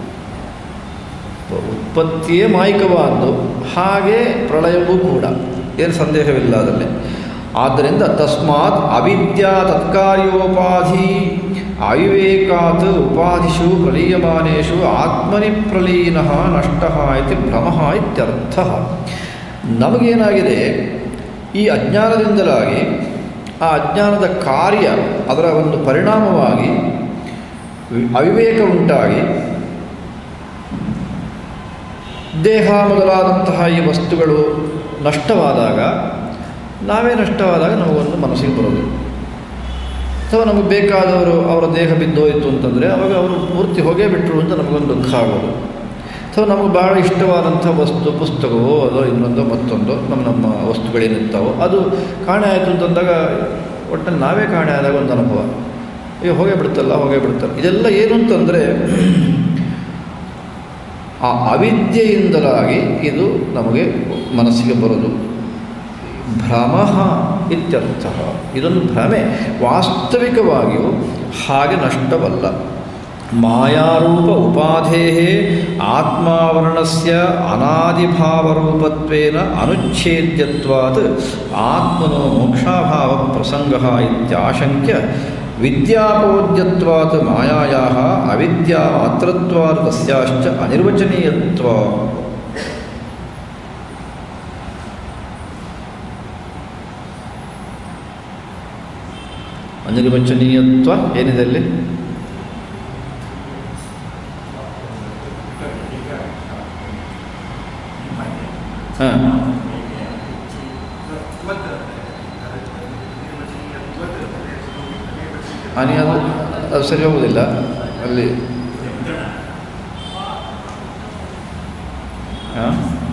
ಉತ್ಪತ್ತಿಯೇ ಮಾಯಿಕವಾದ್ದು ಹಾಗೆ ಪ್ರಳಯವೂ ಕೂಡ ಏನು ಸಂದೇಹವಿಲ್ಲ ಅದರಲ್ಲಿ ಆದ್ದರಿಂದ ತಸ್ಮಾತ್ ಅವಿದ್ಯಾ ತತ್ಕಾರ್ಯೋಪಾಧಿ ಅವಿವೇಕಾತ್ ಉಪಾಧಿಷು ಪ್ರಲೀಯಮಾನೇಷು ಆತ್ಮನಿ ಪ್ರಲೀನ ನಷ್ಟ ಇತಿ ಭ್ರಮ ಇತ್ಯರ್ಥ ನಮಗೇನಾಗಿದೆ ಈ ಅಜ್ಞಾನದಿಂದಲಾಗಿ ಆ ಅಜ್ಞಾನದ ಕಾರ್ಯ ಅದರ ಒಂದು ಪರಿಣಾಮವಾಗಿ ವಿ- ಅವಿವೇಕ ಉಂಟಾಗಿ ದೇಹ ಮೊದಲಾದಂತಹ ಈ ವಸ್ತುಗಳು ನಷ್ಟವಾದಾಗ ನಾವೇ ನಷ್ಟವಾದಾಗ ನಮಗೊಂದು ಮನಸ್ಸಿಗೆ ಬರೋದು ಅಥವಾ ನಮಗೆ ಬೇಕಾದವರು ಅವರ ದೇಹ ಬಿದ್ದೋಯಿತು ಅಂತಂದರೆ ಅವಾಗ ಅವರು ಪೂರ್ತಿ ಹೋಗೇ ಬಿಟ್ಟರು ಅಂತ ನಮಗೊಂದು ದುಃಖ ಆಗೋದು ಅಥವಾ ನಮಗೆ ಭಾಳ ಇಷ್ಟವಾದಂಥ ವಸ್ತು ಪುಸ್ತಕವೋ ಅದೋ ಇನ್ನೊಂದೋ ಮತ್ತೊಂದು ನಮ್ಮ ನಮ್ಮ ವಸ್ತುಗಳೇನಿರ್ತಾವೋ ಅದು ಕಾಣೆ ಆಯಿತು ಅಂತಂದಾಗ ಒಟ್ಟಲ್ಲಿ ನಾವೇ ಕಾಣೆ ಆದಾಗ ಒಂದು ಅನುಭವ ಈಗ ಹೋಗೇ ಬಿಡುತ್ತಲ್ಲ ಹೋಗೇ ಬಿಡುತ್ತಲ್ಲ ಇದೆಲ್ಲ ಏನು ಅಂತಂದರೆ ಆ ಅವಿದ್ಯೆಯಿಂದಲಾಗಿ ಇದು ನಮಗೆ ಮನಸ್ಸಿಗೆ ಬರೋದು ಭ್ರಮ ಇತ್ಯರ್ಥ ಇದೊಂದು ಭ್ರಮೆ ವಾಸ್ತವಿಕವಾಗಿಯೂ ಹಾಗೆ ನಷ್ಟವಲ್ಲ ಮಾಯಾರೂಪ ಉಪಾಧೇ ಆತ್ಮಾವರಣಸ್ಯ ಅನಾದಿಭಾವರೂಪತ್ವೇನ ಅನುಚ್ಛೇದ್ಯತ್ವಾತ್ ಆತ್ಮನೋ ಮೋಕ್ಷಾಭಾವ ಪ್ರಸಂಗ ಇತ್ಯಾಶಂಕ್ಯ ವಿದ್ಯಾಪೋದ್ಯತ್ವಾತ್ ಮಾಯಾಯಾ ಅವಿದ್ಯಾ ಮಾತ್ರತ್ವಾತ್ ತಸ್ಯಾಶ್ಚ ಅನಿರ್ವಚನೀಯತ್ವ ಅನಿರ್ವಚನೀಯತ್ವ ಏನಿದೆ ಅಲ್ಲಿ ಹಾಂ ಹಾನಿ ಅದು ಅದು ಸರಿ ಹೋಗುವುದಿಲ್ಲ ಅಲ್ಲಿ ಹಾಂ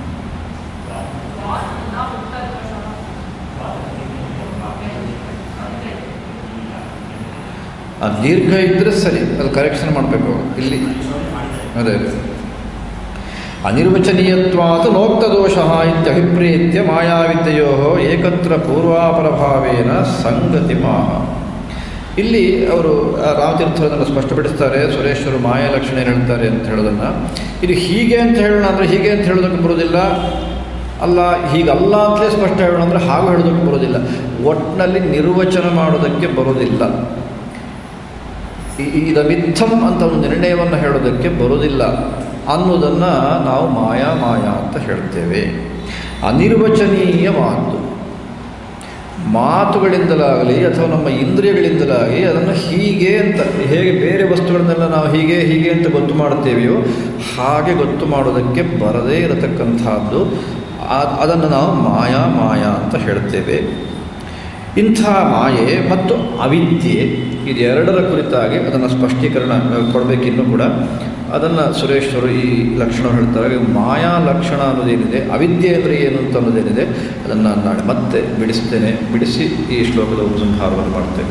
ಆ ದೀರ್ಘ ಇದ್ದರೆ ಸರಿ ಅದು ಕರೆಕ್ಷನ್ ಮಾಡಬೇಕು ಇಲ್ಲಿ ಅದೇ ಅದೇ ಅನಿರ್ವಚನೀಯತ್ವಾತ್ ನೋಕ್ತದೋಷ ಇತ್ಯಭಿಪ್ರೇತ್ಯ ಮಾಯಾವಿದ್ಯೆಯೋ ಏಕತ್ರ ಪೂರ್ವಾಪರಭಾವೇನ ಸಂಗತಿ ಮಾಹ ಇಲ್ಲಿ ಅವರು ಆ ರಾಮತೀರ್ಥರನ್ನು ಸ್ಪಷ್ಟಪಡಿಸ್ತಾರೆ ಸುರೇಶ್ವರು ಮಾಯಾ ಲಕ್ಷಣ ಏನು ಹೇಳ್ತಾರೆ ಅಂತ ಹೇಳೋದನ್ನು ಇದು ಹೀಗೆ ಅಂತ ಹೇಳೋಣ ಅಂದರೆ ಹೀಗೆ ಅಂತ ಹೇಳೋದಕ್ಕೆ ಬರೋದಿಲ್ಲ ಅಲ್ಲ ಹೀಗಲ್ಲ ಅಂತಲೇ ಸ್ಪಷ್ಟ ಹೇಳೋಣ ಅಂದರೆ ಹಾಗೂ ಹೇಳೋದಕ್ಕೆ ಬರೋದಿಲ್ಲ ಒಟ್ಟಿನಲ್ಲಿ ನಿರ್ವಚನ ಮಾಡೋದಕ್ಕೆ ಬರೋದಿಲ್ಲ ಈ- ಈ ಮಿಥಂ ಅಂತ ಒಂದು ನಿರ್ಣಯವನ್ನು ಹೇಳೋದಕ್ಕೆ ಬರೋದಿಲ್ಲ ಅನ್ನೋದನ್ನು ನಾವು ಮಾಯಾ ಮಾಯಾ ಅಂತ ಹೇಳ್ತೇವೆ ಅನಿರ್ವಚನೀಯ ಮಾತು ಮಾತುಗಳಿಂದಲಾಗಲಿ ಅಥವಾ ನಮ್ಮ ಇಂದ್ರಿಯಗಳಿಂದಲಾಗಲಿ ಅದನ್ನು ಹೀಗೆ ಅಂತ ಹೇಗೆ ಬೇರೆ ವಸ್ತುಗಳನ್ನೆಲ್ಲ ನಾವು ಹೀಗೆ ಹೀಗೆ ಅಂತ ಗೊತ್ತು ಮಾಡುತ್ತೇವೆಯೋ ಹಾಗೆ ಗೊತ್ತು ಮಾಡೋದಕ್ಕೆ ಬರದೇ ಇರತಕ್ಕಂಥದ್ದು ಆ- ಅದನ್ನು ನಾವು ಮಾಯಾ ಮಾಯಾ ಅಂತ ಹೇಳ್ತೇವೆ ಇಂಥ ಮಾಯೆ ಮತ್ತು ಅವಿದ್ಯೆ ಇದೆರಡರ ಕುರಿತಾಗಿ ಅದನ್ನು ಸ್ಪಷ್ಟೀಕರಣ ಕೊಡಬೇಕಿನ್ನೂ ಕೂಡ ಅದನ್ನು ಸುರೇಶ್ವರು ಈ ಲಕ್ಷಣ ಹೇಳ್ತಾರೆ ಮಾಯಾ ಲಕ್ಷಣ ಅನ್ನೋದೇನಿದೆ ಅವಿದ್ಯೆ ಅಂದರೆ ಏನು ಅಂತ ಅನ್ನೋದೇನಿದೆ ಅದನ್ನು ನಾನು ನಾಳೆ ಮತ್ತೆ ಬಿಡಿಸ್ತೇನೆ ಬಿಡಿಸಿ ಈ ಶ್ಲೋಕದ ಉಪಸಂಹಾರವನ್ನು ಮಾಡ್ತೇನೆ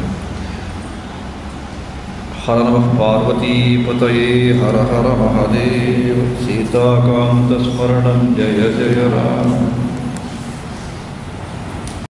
ಹರ ನಮಃ ಪಾರ್ವತೀಪತಯೇ ಹರ ಹರ ಮಹಾದೇವ ಸೀತಾಕಾಂತ ಸ್ಮರಣಂ ಜಯ ಜಯ ರಾಮ